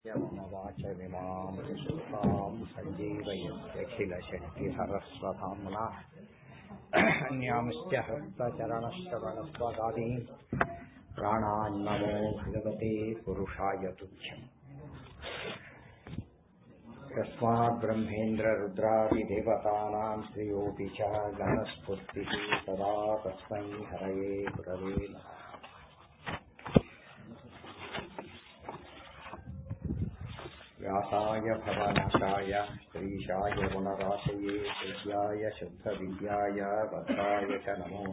यमवाचमिमां सुतां सञ्जीवयत्यखिलशक्तिसरस्वधाम्ना अन्यांश्च हस्तचरणश्रवणस्वगादीन् प्राणान्नमो भगवते पुरुषाय तुच्छम् यस्माद्ब्रह्मेन्द्ररुद्रादिदेवतानां श्रियोऽपि च गणस्फूर्तिः सदा तस्मै हरये गुरवे नमः व्यासाय भवनाशाय श्रीशाय गुणराशये विद्याय शुद्धविद्याय भद्राय च नमो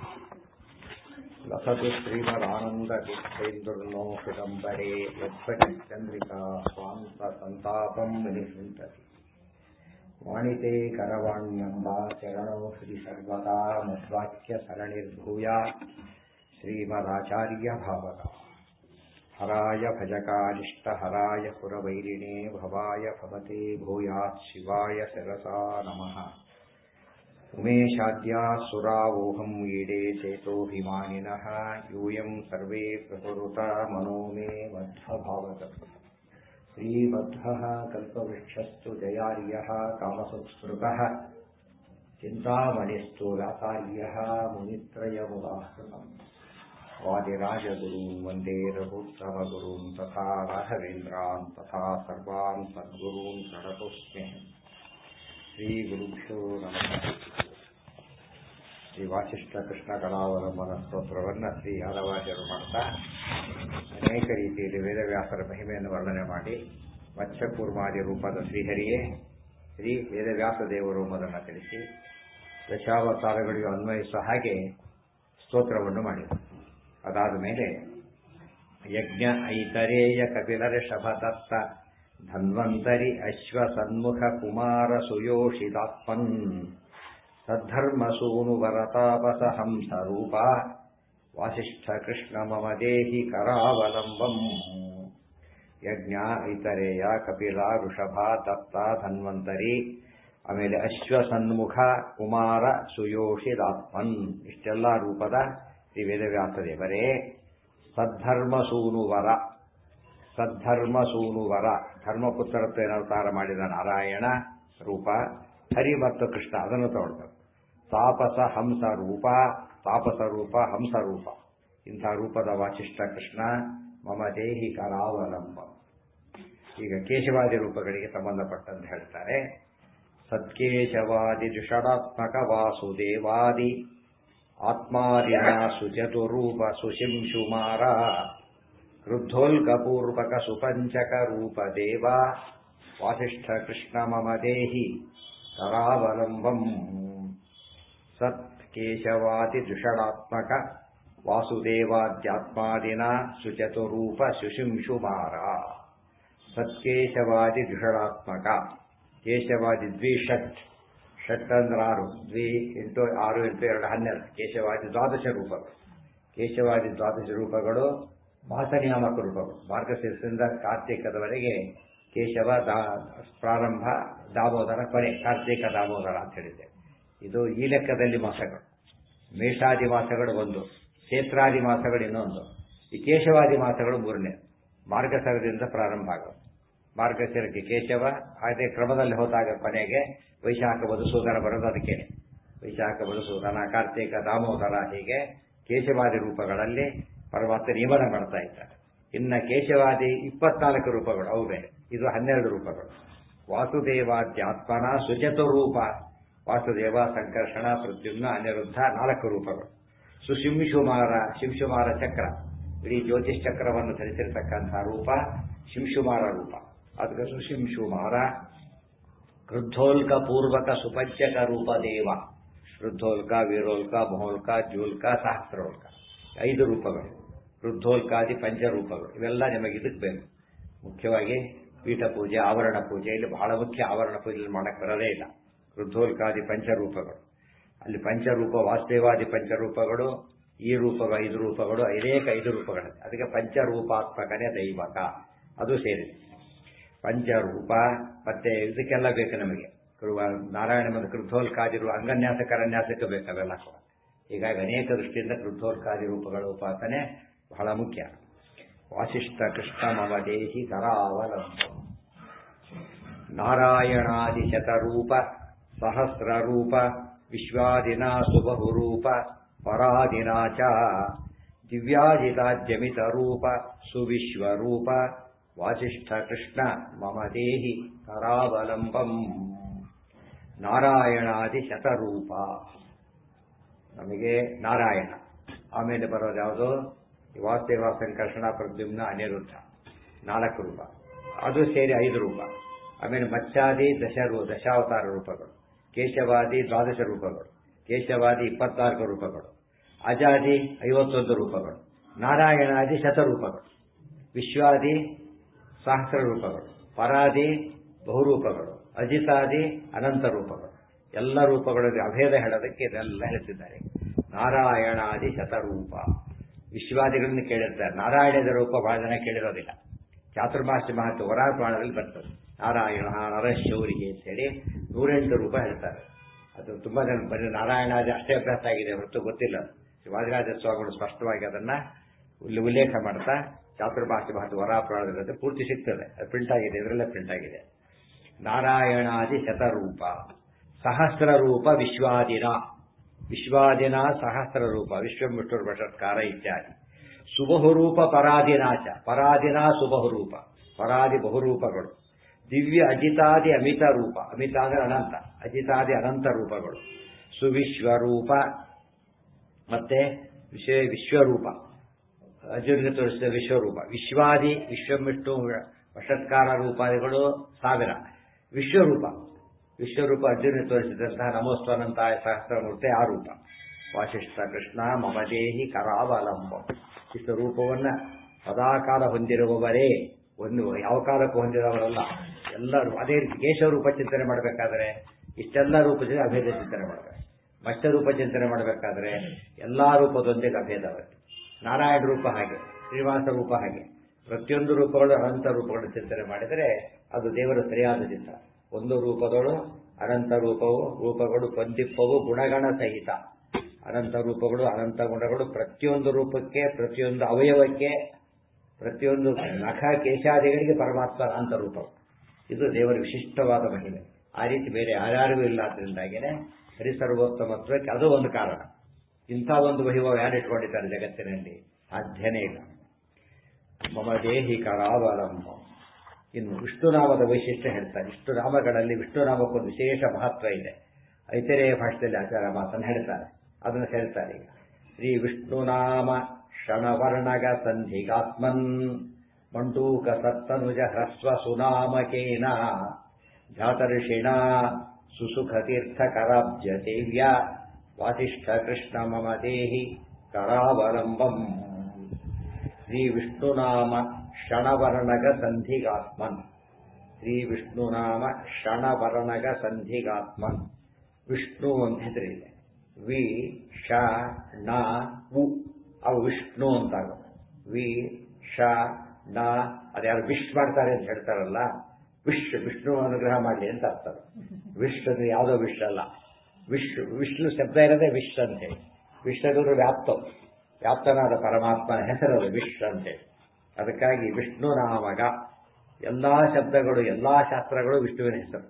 लसतु श्रीमदानन्दतीर्थेन्दुर्नो हृदम्बरे यद्भजश्चन्द्रिका स्वान्तसन्तापम् विनिसृन्तति वाणिते करवाण्यम्ब चरणौ श्रीसर्वदा मद्वाक्यसरणिर्भूयात् श्रीमदाचार्यभावका हराय भजकानिष्टहराय पुरवैरिणे भवाय भवते भूयात् शिवाय शिरसा नमः उमेशाद्याः सुरावोहम् ईडे चेतोऽभिमानिनः यूयम् सर्वे प्रकुरुता मनो मे मध्वभावत श्रीमध्वः कल्पवृक्षस्तु जयार्यः कामसंस्कृतः चिन्तामणिस्तु व्यासार्यः मुनित्रयमुदाहृतम् वादिराजगुरून् वन्दे रघुत्तमगुरून् तथा राघवेन्द्रान् तथा सर्वान् सद्गुरून् प्रणतोऽस्म्यहम् ಶ್ರೀಗುರುಭ್ಯೋ ನಮಃ ಶ್ರೀ ವಾಸಿಷ್ಠ ಕೃಷ್ಣ ಕಲಾವಲಂಬನ ಸ್ತೋತ್ರವನ್ನು ಶ್ರೀ ಯಾದವಾಚಾರ್ಯರು ಮಾಡ್ತಾ ಅನೇಕ ರೀತಿಯಲ್ಲಿ ವೇದವ್ಯಾಸರ ಮಹಿಮೆಯನ್ನು ವರ್ಣನೆ ಮಾಡಿ ಮತ್ಸ್ಯಕೂರ್ಮಾದಿ ರೂಪದ ಶ್ರೀಹರಿಯೇ ಶ್ರೀ ವೇದವ್ಯಾಸ ದೇವರು ಎಂಬುದನ್ನು ತಿಳಿಸಿ ದಶಾವತಾರಗಳಿಗೂ ಅನ್ವಯಿಸುವ ಹಾಗೆ ಸ್ತೋತ್ರವನ್ನು ಮಾಡಿದರು ಅದಾದ ಮೇಲೆ ಯಜ್ಞ ಐತರೇಯ ಕಪಿಲರ ಶಭದತ್ತ ಧನ್ವಂತರಿ ಅಶ್ವ ಸನ್ಮುಖ ಕುಮಾರ ಸುಯೋಷಿತಾತ್ಮನ್ ಸದ್ಧರ್ಮ ಸೂನು ವರತಾಪಸ ಹಂಸ ರೂಪ ವಾಸಿಷ್ಠ ಕೃಷ್ಣ ಮಮ ದೇಹಿ ಕರಾವಲಂಬಂ ಯಜ್ಞ ಐತರೇಯ ಕಪಿಲ ಋಷಭ ದತ್ತ ಧನ್ವಂತರಿ ಆಮೇಲೆ ಅಶ್ವ ಸನ್ಮುಖ ಕುಮಾರ ಸುಯೋಷಿದಾತ್ಮನ್ ಇಷ್ಟೆಲ್ಲ ರೂಪದ ಶ್ರೀ ವೇದವ್ಯಾಸ ದೇವರೇ ಸದ್ಧರ್ಮ ಸೂನುವರ ಸದ್ಧರ್ಮ ಸೂನುವರ ಧರ್ಮಪುತ್ರತ್ವ ಅವತಾರ ಮಾಡಿದ ನಾರಾಯಣ ರೂಪ ಹರಿ ಮತ್ತು ಕೃಷ್ಣ ಅದನ್ನು ತಗೊಳ್ತಾರೆ ತಾಪಸ ಹಂಸ ರೂಪ ತಾಪಸ ರೂಪ ಹಂಸ ರೂಪ ಇಂಥ ರೂಪದ ವಾಚಿಷ್ಠ ಕೃಷ್ಣ ಮಮ ದೇಹಿ ಕರಾವಲಂಬ ಈಗ ಕೇಶವಾದಿ ರೂಪಗಳಿಗೆ ಸಂಬಂಧಪಟ್ಟಂತೆ ಹೇಳ್ತಾರೆ ಸತ್ಕೇಶವಾದಿ ಷಡಾತ್ಮಕ ವಾಸುದೇವಾದಿ ಆತ್ಮಾದಿನ ಸುಚತುರೂಪ ಸುಶಿಂಶುಮಾರ ಕ್ರುದ್ಧೋಲ್ಕಪೂರ್ವಕ ಸುಪಂಚಕ ರೂಪ ದೇವ ವಾಸಿಷ್ಠ ಕೃಷ್ಣ ಮಮ ದೇಹಿ ಕರಾವಲಂಬಂ ಸತ್ ಕೇಶವಾದಿ ದುಷಡಾತ್ಮಕ ವಾಸುದೇವಾದ್ಯಾತ್ಮಾದಿನ ಸುಚತುರೂಪ ಸುಶಿಂಶುಮಾರ ಸತ್ಕೇಶವಾದಿ ದುಷಡಾತ್ಮಕ ಕೇಶವಾದಿ ದ್ವಿಷಟ್ ಷಟ್ ಅಂದ್ರೆ ಆರು ದ್ವಿ ಎಂಟು ಆರು ಎಂಟು ಎರಡು ಹನ್ನೆರಡು ಕೇಶವಾದಿ ದ್ವಾದಶ ರೂಪಗಳು ಕೇಶವಾದಿ ದ್ವಾದಶ ರೂಪಗಳು ಮಾಸನಿಯಾಮಕ ರೂಪಗಳು ಮಾರ್ಗಶಿರದಿಂದ ಕಾರ್ತಿಕದವರೆಗೆ ಕೇಶವ ದಾ ಪ್ರಾರಂಭ ದಾಮೋದರ ಕೊನೆ ಕಾರ್ತಿಕ ದಾಮೋದರ ಅಂತ ಹೇಳಿದ್ದೆ ಇದು ಈ ಲೆಕ್ಕದಲ್ಲಿ ಮಾಸಗಳು ಮೇಷಾದಿ ಮಾಸಗಳು ಒಂದು ಕ್ಷೇತ್ರಾದಿ ಮಾಸಗಳು ಇನ್ನೊಂದು ಈ ಕೇಶವಾದಿ ಮಾಸಗಳು ಮೂರನೇ ಮಾರ್ಗಸರದಿಂದ ಪ್ರಾರಂಭ ಆಗೋದು ಮಾರ್ಗಶಿರಕ್ಕೆ ಕೇಶವ ಅದೇ ಕ್ರಮದಲ್ಲಿ ಹೋದಾಗ ಕೊನೆಗೆ ವೈಶಾಖ ಮಧುಸೂದನ ಬರೋದು ಅದಕ್ಕೇನೆ ವೈಶಾಖ ಮಧುಸೂದನ ಕಾರ್ತಿಕ ದಾಮೋದರ ಹೀಗೆ ಕೇಶವಾದಿ ರೂಪಗಳಲ್ಲಿ ಪರಮಾತ್ಮ ನಿಯಮನ ಮಾಡ್ತಾ ಇದ್ದಾರೆ ಇನ್ನ ಕೇಶವಾದಿ ಇಪ್ಪತ್ನಾಲ್ಕು ರೂಪಗಳು ಅವು ಬೇರೆ ಇದು ಹನ್ನೆರಡು ರೂಪಗಳು ವಾಸುದೇವಾದ್ಯಾತ್ಮನ ಸುಚತುರೂಪ ವಾಸುದೇವ ಸಂಕರ್ಷಣ ಪ್ರದ್ಯುಮ್ನ ಅನಿರುದ್ಧ ನಾಲ್ಕು ರೂಪಗಳು ಸುಶಿಂಶುಮಾರ ಶಿಂಶುಮಾರ ಚಕ್ರ ಇಡೀ ಜ್ಯೋತಿಷ್ ಚಕ್ರವನ್ನು ಧರಿಸಿರ್ತಕ್ಕಂಥ ರೂಪ ಶಿಂಶುಮಾರ ರೂಪ ಅದಕ್ಕೆ ಸುಶಿಂಶುಮಾರ ವೃದ್ಧೋಲ್ಕ ಪೂರ್ವಕ ಸುಪಂಚಕ ರೂಪ ದೇವ ವೃದ್ಧೋಲ್ಕ ವೀರೋಲ್ಕ ಮಹೋಲ್ಕ ಜೂಲ್ಕ ಸಹಸ್ರೋಲ್ಕ ಐದು ರೂಪಗಳು ವೃದ್ಧೋಲ್ಕಾದಿ ಪಂಚರೂಪಗಳು ಇವೆಲ್ಲ ನಿಮಗೆ ಇದಕ್ಕೆ ಬೇಕು ಮುಖ್ಯವಾಗಿ ಪೀಠ ಪೂಜೆ ಆವರಣ ಪೂಜೆಯಲ್ಲಿ ಬಹಳ ಮುಖ್ಯ ಆವರಣ ಪೂಜೆ ಮಾಡಕ್ಕೆ ಬರೋದೇ ಇಲ್ಲ ವೃದ್ಧೋಲ್ಕಾದಿ ಪಂಚರೂಪಗಳು ಅಲ್ಲಿ ಪಂಚರೂಪ ವಾಸ್ತೇವಾದಿ ಪಂಚರೂಪಗಳು ಈ ರೂಪಗಳು ಐದು ರೂಪಗಳು ಐದೇಕ ಐದು ರೂಪಗಳು ಅದಕ್ಕೆ ಪಂಚರೂಪಾತ್ಮಕನೇ ದೈವಕ ಅದು ಸೇರಿದೆ ಪಂಚರೂಪ ಮತ್ತೆ ಇದಕ್ಕೆಲ್ಲ ಬೇಕು ನಮಗೆ ನಾರಾಯಣ ಮತ್ತು ಕೃದ್ಧೋಲ್ಕಾದಿರು ಅಂಗನ್ಯಾಸ ಕರನ್ಯಾಸಕ್ಕೆ ಬೇಕು ಅವೆಲ್ಲ ಕೂಡ ಹೀಗಾಗಿ ಅನೇಕ ದೃಷ್ಟಿಯಿಂದ ಕೃದ್ಧೋಲ್ಕಾದಿ ರೂಪಗಳ ಉಪಾಸನೆ ಬಹಳ ಮುಖ್ಯ ವಾಸಿಷ್ಠ ಕೃಷ್ಣ ಮಮ ದೇಹಿ ಕರಾವಲಂಬಂ ನಾರಾಯಣಾದಿಶತರೂಪ ಸಹಸ್ರರೂಪ ವಿಶ್ವಾದಿನಾ ಸುಬಹುರೂಪ ಪರಾದಿನಾ ಚ ದಿವ್ಯಾಜಿತಾಜ್ಯಮಿತರೂಪ ಸುವಿಶ್ವರೂಪ ವಾಸಿಷ್ಠ ಕೃಷ್ಣ ಮಮ ದೇಹಿ ಕರಾವಲಂಬಂ ನಾರಾಯಣಾದಿ ಶತರೂಪ ನಮಗೆ ನಾರಾಯಣ ಆಮೇಲೆ ಬರೋದು ಯಾವುದು ವಾಸುದೇವ ಸಂಕರ್ಷಣ ಪ್ರದ್ಯುಮ್ನ ಅನಿರುದ್ಧ ನಾಲ್ಕು ರೂಪ ಅದು ಸೇರಿ ಐದು ರೂಪ ಆಮೇಲೆ ಮತ್ಸ್ಯಾದಿ ದಶರು ದಶಾವತಾರ ರೂಪಗಳು ಕೇಶವಾದಿ ದ್ವಾದಶ ರೂಪಗಳು ಕೇಶವಾದಿ ಇಪ್ಪತ್ನಾಲ್ಕು ರೂಪಗಳು ಅಜಾದಿ ಐವತ್ತೊಂದು ರೂಪಗಳು ನಾರಾಯಣಾದಿ ಶತರೂಪಗಳು ವಿಶ್ವಾದಿ ಸಹಸ್ರ ರೂಪಗಳು ಪರಾದಿ ಬಹುರೂಪಗಳು ಅಜಿತಾದಿ ಅನಂತ ರೂಪಗಳು ಎಲ್ಲ ರೂಪಗಳಲ್ಲಿ ಅಭೇದ ಹೇಳೋದಕ್ಕೆ ಇದೆಲ್ಲ ಹೇಳ್ತಿದ್ದಾರೆ ನಾರಾಯಣಾದಿ ಶತರೂಪ ವಿಶ್ವಾದಿಗಳನ್ನು ಕೇಳಿರ್ತಾರೆ ನಾರಾಯಣದ ರೂಪ ಬಹಳ ಜನ ಕೇಳಿರೋದಿಲ್ಲ ಚಾತುರ್ಮಾಸ ಮಹತ್ವ ವರಾಹ ಪ್ರಾಣದಲ್ಲಿ ಬರ್ತದೆ ನಾರಾಯಣ ನರಶೌರಿಗೆ ಅಂತೇಳಿ ನೂರೆಂಟು ರೂಪ ಹೇಳ್ತಾರೆ ಅದು ತುಂಬಾ ಜನ ಬರೀ ನಾರಾಯಣಾದಿ ಅಷ್ಟೇ ಅಭ್ಯಾಸ ಆಗಿದೆ ಹೊರತು ಗೊತ್ತಿಲ್ಲ ಶಿವಾಜಿರಾಜ ಸ್ವಾಮಿಗಳು ಸ್ಪಷ್ಟವಾಗಿ ಅದನ್ನ ಉಲ್ಲೆ- ಉಲ್ಲೇಖ ಮಾಡ್ತಾ ಚಾತುರ್ಮಾಸ ಮಹತ್ವ ವರಾಹ ಪ್ರಾಣದಲ್ಲಿ ಪೂರ್ತಿ ಸಿಗ್ತದೆ ಅದು ಪ್ರಿಂಟ್ ಆಗಿದೆ ಇದರಲ್ಲೇ ಪ್ರಿಂಟ್ ಆಗಿದೆ ನಾರಾಯಣಾದಿ ಶತರೂಪ ಸಹಸ್ರ ರೂಪ ವಿಶ್ವಾದಿನ ವಿಶ್ವಾದಿನ ಸಹಸ್ರ ರೂಪ ವಿಶ್ವಮಿಷ್ಟುರ್ ಬಷತ್ಕಾರ ಇತ್ಯಾದಿ ಸುಬಹುರೂಪ ಪರಾದಿನಾಚ ಪರಾದಿನ ಸುಬಹುರೂಪ ಪರಾದಿ ಬಹುರೂಪಗಳು ದಿವ್ಯ ಅಜಿತಾದಿ ಅಮಿತ ರೂಪ ಅಮಿತ ಅಂದ್ರೆ ಅನಂತ ಅಜಿತಾದಿ ಅನಂತ ರೂಪಗಳು ಸುವಿಶ್ವರೂಪ ಮತ್ತೆ ವಿಶ್ವ ವಿಶ್ವರೂಪ ಅರ್ಜುನಿಗೆ ತೋರಿಸಿದ ವಿಶ್ವರೂಪ ವಿಶ್ವಾದಿ ವಿಶ್ವಮಿಷ್ಟು ವಷತ್ಕಾರ ರೂಪಾದಿಗಳು ಸಾವಿರ ವಿಶ್ವರೂಪ ವಿಶ್ವರೂಪ ಅರ್ಜುನಿಗೆ ತೋರಿಸಿದಂತಹ ನಮೋಸ್ವನಂತಾಯ ಸಹಸ್ರಮೂರ್ತಿ ಆ ರೂಪ ವಾಸಿಷ್ಠ ಕೃಷ್ಣ ಮಮದೇಹಿ ಕರಾವಲಂಬ ಇಷ್ಟು ರೂಪವನ್ನ ಸದಾಕಾಲ ಹೊಂದಿರುವವರೇ ಒಂದು ಯಾವ ಕಾಲಕ್ಕೂ ಹೊಂದಿದವರಲ್ಲ ಎಲ್ಲರೂ ಅದೇ ರೀತಿ ಕೇಶವ ರೂಪ ಚಿಂತನೆ ಮಾಡಬೇಕಾದ್ರೆ ಇಷ್ಟೆಲ್ಲ ರೂಪದಲ್ಲಿ ಅಭೇದ ಚಿಂತನೆ ಮಾಡಬೇಕು ಮತ್ಸ್ಯ ರೂಪ ಚಿಂತನೆ ಮಾಡಬೇಕಾದ್ರೆ ಎಲ್ಲಾ ರೂಪದೊಂದಿಗೆ ಅಭೇದವಾಗಿ ನಾರಾಯಣ ರೂಪ ಹಾಗೆ ಶ್ರೀನಿವಾಸ ರೂಪ ಹಾಗೆ ಪ್ರತಿಯೊಂದು ರೂಪಗಳು ಅನಂತ ರೂಪಗಳು ಚಿಂತನೆ ಮಾಡಿದರೆ ಅದು ದೇವರ ಸರಿಯಾದ ಚಿತ್ರ ಒಂದು ರೂಪಗಳು ಅನಂತ ರೂಪವು ರೂಪಗಳು ಪಂದಿಪ್ಪವು ಗುಣಗಣ ಸಹಿತ ಅನಂತ ರೂಪಗಳು ಅನಂತ ಗುಣಗಳು ಪ್ರತಿಯೊಂದು ರೂಪಕ್ಕೆ ಪ್ರತಿಯೊಂದು ಅವಯವಕ್ಕೆ ಪ್ರತಿಯೊಂದು ನಖ ಕೇಶಾದಿಗಳಿಗೆ ಪರಮಾತ್ಮ ಅನಂತ ರೂಪ ಇದು ದೇವರ ವಿಶಿಷ್ಟವಾದ ಮಹಿಮೆ ಆ ರೀತಿ ಬೇರೆ ಯಾರ್ಯಾರಿಗೂ ಇಲ್ಲ ಆದ್ರಿಂದಾಗಿನೇ ಹರಿಸರ್ವೋತ್ತಮತ್ವಕ್ಕೆ ಅದು ಒಂದು ಕಾರಣ ಇಂಥ ಒಂದು ವಹಿವಾವ ಯಾರು ಇಟ್ಕೊಂಡಿದ್ದಾರೆ ಜಗತ್ತಿನಲ್ಲಿ ಸಾಧ್ಯನೇ ಇಲ್ಲ ಮಮ ದೇಹಿ ಕರಾವಲಂಬ ಇನ್ನು ವಿಷ್ಣುನಾಮದ ವೈಶಿಷ್ಟ್ಯ ಹೇಳ್ತಾರೆ ವಿಷ್ಣು ನಾಮಗಳಲ್ಲಿ ವಿಷ್ಣುನಾಮಕ್ಕೊಂದು ವಿಶೇಷ ಮಹತ್ವ ಇದೆ ಐತರೇಯ ಭಾಷೆಯಲ್ಲಿ ಆಚಾರ ಮಾತನ್ನು ಹೇಳ್ತಾರೆ ಅದನ್ನು ಹೇಳ್ತಾರೆ ಈಗ ಶ್ರೀ ವಿಷ್ಣುನಾಮ ಕ್ಷಣವರ್ಣಗ ಸಂಧಿಗಾತ್ಮನ್ ಮಂಡೂಕ ಸತ್ತನುಜ ಹ್ರಸ್ವ ಸುನಾಮಕೇನ ಜಾತಋಷಿಣ ಸುಸುಖತೀರ್ಥ ಕರಾಬ್ಜ ದೇವ್ಯ ವಾಸಿಷ್ಠ ಕೃಷ್ಣ ಮಮ ದೇಹಿ ಕರಾವಲಂಬಂ ಶ್ರೀ ವಿಷ್ಣುನಾಮ ಕ್ಷಣವರ್ಣಗ ಸಂಧಿಗಾತ್ಮನ್ ಶ್ರೀ ವಿಷ್ಣುನಾಮ ಕ್ಷಣವರ್ಣಗ ಸಂಧಿಗಾತ್ಮನ್ ವಿಷ್ಣು ಅಂತ ಹೆಸರಿದೆ ವಿ ಶ ಣ ಉ ಅವು ವಿಷ್ಣು ಅಂತಾಗ ವಿ ಶ ಣ ಅದ್ಯಾರು ವಿಶ್ ಮಾಡ್ತಾರೆ ಅಂತ ಹೇಳ್ತಾರಲ್ಲ ವಿಶ್ ವಿಷ್ಣು ಅನುಗ್ರಹ ಮಾಡಲಿ ಅಂತ ಅರ್ಥ ವಿಶ್ ಅಂದ್ರೆ ಯಾವುದೋ ವಿಶ್ ಅಲ್ಲ ವಿಶ್ ವಿಷ್ಣು ಶಬ್ದ ಇರೋದೇ ವಿಶ್ ಅಂತೇಳಿ ವಿಶ್ವಗುರು ವ್ಯಾಪ್ತ ವ್ಯಾಪ್ತನಾದ ಪರಮಾತ್ಮನ ಹೆಸರದು ವಿಶ್ ಅಂತೇಳಿ ಅದಕ್ಕಾಗಿ ವಿಷ್ಣು ನಾಮಗ ಎಲ್ಲಾ ಶಬ್ದಗಳು ಎಲ್ಲಾ ಶಾಸ್ತ್ರಗಳು ವಿಷ್ಣುವಿನ ಹೆಸರು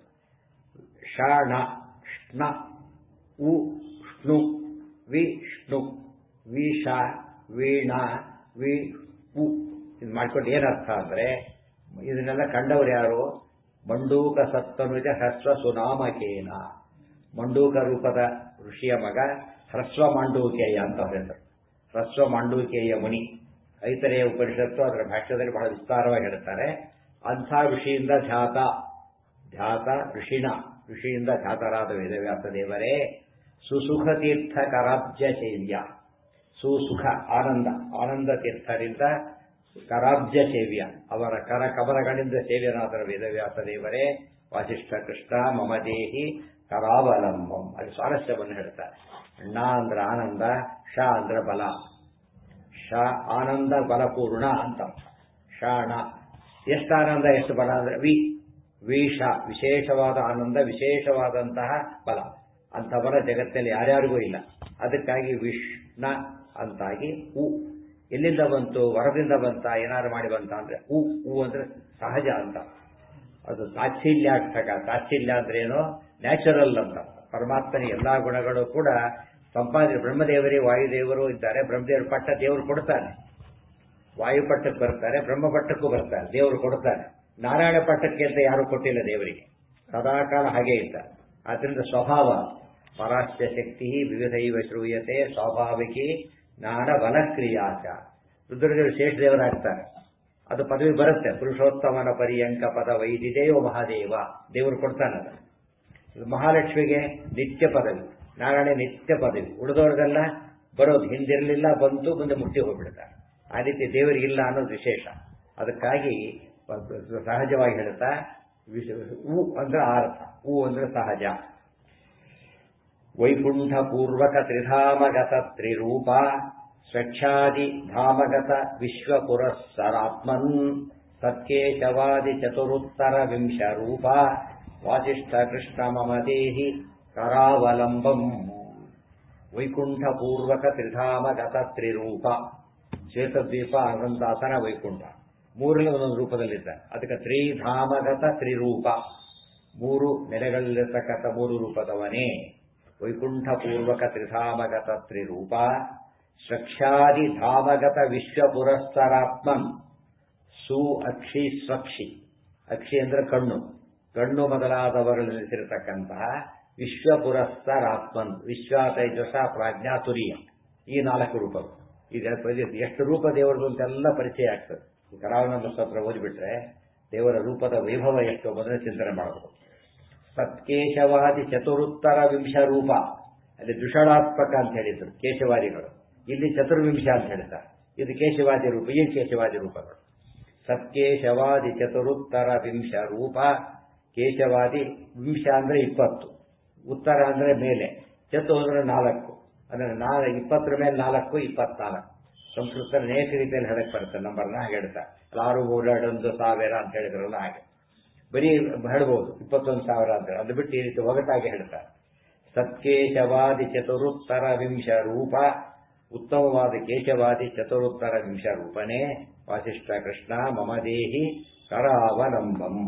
ಷಣ ಷ್ಣ ಉ ಷ್ಣು ವಿಷ್ಣು ವಿಷ ವೀಣ ವಿ ಉ ಇದು ಮಾಡ್ಕೊಂಡು ಏನರ್ಥ ಅಂದ್ರೆ ಇದನ್ನೆಲ್ಲ ಕಂಡವರು ಯಾರು ಮಂಡೂಕ ಸತ್ತನುಜ ಹ್ರಸ್ವ ಸುನಾಮಕೇನ ಮಂಡೂಕ ರೂಪದ ಋಷಿಯ ಮಗ ಹ್ರಸ್ವ ಮಾಂಡೂಕೇಯ ಅಂತ ಅವ್ರ ಹೆಸರು ಹ್ರಸ್ವ ಮಾಂಡೂಕೇಯ ಮುನಿ ಐತರೆಯ ಉಪನಿಷತ್ತು ಅದರ ಭಾಷ್ಯದಲ್ಲಿ ಬಹಳ ವಿಸ್ತಾರವಾಗಿ ಹೇಳ್ತಾರೆ ಅಂಥ ಋಷಿಯಿಂದ ಧ್ಯಾತ ಧ್ಯಾತ ಋಷಿಣ ಋಷಿಯಿಂದ ಧ್ಯಾತರಾದ ವೇದವ್ಯಾಸ ದೇವರೇ ಸುಸುಖ ತೀರ್ಥ ಕರಾಬ್ಜ ಸೇವ್ಯ ಸುಸುಖ ಆನಂದ ಆನಂದ ತೀರ್ಥರಿಂದ ಕರಾಬ್ಜ ಸೇವ್ಯ ಅವರ ಕರ ಕಮಲಗಳಿಂದ ಸೇವ್ಯನಾದರ ವೇದವ್ಯಾಸ ದೇವರೇ ವಾಸಿಷ್ಠ ಕೃಷ್ಣ ಮಮ ದೇಹಿ ಕರಾವಲಂಬಂ ಅಲ್ಲಿ ಸ್ವಾರಸ್ಯವನ್ನು ಹೇಳ್ತಾರೆ ಣ ಅಂದ್ರೆ ಆನಂದ ಶ ಅಂದ್ರೆ ಬಲ ಶ ಆನಂದ ಬಲಪೂರ್ಣ ಅಂತ ಶಾಣ ಎಷ್ಟು ಆನಂದ ಎಷ್ಟು ಬಲ ಅಂದ್ರೆ ವಿ ವಿಷ ವಿಶೇಷವಾದ ಆನಂದ ವಿಶೇಷವಾದಂತಹ ಬಲ ಅಂತ ಬಲ ಜಗತ್ತಲ್ಲಿ ಯಾರ್ಯಾರಿಗೂ ಇಲ್ಲ ಅದಕ್ಕಾಗಿ ವಿಷ್ಣ ಅಂತಾಗಿ ಉ ಎಲ್ಲಿಂದ ಬಂತು ಹೊರದಿಂದ ಬಂತ ಏನಾದ್ರು ಮಾಡಿ ಬಂತ ಅಂದ್ರೆ ಹೂ ಹೂ ಅಂದ್ರೆ ಸಹಜ ಅಂತ ಅದು ತಾಚ್ಛಿಲ್ಯಾರ್ಥಕ ತಾಚ್ಛಿಲ್ಯ ಅಂದ್ರೆ ಏನು ನ್ಯಾಚುರಲ್ ಅಂತ ಪರಮಾತ್ಮನ ಎಲ್ಲಾ ಗುಣಗಳು ಕೂಡ ಸಂಪಾದನೆ ಬ್ರಹ್ಮದೇವರೇ ವಾಯುದೇವರು ಇದ್ದಾರೆ ಬ್ರಹ್ಮದೇವರ ಪಟ್ಟ ದೇವರು ಕೊಡ್ತಾನೆ ವಾಯು ಪಟ್ಟಕ್ಕೆ ಬರ್ತಾರೆ ಬ್ರಹ್ಮ ಪಟ್ಟಕ್ಕೂ ಬರ್ತಾರೆ ದೇವರು ಕೊಡ್ತಾನೆ ನಾರಾಯಣ ಪಟ್ಟಕ್ಕೆ ಅಂತ ಯಾರು ಕೊಟ್ಟಿಲ್ಲ ದೇವರಿಗೆ ಸದಾಕಾಲ ಹಾಗೆ ಇದ್ದಾರೆ ಆದ್ರಿಂದ ಸ್ವಭಾವ ಪರಾಸ್ಯ ಶಕ್ತಿ ವಿವಿಧೈವ ಶ್ರೂಯತೆ ಸ್ವಾಭಾವಿಕಿ ಜ್ಞಾನ ಬಲಕ್ರಿಯಾಚ ರುದ್ರದೇವರು ಶೇಷದೇವರಾಗ್ತಾರೆ ಅದು ಪದವಿ ಬರುತ್ತೆ ಪುರುಷೋತ್ತಮನ ಪರ್ಯಂಕ ಪದ ವೈದಿದೇವ ಮಹಾದೇವ ದೇವರು ಕೊಡ್ತಾನದ ಇದು ಮಹಾಲಕ್ಷ್ಮಿಗೆ ನಿತ್ಯ ಪದವಿ ನಾರಾಯಣ ನಿತ್ಯ ಪದವಿ ಉಳಿದವ್ರಿಗೆಲ್ಲ ಬರೋದು ಹಿಂದಿರಲಿಲ್ಲ ಬಂತು ಮುಂದೆ ಮುಕ್ತಿ ಹೋಗ್ಬಿಡ್ತಾರೆ ಆ ರೀತಿ ದೇವರಿಗಿಲ್ಲ ಅನ್ನೋದು ವಿಶೇಷ ಅದಕ್ಕಾಗಿ ಸಹಜವಾಗಿ ಹೇಳ್ತಾ ಹೂ ಅಂದ್ರೆ ಆರ್ಥ ಹೂ ಅಂದ್ರೆ ಸಹಜ ವೈಕುಂಠ ಪೂರ್ವಕ ತ್ರಿಧಾಮಗತ ತ್ರಿರೂಪ ಸ್ವಚ್ಛಾದಿ ಧಾಮಗತ ವಿಶ್ವ ಪುರಸ್ಸರಾತ್ಮನ್ ಸತ್ಯೇಶವಾದಿ ಚತುರುತ್ತರ ವಿಂಶ ರೂಪ ವಾಸಿಷ್ಠ ಕೃಷ್ಣ ಮಮ ದೇಹಿ ಕರಾವಲಂಬಂ ವೈಕುಂಠ ಪೂರ್ವಕ ತ್ರಿಧಾಮಗತ ತ್ರಿರೂಪ ಶ್ವೇತದ್ವೀಪ ಅನಂತಾಸನ ವೈಕುಂಠ ಮೂರನೇ ಒಂದೊಂದು ರೂಪದಲ್ಲಿದ್ದ ಅದಕ್ಕೆ ತ್ರಿಧಾಮಗತ ತ್ರಿರೂಪ ಮೂರು ನೆಲೆಗಳಲ್ಲಿರ್ತಕ್ಕಂಥ ಮೂರು ರೂಪದವನೇ ವೈಕುಂಠ ಪೂರ್ವಕ ತ್ರಿಧಾಮಗತ ತ್ರಿರೂಪ ಸ್ವಕ್ಷಾದಿ ಧಾಮಗತ ವಿಶ್ವ ಪುರಸ್ಸರಾತ್ಮನ್ ಸು ಅಕ್ಷಿ ಸ್ವಕ್ಷಿ ಅಕ್ಷಿ ಅಂದ್ರೆ ಕಣ್ಣು ಕಣ್ಣು ಮೊದಲಾದವರಲ್ಲಿ ನಿಲ್ಲಿಸಿರತಕ್ಕಂತಹ ವಿಶ್ವ ಪುರಸ್ಸರಾತ್ಮನ್ ವಿಶ್ವ ತೈಜಸ ಪ್ರಾಜ್ಞಾ ತುರಿಯ ಈ ನಾಲ್ಕು ರೂಪಗಳು ಈಗ ಎಷ್ಟು ರೂಪ ದೇವರದು ಅಂತೆಲ್ಲ ಪರಿಚಯ ಆಗ್ತದೆ ಕರಾವನಂದ ಸ್ತೋತ್ರ ಓದಿಬಿಟ್ರೆ ದೇವರ ರೂಪದ ವೈಭವ ಎಷ್ಟು ಮೊದಲೇ ಚಿಂತನೆ ಮಾಡಬಹುದು ಸತ್ಕೇಶವಾದಿ ಚತುರುತ್ತರ ವಿಂಶ ರೂಪ ಅಲ್ಲಿ ದುಷಣಾತ್ಮಕ ಅಂತ ಹೇಳಿದ್ರು ಕೇಶವಾದಿಗಳು ಇಲ್ಲಿ ಚತುರ್ವಿಂಶ ಅಂತ ಹೇಳ್ತಾರೆ ಇದು ಕೇಶವಾದಿ ರೂಪ ಈ ಕೇಶವಾದಿ ರೂಪಗಳು ಸತ್ಕೇಶವಾದಿ ಚತುರುತ್ತರ ವಿಂಶ ರೂಪ ಕೇಶವಾದಿ ವಿಂಶ ಅಂದ್ರೆ ಇಪ್ಪತ್ತು ಉತ್ತರ ಅಂದ್ರೆ ಮೇಲೆ ಚತು ಅಂದ್ರೆ ನಾಲ್ಕು ಅಂದ್ರೆ ನಾಲ್ ಇಪ್ಪತ್ತರ ಮೇಲೆ ನಾಲ್ಕು ಇಪ್ಪತ್ನಾಲ್ಕು ಸಂಸ್ಕೃತ ಅನೇಕ ರೀತಿಯಲ್ಲಿ ಹೇಳಕ್ ಬರುತ್ತೆ ನಂಬರ್ನ ಹಾಗೆ ಹೇಳ್ತಾರೆ ಆರು ಮೂರು ಎರಡೊಂದು ಸಾವಿರ ಅಂತ ಹೇಳಿದ್ರಲ್ಲ ಹಾಗೆ ಬರೀ ಹೇಳ್ಬೋದು ಇಪ್ಪತ್ತೊಂದು ಸಾವಿರ ಅಂತ ಅದು ಬಿಟ್ಟು ಈ ರೀತಿ ಒಗಟಾಗಿ ಹೇಳ್ತಾರೆ ಸತ್ಕೇಶವಾದಿ ಚತುರುತ್ತರ ವಿಂಶ ರೂಪ ಉತ್ತಮವಾದ ಕೇಶವಾದಿ ಚತುರುತ್ತರ ವಿಂಶ ರೂಪನೇ ವಾಸಿಷ್ಠ ಕೃಷ್ಣ ಮಮ ದೇಹಿ ಕರಾವಲಂಬಂ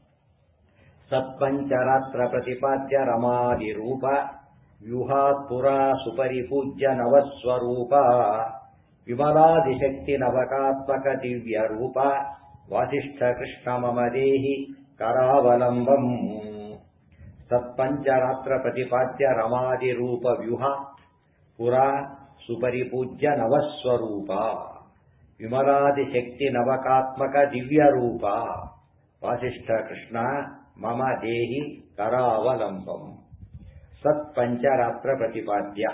ಸತ್ಪಂಚರಾತ್ರ ಪ್ರತಿಪಾದ್ಯ ರಮಾದಿ ರೂಪ ವ್ಯೂಹಾತ್ ಪುರಾ ಸುಪರಿಪೂಜ್ಯ ನವಸ್ವರೂಪ ವಿಮಲಾದಿಶಕ್ತಿ ನವಕಾತ್ಮಕ ದಿವ್ಯ ರೂಪ ವಾಸಿಷ್ಠ ಕೃಷ್ಣ ಮಮ ದೇಹಿ ಕರಾವಲಂಬಂ ಸತ್ಪಂಚರಾತ್ರ ಪ್ರತಿಪಾದ್ಯ ರಮಾದಿ ರೂಪ ವ್ಯೂಹ ಪುರಾ ಸುಪರಿಪೂಜ್ಯ ನವಸ್ವರೂಪ ವಿಮಲಾದಿಶಕ್ತಿ ನವಕಾತ್ಮಕ ದಿವ್ಯ ರೂಪ ವಾಸಿಷ್ಠ ಕೃಷ್ಣ ಮಮ ದೇಹಿ ಕರಾವಲಂಬಂ ಸತ್ಪಂಚರಾತ್ರ ಪ್ರತಿಪಾದ್ಯ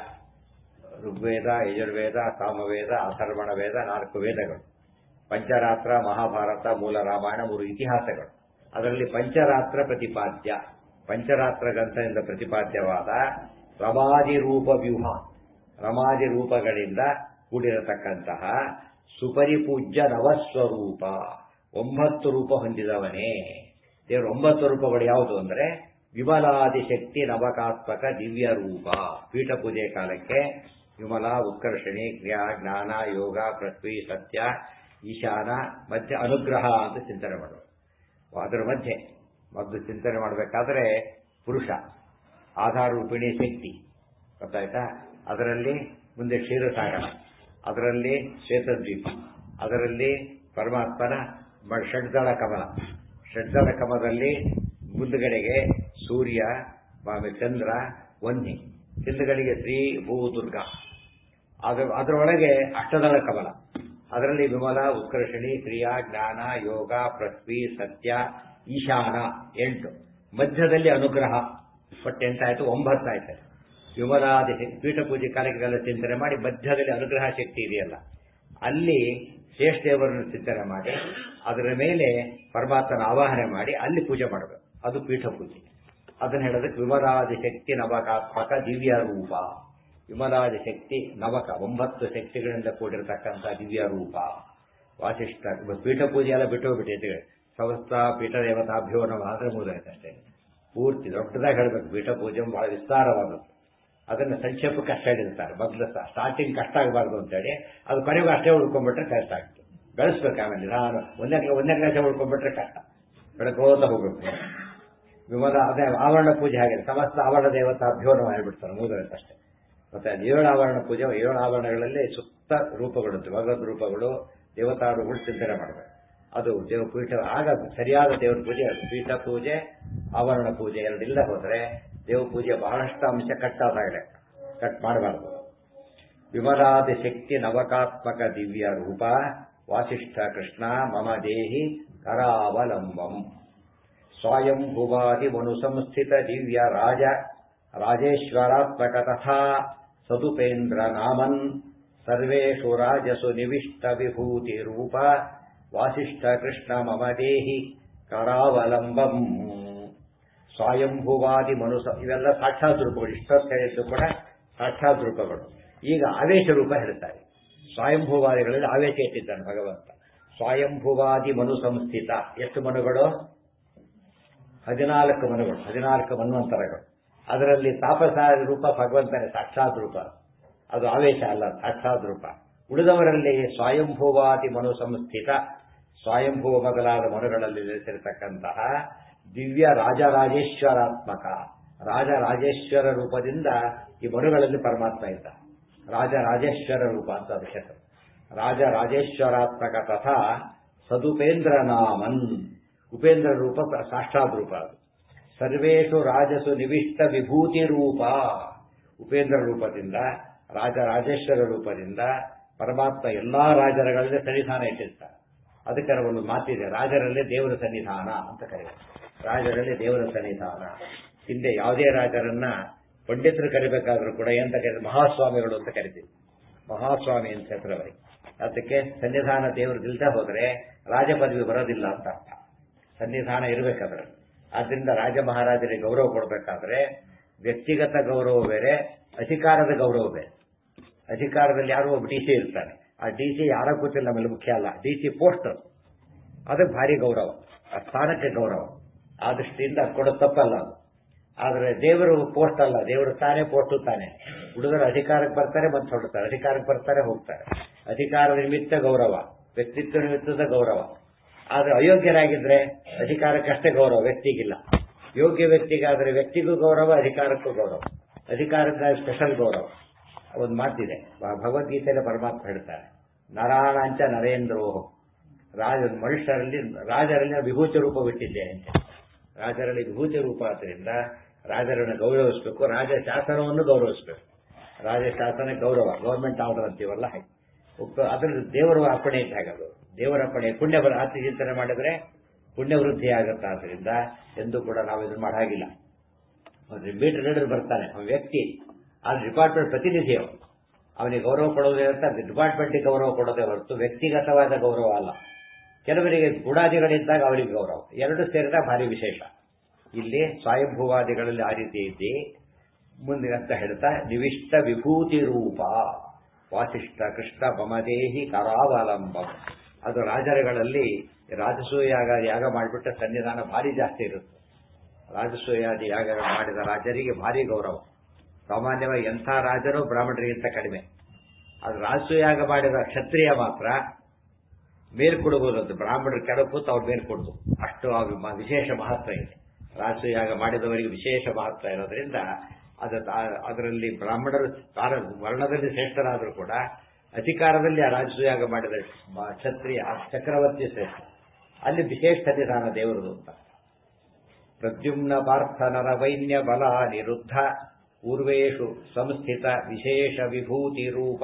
ಋಗ್ವೇದ ಯಜುರ್ವೇದ ಸಾಮವೇದ ಅಥರ್ವಣ ವೇದ ನಾಲ್ಕು ವೇದಗಳು ಪಂಚರಾತ್ರ ಮಹಾಭಾರತ ಮೂಲ ರಾಮಾಯಣ ಮೂರು ಇತಿಹಾಸಗಳು ಅದರಲ್ಲಿ ಪಂಚರಾತ್ರ ಪ್ರತಿಪಾದ್ಯ ಪಂಚರಾತ್ರ ಗ್ರಂಥದಿಂದ ಪ್ರತಿಪಾದ್ಯವಾದ ರಮಾದಿ ರೂಪ ವ್ಯೂಹ ರಮಾದಿ ರೂಪಗಳಿಂದ ಕೂಡಿರತಕ್ಕಂತಹ ಸುಪರಿಪೂಜ್ಯ ನವಸ್ವರೂಪ ಒಂಬತ್ತು ರೂಪ ಹೊಂದಿದವನೇ ದೇವರ ಒಂಬತ್ತು ರೂಪಗಳು ಯಾವುದು ಅಂದ್ರೆ ವಿಮಲಾದಿ ಶಕ್ತಿ ನವಕಾತ್ಮಕ ದಿವ್ಯ ರೂಪ ಪೀಠ ಪೂಜೆ ಕಾಲಕ್ಕೆ ವಿಮಲ ಉತ್ಕರ್ಷಣಿ ಕ್ರಿಯಾ ಜ್ಞಾನ ಯೋಗ ಪೃಥ್ವಿ ಸತ್ಯ ಈಶಾನ ಮಧ್ಯೆ ಅನುಗ್ರಹ ಅಂತ ಚಿಂತನೆ ಮಾಡುವ ಅದರ ಮಧ್ಯೆ ಮೊದಲು ಚಿಂತನೆ ಮಾಡಬೇಕಾದ್ರೆ ಪುರುಷ ಆಧಾರ ರೂಪಿಣಿ ಶಕ್ತಿ ಗೊತ್ತಾಯ್ತಾ ಅದರಲ್ಲಿ ಮುಂದೆ ಕ್ಷೀರಸಾಗರ ಅದರಲ್ಲಿ ಶ್ವೇತದ್ವೀಪ ಅದರಲ್ಲಿ ಪರಮಾತ್ಮನ ಷಡ್ದಳ ಕಮಲ ಷಡ್ದಳ ಕಮಲದಲ್ಲಿ ಮುಂದುಗಡೆಗೆ ಸೂರ್ಯ ಆಮೇಲೆ ಚಂದ್ರ ವನ್ನಿ ಹಿಂದುಗಡೆಗೆ ಶ್ರೀ ಭೂ ದುರ್ಗಾ ಅದರ ಅದರೊಳಗೆ ಅಷ್ಟದಳ ಕಮಲ ಅದರಲ್ಲಿ ವಿಮಲ ಉತ್ಕರ್ಷಣಿ ಕ್ರಿಯಾ ಜ್ಞಾನ ಯೋಗ ಪೃಥ್ವಿ ಸತ್ಯ ಈಶಾನ ಎಂಟು ಮಧ್ಯದಲ್ಲಿ ಅನುಗ್ರಹ ಒಟ್ಟು ಎಂಟಾಯ್ತು ಒಂಬತ್ತಾಯ್ತು ವಿಮಲಾದಿ ಪೀಠ ಪೂಜೆ ಕಾಲಕ್ಕೆಲ್ಲ ಚಿಂತನೆ ಮಾಡಿ ಮಧ್ಯದಲ್ಲಿ ಅನುಗ್ರಹ ಶಕ್ತಿ ಇದೆಯಲ್ಲ ಅಲ್ಲಿ ಶ್ರೇಷ್ಠದೇವರನ್ನು ಚಿಂತನೆ ಮಾಡಿ ಅದರ ಮೇಲೆ ಪರಮಾತ್ಮನ ಆವಾಹನೆ ಮಾಡಿ ಅಲ್ಲಿ ಪೂಜೆ ಮಾಡಬೇಕು ಅದು ಪೀಠ ಪೂಜೆ ಅದನ್ನ ಹೇಳೋದಕ್ಕೆ ವಿಮಲಾದಿ ಶಕ್ತಿ ನವಕಾತ್ಮಕ ದಿವ್ಯ ರೂಪ ವಿಮಲಾದಿ ಶಕ್ತಿ ನವಕ ಒಂಬತ್ತು ಶಕ್ತಿಗಳಿಂದ ಕೂಡಿರತಕ್ಕಂಥ ದಿವ್ಯ ರೂಪ ವಾಸಿಷ್ಠ ಪೀಠ ಪೂಜೆ ಎಲ್ಲ ಬಿಟ್ಟು ಹೋಗ್ಬಿಟ್ಟಿದೆ ಸಮಸ್ತ ಪೀಠ ದೇವತಾಭ್ಯೋ ನಾವು ಆದ್ರೆ ಮುಗಿದಾಯ್ತು ಅಷ್ಟೇ ಪೂರ್ತಿ ದೊಡ್ಡದಾಗಿ ಹೇಳಬೇಕು ಪೀಠ ಪೂಜೆ ಬಹಳ ವಿಸ್ತಾರವಾದದ್ದು ಅದನ್ನು ಸಂಕ್ಷೇಪಕ್ಕೆ ಅಷ್ಟೇ ಹಿಡಿತಾರೆ ಮೊದಲು ಸ್ಟಾರ್ಟಿಂಗ್ ಕಷ್ಟ ಆಗಬಾರ್ದು ಅಂತೇಳಿ ಅದು ಕೊನೆಗೂ ಅಷ್ಟೇ ಉಳ್ಕೊಂಡ್ಬಿಟ್ರೆ ಕಷ್ಟ ಆಗ್ತದೆ ಬೆಳೆಸ್ಬೇಕು ಆಮೇಲೆ ನಾನು ಒಂದನೇ ಒಂದನೇ ಕ್ಲಾಸೇ ಉಳ್ಕೊಂಡ್ಬಿಟ್ರೆ ಕಷ್ಟ ಬೆಳಕೋತ ಹೋಗ್ಬೇಕು ವಿಮಲ ಅದೇ ಆವರಣ ಪೂಜೆ ಹಾಗೆ ಸಮಸ್ತ ಆವರಣ ದೇವತಾ ಅಭ್ಯೋನ ಮಾಡಿಬಿಡ್ತಾರೆ ಮೂದರಂತ ಅಷ್ಟೇ ಮತ್ತೆ ಏಳು ಆವರಣ ಪೂಜೆ ಏಳು ಆವರಣಗಳಲ್ಲಿ ಸುತ್ತ ರೂಪಗಳು ಭಗವದ್ ರೂಪಗಳು ದೇವತಾರುಗಳು ಚಿಂತನೆ ಮಾಡಬೇಕು ಅದು ದೇವ ಪೀಠ ಆಗ ಸರಿಯಾದ ದೇವರ ಪೂಜೆ ಅದು ಪೀಠ ಪೂಜೆ ಆವರಣ ಪೂಜೆ ಎರಡಿಲ್ಲ ಹೋದರೆ ದೇವ ಪೂಜೆ ಬಹಳಷ್ಟು ಅಂಶ ಕಟ್ಟಾದಾಗಲೇ ಕಟ್ ಮಾಡಬಾರ್ದು ವಿಮಲಾದಿ ಶಕ್ತಿ ನವಕಾತ್ಮಕ ದಿವ್ಯ ರೂಪ ವಾಸಿಷ್ಠ ಕೃಷ್ಣ ಮಮ ದೇಹಿ ಕರಾವಲಂಬಂ ಸ್ವಯಂಭುವಾದಿ ಮನು ಸಂಸ್ಥಿತ ದಿವ್ಯ ರಾಜ ರಾಜೇಶ್ವರಾತ್ಮಕ ತಥಾ ಸದುಪೇಂದ್ರ ನಾಮನ್ ಸರ್ವೇಷು ರಾಜಸು ನಿವಿಷ್ಟ ವಿಭೂತಿ ರೂಪ ವಾಸಿಷ್ಠ ಕೃಷ್ಣ ಮಮ ದೇಹಿ ಕರಾವಲಂಬಂ ಸ್ವಯಂಭುವಾದಿ ಮನುಸ ಇವೆಲ್ಲ ಸಾಕ್ಷಾತ್ ರೂಪಗಳು ಇಷ್ಟೊತ್ತು ಹೇಳಿದ್ದು ಕೂಡ ಸಾಕ್ಷಾತ್ ರೂಪಗಳು ಈಗ ಆವೇಶ ರೂಪ ಹೇಳ್ತಾರೆ ಸ್ವಯಂಭುವಾದಿಗಳಲ್ಲಿ ಆವೇಶ ಇಟ್ಟಿದ್ದಾನೆ ಭಗವಂತ ಸ್ವಯಂಭುವಾದಿ ಮನು ಸಂಸ್ಥಿತ ಎಷ್ಟು ಮನುಗಳು ಹದಿನಾಲ್ಕು ಮನುಗಳು ಹದಿನಾಲ್ಕು ಮನ್ವಂತರಗಳು ಅದರಲ್ಲಿ ತಾಪಸ ರೂಪ ಭಗವಂತನೇ ಸಾಕ್ಷಾತ್ ರೂಪ ಅದು ಆವೇಶ ಅಲ್ಲ ಸಾಕ್ಷಾತ್ ರೂಪ ಉಳಿದವರಲ್ಲಿ ಸ್ವಯಂಭುವಾದಿ ಮನು ಸಂಸ್ಥಿತ ಸ್ವಯಂಭುವ ಮೊದಲಾದ ಮನುಗಳಲ್ಲಿ ನೆಲೆಸಿರತಕ್ಕಂತಹ ದಿವ್ಯ ರಾಜರಾಜೇಶ್ವರಾತ್ಮಕ ರಾಜರಾಜೇಶ್ವರ ರೂಪದಿಂದ ಈ ಮನುಗಳಲ್ಲಿ ಪರಮಾತ್ಮ ಇದ್ದ ರಾಜರಾಜೇಶ್ವರ ರೂಪ ಅಂತ ಅದು ಹೆಸರು ರಾಜರಾಜೇಶ್ವರಾತ್ಮಕ ತಥಾ ಸದುಪೇಂದ್ರ ನಾಮನ್ ಉಪೇಂದ್ರ ರೂಪ ಸಾಕ್ಷಾತ್ ರೂಪ ಅದು ಸರ್ವೇಷು ರಾಜಸು ನಿವಿಷ್ಟ ವಿಭೂತಿ ರೂಪ ಉಪೇಂದ್ರ ರೂಪದಿಂದ ರಾಜರಾಜೇಶ್ವರ ರೂಪದಿಂದ ಪರಮಾತ್ಮ ಎಲ್ಲಾ ರಾಜರಗಳಲ್ಲಿ ಸನ್ನಿಧಾನ ಇಟ್ಟಿರ್ತಾರೆ ಅದಕ್ಕೆ ಒಂದು ಮಾತಿದೆ ರಾಜರಲ್ಲೇ ದೇವರ ಸನ್ನಿಧಾನ ಅಂತ ಕರೆಯುತ್ತೆ ರಾಜರಲ್ಲಿ ದೇವರ ಸನ್ನಿಧಾನ ಹಿಂದೆ ಯಾವುದೇ ರಾಜರನ್ನ ಪಂಡಿತರು ಕರಿಬೇಕಾದ್ರೂ ಕೂಡ ಎಂತ ಕರೀತಾರೆ ಮಹಾಸ್ವಾಮಿಗಳು ಅಂತ ಕರಿತೀವಿ ಮಹಾಸ್ವಾಮಿ ಅಂತ ಹೆಸರು ಅವರಿಗೆ ಅದಕ್ಕೆ ಸನ್ನಿಧಾನ ದೇವರದಿಲ್ಲದೆ ಹೋದರೆ ರಾಜ ಪದವಿ ಬರೋದಿಲ್ಲ ಅಂತ ಅರ್ಥ ಸನ್ನಿಧಾನ ಇರಬೇಕಾದ್ರೆ ಆದ್ರಿಂದ ರಾಜ ಮಹಾರಾಜರಿಗೆ ಗೌರವ ಕೊಡಬೇಕಾದ್ರೆ ವ್ಯಕ್ತಿಗತ ಗೌರವ ಬೇರೆ ಅಧಿಕಾರದ ಗೌರವ ಬೇರೆ ಅಧಿಕಾರದಲ್ಲಿ ಯಾರೋ ಒಬ್ಬ ಡಿ ಸಿ ಇರ್ತಾನೆ ಆ ಡಿ ಸಿ ಯಾರ ಗೊತ್ತಿಲ್ಲ ನಮ್ಮಲ್ಲಿ ಮುಖ್ಯ ಅಲ್ಲ ಡಿ ಸಿ ಪೋಸ್ಟ್ ಅದಕ್ಕೆ ಭಾರಿ ಗೌರವ ಆ ಸ್ಥಾನಕ್ಕೆ ಗೌರವ ಆ ದೃಷ್ಟಿಯಿಂದ ಅದು ಕೊಡೋದು ತಪ್ಪಲ್ಲ ಅದು ಆದರೆ ದೇವರು ಪೋಸ್ಟ್ ಅಲ್ಲ ದೇವರು ತಾನೇ ಪೋಸ್ಟು ತಾನೆ ಹುಡುಗರು ಅಧಿಕಾರಕ್ಕೆ ಬರ್ತಾರೆ ಮತ್ತೆ ಹೊರಡ್ತಾರೆ ಅಧಿಕಾರಕ್ಕೆ ಬರ್ತಾರೆ ಹೋಗ್ತಾರೆ ಅಧಿಕಾರದ ನಿಮಿತ್ತ ಗೌರವ ವ್ಯಕ್ತಿತ್ವ ನಿಮಿತ್ತದ ಗೌರವ ಆದರೆ ಅಯೋಗ್ಯರಾಗಿದ್ರೆ ಅಧಿಕಾರಕ್ಕಷ್ಟೇ ಗೌರವ ವ್ಯಕ್ತಿಗಿಲ್ಲ ಯೋಗ್ಯ ವ್ಯಕ್ತಿಗಾದರೆ ವ್ಯಕ್ತಿಗೂ ಗೌರವ ಅಧಿಕಾರಕ್ಕೂ ಗೌರವ ಅಧಿಕಾರಕ್ಕೆ ಸ್ಪೆಷಲ್ ಗೌರವ ಒಂದು ಮಾತಿದೆ ಭಗವದ್ಗೀತೆಯಲ್ಲಿ ಪರಮಾತ್ಮ ಹೇಳ್ತಾರೆ ನರಾಣಾಂಚ ನರೇಂದ್ರೋ ರಾಜ ಮನುಷ್ಯರಲ್ಲಿ ರಾಜರಲ್ಲಿ ವಿಭೂತಿ ರೂಪ ಬಿಟ್ಟಿದ್ದೇನೆ ಅಂತ ರಾಜರಲ್ಲಿ ವಿಭೂತಿ ರೂಪ ಆದ್ದರಿಂದ ರಾಜರನ್ನು ಗೌರವಿಸಬೇಕು ರಾಜ ಶಾಸನವನ್ನು ಗೌರವಿಸಬೇಕು ರಾಜ ಶಾಸನ ಗೌರವ ಗೌರ್ಮೆಂಟ್ ಆರ್ಡರ್ ಅಂತೀವಲ್ಲ ಹಾಗೆ ಅದರಲ್ಲಿ ದೇವರ ಅರ್ಪಣೆ ಇದ್ದಾಗದು ದೇವರ ಅರ್ಪಣೆ ಪುಣ್ಯ ಆತ್ಮ ಚಿಂತನೆ ಮಾಡಿದ್ರೆ ಪುಣ್ಯ ವೃದ್ಧಿ ಆಗುತ್ತೆ ಆದ್ರಿಂದ ಎಂದು ಕೂಡ ನಾವು ಇದನ್ನು ಮಾಡಾಗಿಲ್ಲ ಮೀಟರ್ ಲೀಡರ್ ಬರ್ತಾನೆ ಅವನ ವ್ಯಕ್ತಿ ಆ ಡಿಪಾರ್ಟ್ಮೆಂಟ್ ಪ್ರತಿನಿಧಿ ಅವನು ಅವನಿಗೆ ಗೌರವ ಕೊಡೋದೇ ಅಂತ ಡಿಪಾರ್ಟ್ಮೆಂಟ್ಗೆ ಗೌರವ ಕೊಡೋದೇ ಹೊರತು ವ್ಯಕ್ತಿಗತವಾದ ಗೌರವ ಅಲ್ಲ ಕೆಲವರಿಗೆ ಗುಡಾದಿಗಳಿದ್ದಾಗ ಅವರಿಗೆ ಗೌರವ ಎರಡು ಸೇರಿದ ಭಾರಿ ವಿಶೇಷ ಇಲ್ಲಿ ಸ್ವಯಂಭೂವಾದಿಗಳಲ್ಲಿ ಆ ರೀತಿ ಇದ್ದಿ ಮುಂದೆ ಅಂತ ಹೇಳ್ತಾ ನಿವಿಷ್ಟ ವಿಭೂತಿ ರೂಪ ವಾಸಿಷ್ಠ ಕೃಷ್ಣ ಮಮದೇಹಿ ಕರಾವಲಂಬಂ ಅದು ರಾಜರುಗಳಲ್ಲಿ ರಾಜಸೂಯಾಗ ಯಾಗ ಮಾಡಿಬಿಟ್ಟ ಸನ್ನಿಧಾನ ಭಾರಿ ಜಾಸ್ತಿ ಇರುತ್ತೆ ರಾಜಸೂಯಾದಿ ಯಾಗ ಮಾಡಿದ ರಾಜರಿಗೆ ಭಾರಿ ಗೌರವ ಸಾಮಾನ್ಯವಾಗಿ ಎಂಥ ರಾಜರು ಬ್ರಾಹ್ಮಣರಿಗಿಂತ ಕಡಿಮೆ ಅದು ರಾಜಸೂಯಾಗ ಮಾಡಿದ ಕ್ಷತ್ರಿಯ ಮಾತ್ರ ಮೇಲ್ಕೊಡಬಹುದಂತೆ ಬ್ರಾಹ್ಮಣರು ಕೆಳಕೂತು ಅವ್ರು ಮೇಲ್ಕೊಡ್ದು ಅಷ್ಟು ಆ ವಿಶೇಷ ಮಹತ್ವ ಇದೆ ರಾಜಸೂಯಾಗ ಮಾಡಿದವರಿಗೆ ವಿಶೇಷ ಮಹತ್ವ ಇರೋದ್ರಿಂದ ಅದ ಅದರಲ್ಲಿ ಬ್ರಾಹ್ಮಣರು ತಾರ ವರ್ಣದಲ್ಲಿ ಶ್ರೇಷ್ಠರಾದರೂ ಕೂಡ ಅಧಿಕಾರದಲ್ಲಿ ಆ ರಾಜಸೂಯಾಗ ಮಾಡಿದ ಕ್ಷತ್ರಿಯ ಚಕ್ರವರ್ತಿ ಶ್ರೇಷ್ಠ ಅಲ್ಲಿ ವಿಶೇಷ ಸನ್ನಿಧಾನ ದೇವರದು ಅಂತ ಪ್ರದ್ಯುಮ್ನ ಪಾರ್ಥ ನರವೈನ್ಯ ಬಲ ನಿರುದ್ಧ ಪೂರ್ವೇಶು ಸಂಸ್ಥಿತ ವಿಶೇಷ ವಿಭೂತಿ ರೂಪ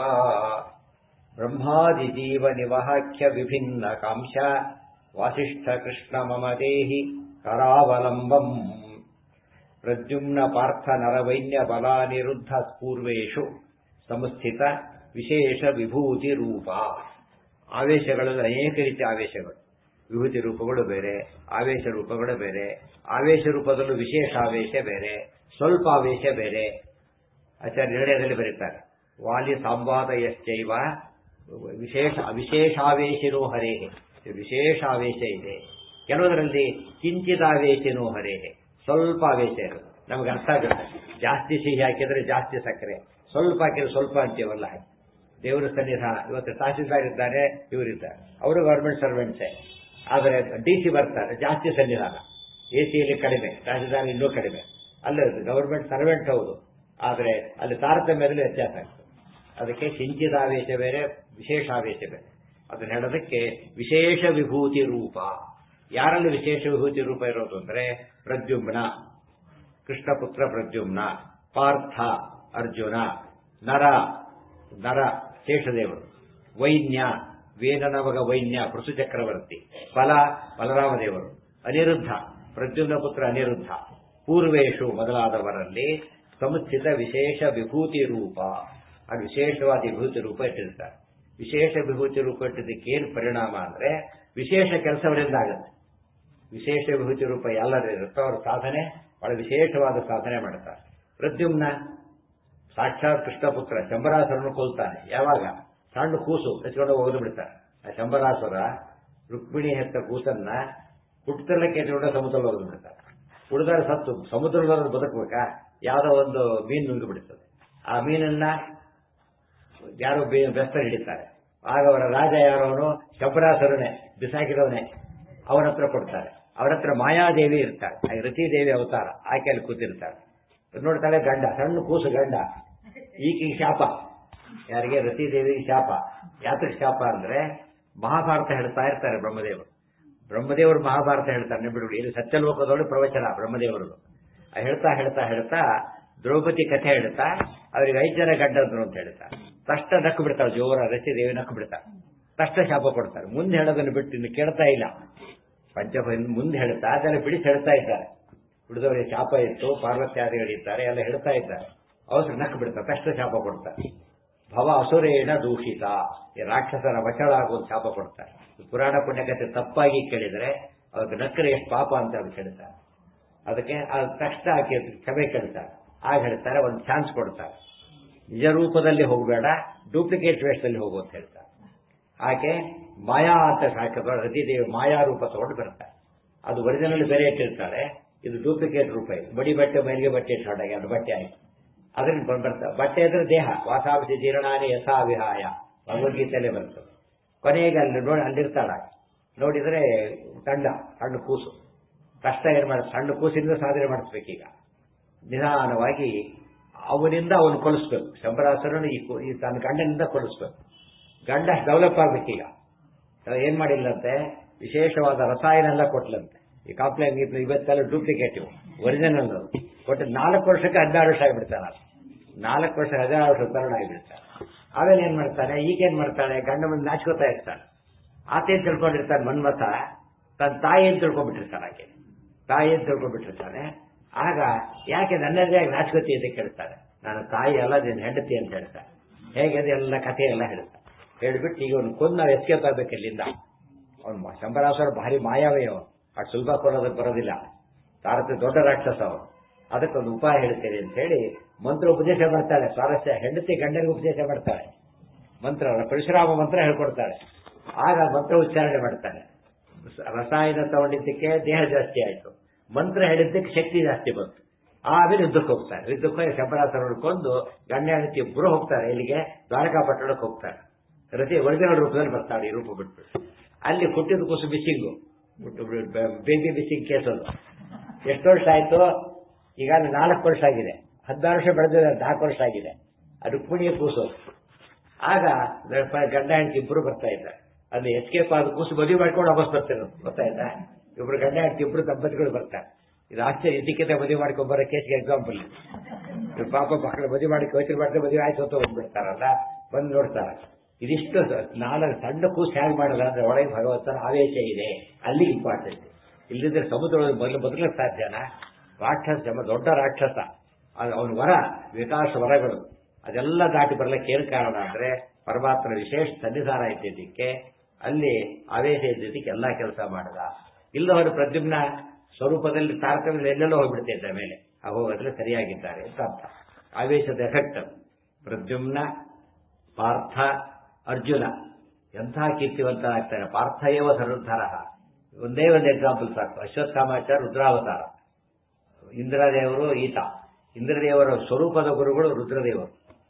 ಬ್ರಹ್ಮಾದಿ ಜೀವ ನಿವಹಾಖ್ಯ ವಿಭಿನ್ನ ಕಾಂಶ ವಾಸಿಷ್ಠ ಕೃಷ್ಣ ಮಮ ದೇಹಿ ಕರಾವಲಂಬಂ ಪ್ರದ್ಯುಮ್ನ ಪಾರ್ಥ ನರವೈನ್ಯ ಬಲಾನಿರುದ್ಧ ಪೂರ್ವೇಶು ಸಂಸ್ಥಿತ ವಿಶೇಷ ವಿಭೂತಿ ರೂಪ ಆವೇಶಗಳಲ್ಲಿ ಅನೇಕ ರೀತಿಯ ಆವೇಶಗಳು ವಿಭೂತಿ ರೂಪಗಳು ಬೇರೆ ಆವೇಶ ರೂಪಗಳು ಬೇರೆ ಆವೇಶ ರೂಪದಲ್ಲೂ ವಿಶೇಷ ಆವೇಶ ಬೇರೆ ಸ್ವಲ್ಪ ಆವೇಶ ಬೇರೆ ಆಚಾರ್ಯ ನಿರ್ಣಯದಲ್ಲಿ ಬರೀತಾರೆ ವಾಲಿ ಸಂವಾದಯಶ್ಚೈವ ವಿಶೇಷ ಅವಿಶೇಷಾವೇಶಿನೋ ಹರೇ ವಿಶೇಷ ಆವೇಶ ಇದೆ ಕೆಲವದರಲ್ಲಿ ಕಿಂಚಿದಾವೇಶಿನೋ ಹರೇ ಸ್ವಲ್ಪ ಆವೇಶ ಇರುತ್ತೆ ನಮ್ಗೆ ಅರ್ಥ ಆಗುತ್ತೆ ಜಾಸ್ತಿ ಸಿಹಿ ಹಾಕಿದ್ರೆ ಜಾಸ್ತಿ ಸಕ್ಕರೆ ಸ್ವಲ್ಪ ಹಾಕಿದ್ರೆ ಸ್ವಲ್ಪ ಅಂತೀವಲ್ಲ ಹಾಗೆ ದೇವರ ಸನ್ನಿಧಾನ ಇವತ್ತು ತಹಸೀಲ್ದಾರ್ ಇದ್ದಾರೆ ಇವರಿದ್ದಾರೆ ಅವರು ಗೌರ್ಮೆಂಟ್ ಸರ್ವೆಂಟ್ಸೇ ಆದರೆ ಡಿ ಸಿ ಬರ್ತಾರೆ ಜಾಸ್ತಿ ಸನ್ನಿಧಾನ ಎ ಸಿಯಲ್ಲಿ ಕಡಿಮೆ ತಹಸೀಲ್ದಾರ್ ಇನ್ನೂ ಕಡಿಮೆ ಅಲ್ಲೇ ಗೌರ್ಮೆಂಟ್ ಸರ್ವೆಂಟ್ ಹೌದು ಆದರೆ ಅಲ್ಲಿ ತಾರತಮ್ಯದಲ್ಲಿ ವ್ಯತ್ಯಾಸ ಆಗ್ತದೆ ಅದಕ್ಕೆ ಕಿಂಚಿದ ಆವೇಶ ಬೇರೆ ವಿಶೇಷ ಆವೇಶ ಬೇರೆ ಅದನ್ನ ಹೇಳೋದಕ್ಕೆ ವಿಶೇಷ ವಿಭೂತಿ ರೂಪ ಯಾರಲ್ಲಿ ವಿಶೇಷ ವಿಭೂತಿ ರೂಪ ಇರೋದು ಅಂದ್ರೆ ಪ್ರದ್ಯುಮ್ನ ಕೃಷ್ಣಪುತ್ರ ಪ್ರದ್ಯುಮ್ನ ಪಾರ್ಥ ಅರ್ಜುನ ನರ ನರ ಶೇಷದೇವರು ವೈನ್ಯ ವೇದನ ಮಗ ವೈನ್ಯ ಪೃಥು ಚಕ್ರವರ್ತಿ ಫಲ ಬಲರಾಮದೇವರು ಅನಿರುದ್ಧ ಪ್ರದ್ಯುಮ್ನ ಪುತ್ರ ಅನಿರುದ್ಧ ಪೂರ್ವೇಶು ಮೊದಲಾದವರಲ್ಲಿ ಸಮುಚಿತ ವಿಶೇಷ ವಿಭೂತಿ ರೂಪ ಅದು ವಿಶೇಷವಾದ ವಿಭೂತಿ ರೂಪ ಇಟ್ಟಿರ್ತಾರೆ ವಿಶೇಷ ವಿಭೂತಿ ರೂಪ ಇಟ್ಟಿದ್ದಕ್ಕೆ ಏನು ಪರಿಣಾಮ ಅಂದ್ರೆ ವಿಶೇಷ ಕೆಲಸವರಿಂದ ಆಗುತ್ತೆ ವಿಶೇಷ ವಿಭೂತಿ ರೂಪ ಎಲ್ಲರೂ ಇರುತ್ತೋ ಅವ್ರ ಸಾಧನೆ ಬಹಳ ವಿಶೇಷವಾದ ಸಾಧನೆ ಮಾಡ್ತಾರೆ ಪ್ರದ್ಯುಮ್ನ ಸಾಕ್ಷಾತ್ ಕೃಷ್ಣಪುತ್ರ ಶಂಬರಾಸುರನ್ನು ಕೊಲ್ತಾನೆ ಯಾವಾಗ ಸಣ್ಣ ಕೂಸು ಎತ್ಕೊಂಡು ಹೋಗಿ ಬಿಡ್ತಾರೆ ಆ ಶಂಬರಾಸುರ ರುಕ್ಮಿಣಿ ಹೆತ್ತ ಕೂಸನ್ನ ಹುಟ್ಟಲಕ್ಕೆ ಎತ್ಕೊಂಡು ಸಮುದ್ರದಲ್ಲಿ ಹೋಗಿ ಬಿಡ್ತಾರೆ ಉಳಿದಾರೆ ಸತ್ತು ಸಮುದ್ರದಲ್ಲಿ ಬದುಕಬೇಕಾ ಯಾವುದೋ ಒಂದು ಮೀನು ನುಂಗಿ ಬಿಡ್ತದೆ ಆ ಮೀನನ್ನ ಯಾರೋ ಬೆಸ್ತ ಹಿಡಿತಾರೆ ಆಗ ಅವರ ರಾಜ ಯಾರವನು ಶಂಬರಾಸುರನೇ ಬಿಸಾಕಿದವನೇ ಅವನ ಹತ್ರ ಕೊಡ್ತಾರೆ ಅವರ ಹತ್ರ ಮಾಯಾದೇವಿ ಇರ್ತಾಳೆ ಆಗ ರತಿದೇವಿ ಅವತಾರ ಆಕೆಯಲ್ಲಿ ಕೂತಿರ್ತಾಳೆ ನೋಡ್ತಾಳೆ ಗಂಡ ಸಣ್ಣ ಕೂಸು ಗಂಡ ಈಕೆಗೆ ಶಾಪ ಯಾರಿಗೆ ರತಿದೇವಿಗೆ ಶಾಪ ಯಾತಕ್ಕೆ ಶಾಪ ಅಂದ್ರೆ ಮಹಾಭಾರತ ಹೇಳ್ತಾ ಇರ್ತಾರೆ ಬ್ರಹ್ಮದೇವರು ಬ್ರಹ್ಮದೇವರು ಮಹಾಭಾರತ ಹೇಳ್ತಾರೆ ನೆಬಿಡುಡಿ ಇದು ಸತ್ಯಲೋಕದೊಳಗೆ ಪ್ರವಚನ ಬ್ರಹ್ಮದೇವರದು ಆ ಹೇಳ್ತಾ ಹೇಳ್ತಾ ಹೇಳ್ತಾ ದ್ರೌಪದಿ ಕಥೆ ಹೇಳ್ತಾ ಅವ್ರಿಗೆ ಐದು ಜನ ಗಂಡಂದ್ರು ಅಂತ ಹೇಳ್ತಾ ತಷ್ಟ ನಕ್ಕು ಬಿಡ್ತಾಳೆ ಜೋರ ರತಿದೇವಿ ನಕ್ಕು ಬಿಡ್ತಾರೆ ತಷ್ಟ ಶಾಪ ಕೊಡ್ತಾರೆ ಮುಂದೆ ಹೇಳೋದನ್ನು ಬಿಟ್ಟು ಇನ್ನು ಕೇಳ್ತಾ ಇಲ್ಲ ಪಂಚಭ ಮುಂದೆ ಹೇಳ್ತಾ ಅದನ್ನು ಬಿಡಿಸಿ ಹೇಳ್ತಾ ಇದ್ದಾರೆ ಉಳಿದವರಿಗೆ ಶಾಪ ಇತ್ತು ಪಾರ್ವತ್ಯಾದಿಗಳಿದ್ದಾರೆ ಎಲ್ಲ ಹೇಳ್ತಾ ಇದ್ದಾರೆ ಅವಸರ ನಕ್ಕು ಬಿಡ್ತಾರೆ ತಷ್ಟ ಶಾಪ ಕೊಡ್ತಾರೆ ಭವ ಅಸುರೇಣ ದೂಷಿತ ಈ ರಾಕ್ಷಸರ ವಚಳ ಆಗುವಂತ ಶಾಪ ಕೊಡ್ತಾರೆ ಪುರಾಣ ಪುಣ್ಯಕತೆ ತಪ್ಪಾಗಿ ಕೇಳಿದ್ರೆ ಅವ್ರಿಗೆ ನಕ್ಕರೆ ಎಷ್ಟು ಪಾಪ ಅಂತ ಅವ್ರು ಕೇಳ್ತಾರೆ ಅದಕ್ಕೆ ಅದು ತಕ್ಷಣ ಆಕೆ ಕ್ಷಮೆ ಕೇಳ್ತಾರೆ ಆಗ ಹೇಳ್ತಾರೆ ಒಂದು ಚಾನ್ಸ್ ಕೊಡ್ತಾರೆ ನಿಜ ರೂಪದಲ್ಲಿ ಹೋಗಬೇಡ ಡೂಪ್ಲಿಕೇಟ್ ವೇಷದಲ್ಲಿ ಹೋಗು ಅಂತ ಹೇಳ್ತಾರೆ ಆಕೆ ಮಾಯಾ ಅಂತ ಹಾಕಿದ್ರು ರತಿದೇವಿ ಮಾಯಾ ರೂಪ ತಗೊಂಡು ಬರ್ತಾರೆ ಅದು ಒರಿಜಿನಲ್ ಬೇರೆ ಇಟ್ಟಿರ್ತಾರೆ ಇದು ಡೂಪ್ಲಿಕೇಟ್ ರೂಪ ಇದು ಬಡಿ ಬಟ್ಟೆ ಮೈಲಿಗೆ ಬಟ್ಟೆ ಇಟ್ಟಾಗಿ ಅದು ಬಟ್ಟೆ ಆಯ್ತು ಅದನ್ನ ಬರ್ತಾರೆ ಬಟ್ಟೆ ಅಂದ್ರೆ ದೇಹ ವಾಸಾಂಶ ಜೀರ್ಣಾನಿ ಯಥಾ ವಿಹಾಯ ಭಗವದ್ಗೀತೆಯಲ್ಲೇ ಬರ್ತದೆ ಕೊನೆಗೆ ಅಲ್ಲಿ ನೋಡಿ ಅಲ್ಲಿರ್ತಾಳ ನೋಡಿದ್ರೆ ತಂಡ ಸಣ್ಣ ಕೂಸು ಕಷ್ಟ ಏನ್ ಮಾಡ ಸಣ್ಣ ಕೂಸಿಂದ ಸಾಧನೆ ಮಾಡಿಸ್ಬೇಕೀಗ ನಿಧಾನವಾಗಿ ಅವನಿಂದ ಅವನು ಕೊಲಿಸ್ಬೇಕು ಶಂಬರಾಸುರನು ಈ ಕು- ಈ ತನ್ನ ಗಂಡನಿಂದ ಕೊಲಿಸ್ಬೇಕು ಗಂಡ ಡೆವಲಪ್ ಆಗ್ಬೇಕೀಗ ಏನ್ ಮಾಡಿಲ್ಲಂತೆ ವಿಶೇಷವಾದ ರಸಾಯನ ಎಲ್ಲ ಕೊಟ್ಲಂತೆ ಈ ಕಾಂಪ್ಲೇನ್ ಇವತ್ತೆಲ್ಲ ಡೂಪ್ಲಿಕೇಟಿವ್ ಒರಿಜಿನಲ್ ಕೊಟ್ಟು ನಾಲ್ಕು ವರ್ಷಕ್ಕೆ ಹದಿನಾರು ವರ್ಷ ಆಗಿಬಿಡ್ತಾನೆ ನಾಲ್ಕು ವರ್ಷ ಹದಿನಾರು ವರ್ಷ ತರುಣ ಆಗಿಬಿಡ್ತಾನೆ ಆಮೇಲೆ ಏನ್ ಮಾಡ್ತಾನೆ ಈಗೇನ್ ಮಾಡ್ತಾನೆ ಗಂಡ ಮುಂದೆ ನಾಚ್ಕೋತಾ ಇರ್ತಾನೆ ಆತೇನ್ ತಿಳ್ಕೊಂಡಿರ್ತಾನೆ ಮನ್ಮಥ ತನ್ನ ತಾಯಿ ಅಂತ ತಿಳ್ಕೊಂಡ್ಬಿಟ್ಟಿರ್ತಾನೆ ಆಕೆ ತಾಯಿ ಅಂತ ತಿಳ್ಕೊಂಡ್ಬಿಟ್ಟಿರ್ತಾನೆ ಆಗ ಯಾಕೆ ನನ್ನದೇ ಆಗಿ ನಾಚ್ಕೋತಿ ಅಂತ ಕೇಳ್ತಾನೆ ನಾನು ತಾಯಿ ಅಲ್ಲ ನಿನ್ನ ಹೆಂಡತಿ ಅಂತ ಹೇಳ್ತಾನೆ ಹೇಗೆ ಅದೆಲ್ಲ ಕಥೆ ಎಲ್ಲ ಹೇಳ್ತಾನೆ ಹೇಳ್ಬಿಟ್ಟು ಈಗ ಅವ್ನು ಕೊಂದು ನಾವು ಎಸ್ಕೇಪ್ ಆಗ್ಬೇಕು ಇಲ್ಲಿಂದ ಅವ್ನು ಶಂಬರಾಸುರ ಭಾರಿ ಮಾಯಾವೇ ಅವನು ಅಷ್ಟು ಸುಲಭ ಕೊಡೋದಕ್ಕೆ ಬರೋದಿಲ್ಲ ತಾರತ ದೊಡ್ಡ ರಾಕ್ಷಸ ಅವನು ಅದಕ್ಕೊಂದು ಉಪಾಯ ಹೇಳ್ತೇನೆ ಅಂತ ಹೇಳಿ ಮಂತ್ರ ಉಪದೇಶ ಮಾಡ್ತಾಳೆ ಸ್ವಾರಸ್ಯ ಹೆಂಡತಿ ಗಂಡನಿಗೆ ಉಪದೇಶ ಮಾಡ್ತಾಳೆ ಮಂತ್ರ ಪರಶುರಾಮ ಮಂತ್ರ ಹೇಳ್ಕೊಡ್ತಾಳೆ ಆಗ ಮಂತ್ರ ಉಚ್ಚಾರಣೆ ಮಾಡ್ತಾನೆ ರಸಾಯನ ತಗೊಂಡಿದ್ದಕ್ಕೆ ದೇಹ ಜಾಸ್ತಿ ಆಯಿತು ಮಂತ್ರ ಹೇಳಿದ್ದಕ್ಕೆ ಶಕ್ತಿ ಜಾಸ್ತಿ ಬಂತು ಆಮೇಲೆ ಯುದ್ಧಕ್ಕೆ ಹೋಗ್ತಾರೆ ಯುದ್ಧಕ್ಕೆ ಹೋಗಿ ಶಂಬರಾಸರನ್ನು ಕೊಂದು ಗಂಡ ಹೆಂಡತಿ ಇಬ್ಬರು ಹೋಗ್ತಾರೆ ಇಲ್ಲಿಗೆ ದ್ವಾರಕಾಪಟ್ಟಣಕ್ಕೆ ಹೋಗ್ತಾರೆ ರತಿ ಒರಿಜಿನಲ್ ರೂಪದಲ್ಲಿ ಬರ್ತಾಳೆ ಈ ರೂಪ ಬಿಟ್ಬಿಟ್ಟು ಅಲ್ಲಿ ಹುಟ್ಟಿದ ಕುಸು ಬಿಸಿಂಗು ಬೇಬಿ ಬಿಸಿಂಗ್ ಕೇಸ್ ಅದು ಎಷ್ಟು ವರ್ಷ ಆಯ್ತು ಈಗ ನಾಲ್ಕು ವರ್ಷ ಆಗಿದೆ ಹದಿನಾರು ವರ್ಷ ಬೆಳೆದಿದೆ ನಾಲ್ಕು ವರ್ಷ ಆಗಿದೆ ಆ ರುಕ್ಮಿಣಿಯ ಕೂಸು ಆಗ ಗಂಡ ಹೆಂಡತಿ ಇಬ್ಬರು ಬರ್ತಾ ಇದ್ದಾರೆ ಅಲ್ಲಿ ಎಸ್ಕೇಪ್ ಆದ ಕೂಸು ಮದುವೆ ಮಾಡ್ಕೊಂಡು ವಾಪಸ್ ಬರ್ತಾರೆ ಗೊತ್ತಾಯ್ತಾ ಇಬ್ರು ಗಂಡ ಹೆಂಡತಿ ಇಬ್ರು ದಂಪತಿಗಳು ಬರ್ತಾರೆ ಇದು ಆಶ್ಚರ್ಯ ಇದಕ್ಕಿಂತ ಮದುವೆ ಮಾಡ್ಕೊಂಡು ಬರೋ ಕೇಸ್ಗೆ ಎಕ್ಸಾಂಪಲ್ ಇವ್ರು ಪಾಪ ಮಕ್ಕಳು ಮದುವೆ ಮಾಡಿ ಯೋಚನೆ ಮಾಡಿದ್ರೆ ಮದುವೆ ಆಯ್ತು ಅಂತ ಬಂದ್ಬಿಡ್ತಾರಲ್ಲ ಬಂದು ನೋಡ್ತಾರೆ ಇದಿಷ್ಟು ನಾಲ್ಕು ಸಣ್ಣ ಕೂಸು ಹೇಗೆ ಮಾಡಲ್ಲ ಅಂದ್ರೆ ಒಳಗೆ ಭಗವಂತನ ಆವೇಶ ಇದೆ ಅಲ್ಲಿ ಇಂಪಾರ್ಟೆಂಟ್ ಇಲ್ಲಿದ್ರೆ ಸಮುದ್ರದೊಳಗೆ ಮೊದಲು ಬದಲಕ್ಕೆ ಸಾಧ್ಯನಾ ರಾಕ್ಷಸ ಜಮ ದೊಡ್ಡ ರಾಕ್ಷಸ ಅವನ ವರ ವಿಕಾಸ ವರಗಳು ಅದೆಲ್ಲ ದಾಟಿ ಬರ್ಲಿಕ್ಕೆ ಏನು ಕಾರಣ ಅಂದ್ರೆ ಪರಮಾತ್ಮನ ವಿಶೇಷ ಸನ್ನಿಧಾನ ಇದ್ದಿದ್ದಕ್ಕೆ ಅಲ್ಲಿ ಆವೇಶ ಇದ್ದಿದ್ದಕ್ಕೆ ಎಲ್ಲಾ ಕೆಲಸ ಮಾಡದ ಇಲ್ಲವರು ಪ್ರದ್ಯುಮ್ನ ಸ್ವರೂಪದಲ್ಲಿ ತಾರತಮ್ಯ ಎಲ್ಲೆಲ್ಲೋ ಹೋಗ್ಬಿಡ್ತಿದ್ದ ಮೇಲೆ ಆ ಹೋಗೋದ್ರೆ ಸರಿಯಾಗಿದ್ದಾರೆ ಅಂತ ಅರ್ಥ ಆವೇಶದ ಎಫೆಕ್ಟ್ ಪ್ರದ್ಯುಮ್ನ ಪಾರ್ಥ ಅರ್ಜುನ ಎಂಥ ಕೀರ್ತಿವಂತನಾಗ್ತಾನೆ ಪಾರ್ಥಯೇವ ಸರುದ್ಧರ ಒಂದೇ ಒಂದು ಎಕ್ಸಾಂಪಲ್ ಸಾಕು ಅಶ್ವತ್ಥಾಮಾಚಾರ ರುದ್ರಾವತಾರ ಇಂದ್ರದೇವರು ಈತ ಇಂದ್ರದೇವರ ಸ್ವರೂಪದ ಗುರುಗಳು ರುದ್ರದೇವರು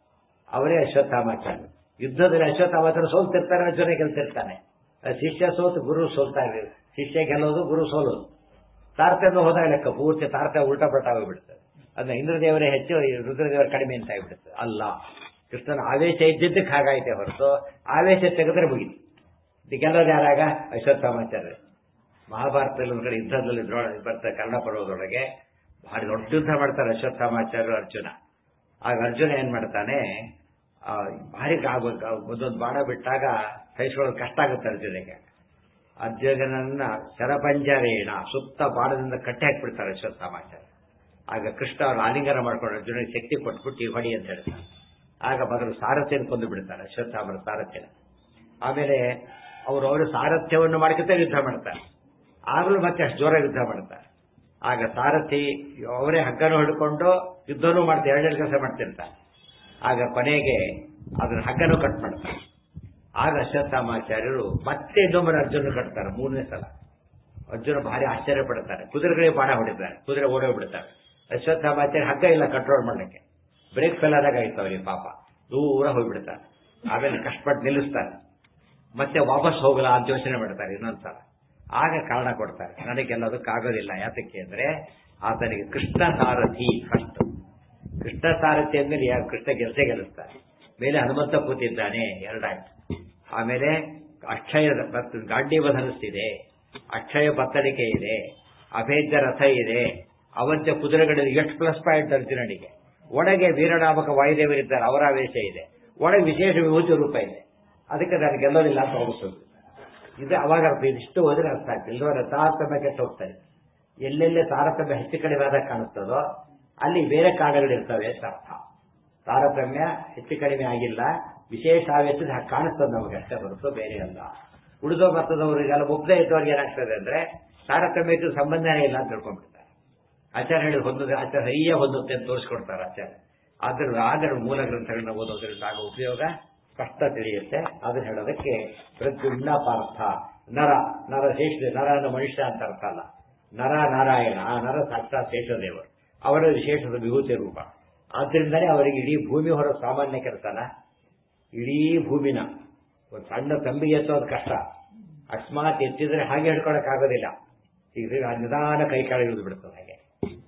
ಅವರೇ ಅಶ್ವತ್ಥಾಮಾಚಾರ್ಯ ಯುದ್ಧದಲ್ಲಿ ಅಶ್ವತ್ಥಾಮಾಚಾರ್ಯ ಸೋಲ್ತಿರ್ತಾರೆ ಅರ್ಜುನ ಗೆಲ್ತಿರ್ತಾನೆ ಶಿಷ್ಯ ಸೋತು ಗುರು ಸೋಲ್ತಾ ಇರಲಿಲ್ಲ ಶಿಷ್ಯ ಗೆಲ್ಲೋದು ಗುರು ಸೋಲೋದು ತಾರತಮ್ಯ ಹೋದಾಗ ಲೆಕ್ಕ ಪೂರ್ತಿ ತಾರತಮ್ಯ ಉಲ್ಟಾ ಪಲ್ಟಾ ಹೋಗ್ಬಿಡ್ತದೆ ಅದನ್ನ ಇಂದ್ರದೇವರೇ ಹೆಚ್ಚು ಈ ರುದ್ರದೇವರ ಕಡಿಮೆ ಅಂತ ಆಗ್ಬಿಡುತ್ತೆ ಅಲ್ಲ ಕೃಷ್ಣನ ಆವೇಶ ಇದ್ದಿದ್ದಕ್ಕೆ ಹಾಗಾಯ್ತೆ ಹೊರತು ಆವೇಶ ತೆಗೆದ್ರೆ ಮುಗಿತು ಇದು ಗೆಲ್ಲೋದು ಯಾರಾಗ ಅಶ್ವತ್ಥಾಮಾಚಾರ್ಯ ಮಹಾಭಾರತದಲ್ಲಿ ಒಂದು ಕಡೆ ಯುದ್ಧದಲ್ಲಿ ದ್ರೋಣ ಬರ್ತಾರೆ ಕನ್ನಡ ಪರ್ವದೊಳಗೆ ಭಾರಿ ದೊಡ್ಡ ಯುದ್ಧ ಮಾಡ್ತಾರೆ ಅಶ್ವತ್ಥಾಮಾಚಾರ್ಯ ಅರ್ಜುನ ಆಗ ಅರ್ಜುನ ಏನ್ ಮಾಡ್ತಾನೆ ಆ, ಭಾರಿ ಗ- ಗ- ಒಂದೊಂದು ಬಾಣ ಬಿಟ್ಟಾಗ ಸಹಿಸ್ಕೊಳ್ಳೋದು ಕಷ್ಟ ಆಗುತ್ತೆ ಅರ್ಜುನಿಗೆ ಅರ್ಜುನನನ್ನ ಶರಪಂಜರೇಣ ಸುತ್ತ ಬಾಣದಿಂದ ಕಟ್ಟಿ ಹಾಕ್ಬಿಡ್ತಾರೆ ಅಶ್ವತ್ಥಾಮಾಚಾರ್ಯ ಆಗ ಕೃಷ್ಣ ಅವರು ಆಲಿಂಗನ ಮಾಡ್ಕೊಂಡು ಅರ್ಜುನಿಗೆ ಶಕ್ತಿ ಕೊಟ್ಬಿಟ್ಟು ಈ ಹೊಡಿ ಅಂತ ಹೇಳ್ತಾರೆ ಆಗ ಮೊದಲು ಸಾರಥ್ಯನ ಕೊಂದು ಬಿಡ್ತಾರೆ ಅಶ್ವತ್ಥಾಮರ ಸಾರಥ್ಯನ ಆಮೇಲೆ ಅವರು ಅವರು ಸಾರಥ್ಯವನ್ನು ಮಾಡ್ಕೊತಾ ಯುದ್ಧ ಮಾಡ್ತಾರೆ ಆಗಲೂ ಮತ್ತೆ ಅಷ್ಟು ಜೋರ ಯುದ್ಧ ಮಾಡ್ತಾರೆ ಆಗ ಸಾರಥಿ ಅವರೇ ಹಗ್ಗನೂ ಹಿಡ್ಕೊಂಡು ಯುದ್ಧನೂ ಮಾಡ್ತಾರೆ ಎರಡೆರಡು ಕೆಲಸ ಮಾಡ್ತಿರ್ತಾರೆ ಆಗ ಕೊನೆಗೆ ಅದನ್ನ ಹಗ್ಗನೂ ಕಟ್ ಮಾಡ್ತಾರೆ ಆಗ ಅಶ್ವತ್ಥಾಮಾಚಾರ್ಯರು ಮತ್ತೆ ಇನ್ನೊಬ್ಬರ ಅರ್ಜುನ ಕಟ್ತಾರೆ ಮೂರನೇ ಸಲ ಅರ್ಜುನ ಭಾರಿ ಆಶ್ಚರ್ಯ ಪಡ್ತಾರೆ ಕುದುರೆಗಳಿಗೆ ಬಾಣ ಹೊಡಿತಾರೆ ಕುದುರೆ ಓಡೋಗ್ಬಿಡ್ತಾರೆ ಅಶ್ವತ್ಥಾಮಾಚಾರ್ಯ ಹಗ್ಗ ಇಲ್ಲ ಕಂಟ್ರೋಲ್ ಮಾಡಲಿಕ್ಕೆ ಬ್ರೇಕ್ ಫೇಲ್ ಆದಾಗ ಆಯ್ತು ಅವರಿಗೆ ಪಾಪ ದೂರ ಹೋಗ್ಬಿಡ್ತಾರೆ ಆಮೇಲೆ ಕಷ್ಟಪಟ್ಟು ನಿಲ್ಲಿಸ್ತಾರೆ ಮತ್ತೆ ವಾಪಸ್ ಹೋಗಲ್ಲ ಅಂತ ಯೋಚನೆ ಮಾಡ್ತಾರೆ ಇನ್ನೊಂದ್ಸಲ ಆಗ ಕಾರಣ ಕೊಡ್ತಾರೆ ನನಗೆಲ್ಲದಕ್ಕಾಗೋದಿಲ್ಲ ಯಾತಕ್ಕೆ ಅಂದ್ರೆ ಆತನಿಗೆ ಕೃಷ್ಣ ಸಾರಥಿ ಫಸ್ಟ್ ಕೃಷ್ಣ ಸಾರಥಿ ಅಂದ್ಮೇಲೆ ಯಾರು ಕೃಷ್ಣ ಗೆಲ್ಸೆ ಗೆಲ್ಲಿಸ್ತಾರೆ ಮೇಲೆ ಹನುಮಂತ ಕೂತಿದ್ದಾನೆ ಎರಡಾಯ್ತು ಆಮೇಲೆ ಅಕ್ಷಯ ಬತ್- ಗಾಂಡೀವ ಧನಸ್ಸಿದೆ ಅಕ್ಷಯ ಬತ್ತಳಿಕೆ ಇದೆ ಅಭೇದ್ಯ ರಥ ಇದೆ ಅವಂತ್ಯ ಕುದುರೆಗಳಲ್ಲಿ ಎಷ್ಟು ಪ್ಲಸ್ ಪಾಯಿಂಟ್ ಅರ್ಜುನನಿಗೆ ಒಳಗೆ ವೀರನಾಮಕ ವಾಯುದೇವರಿದ್ದಾರೆ ಅವರ ಆವೇಶ ಇದೆ ಒಳಗೆ ವಿಶೇಷ ವಿಭೂತಿ ರೂಪ ಇದೆ ಅದಕ್ಕೆ ನಾನು ಗೆಲ್ಲೋದಿಲ್ಲ ಅಂತ ಹೋಗಿಸೋದು ಇದು ಅವಾಗ ಅರ್ಥ ಇದು ಇಷ್ಟು ಹೋದ್ರೆ ಅರ್ಥ ಆಗ್ತದೆ ಇಲ್ಲವರ ತಾರತಮ್ಯ ಕೆಟ್ಟು ಹೋಗ್ತಾರೆ ಎಲ್ಲೆಲ್ಲೇ ತಾರತಮ್ಯ ಹೆಚ್ಚು ಕಡಿಮೆ ಆದಾಗ ಕಾಣಿಸ್ತದೋ ಅಲ್ಲಿ ಬೇರೆ ಕಾರಣಗಳಿರ್ತವೆ ಅಂತ ಅರ್ಥ ತಾರತಮ್ಯ ಹೆಚ್ಚು ಕಡಿಮೆ ಆಗಿಲ್ಲ ವಿಶೇಷ ಆವೇಶದ ಹಾಗೆ ಕಾಣಿಸ್ತದೆ ನಮಗೆ ಅಷ್ಟೇ ಹೊರತು ಬೇರೆ ಅಲ್ಲ ಉಳಿದೋ ಮತದವರಿಗೆಲ್ಲ ಒಬ್ಬದೇ ಇದ್ದವ್ರಿಗೆ ಏನಾಗ್ತದೆ ಅಂದ್ರೆ ತಾರತಮ್ಯಕ್ಕೆ ಸಂಬಂಧನೇ ಇಲ್ಲ ಅಂತ ತಿಳ್ಕೊಂಡ್ಬಿಡ್ತಾರೆ ಆಚಾರ್ಯ ಹೇಳಿ ಹೊಂದದೆ ಆಚಾರ್ಯ ಸರಿಯ ಹೊಂದುತ್ತೆ ಅಂತ ತೋರಿಸ್ಕೊಡ್ತಾರೆ ಆಚಾರ್ಯ ಆದ್ರೆ ಆದರೆ ಮೂಲ ಗ್ರಂಥಗಳನ್ನ ಓದೋದ್ರಿಂದ ಆಗ ಉಪಯೋಗ ಸ್ಪಷ್ಟ ತಿಳಿಯುತ್ತೆ ಅದನ್ನ ಹೇಳೋದಕ್ಕೆ ಪ್ರದ್ಯುಮ್ನ ಪಾರ್ಥ ನರ ನರ ಶೇಷ ನರ ಅನ್ನೋ ಮನುಷ್ಯ ಅಂತ ಅರ್ಥ ಅಲ್ಲ ನರ ನಾರಾಯಣ ಆ ನರ ಸಾಕ್ಷಾತ್ ಶೇಷದೇವರು ಅವರ ವಿಶೇಷದ ವಿಭೂತಿ ರೂಪ ಆದ್ರಿಂದಲೇ ಅವರಿಗೆ ಇಡೀ ಭೂಮಿ ಹೊರ ಸಾಮಾನ್ಯ ಕೆಲಸನ ಇಡೀ ಭೂಮಿನ ಒಂದು ಸಣ್ಣ ತಂಬಿ ಎತ್ತೋದು ಕಷ್ಟ ಅಕಸ್ಮಾತ್ ಎತ್ತಿದ್ರೆ ಹಾಗೆ ಹಿಡ್ಕೊಳಕ್ ಆಗೋದಿಲ್ಲ ಈಗ ನಿಧಾನ ಕೈ ಕೆಳಗೆ ಇಳಿದು ಬಿಡ್ತದೆ ಹಾಗೆ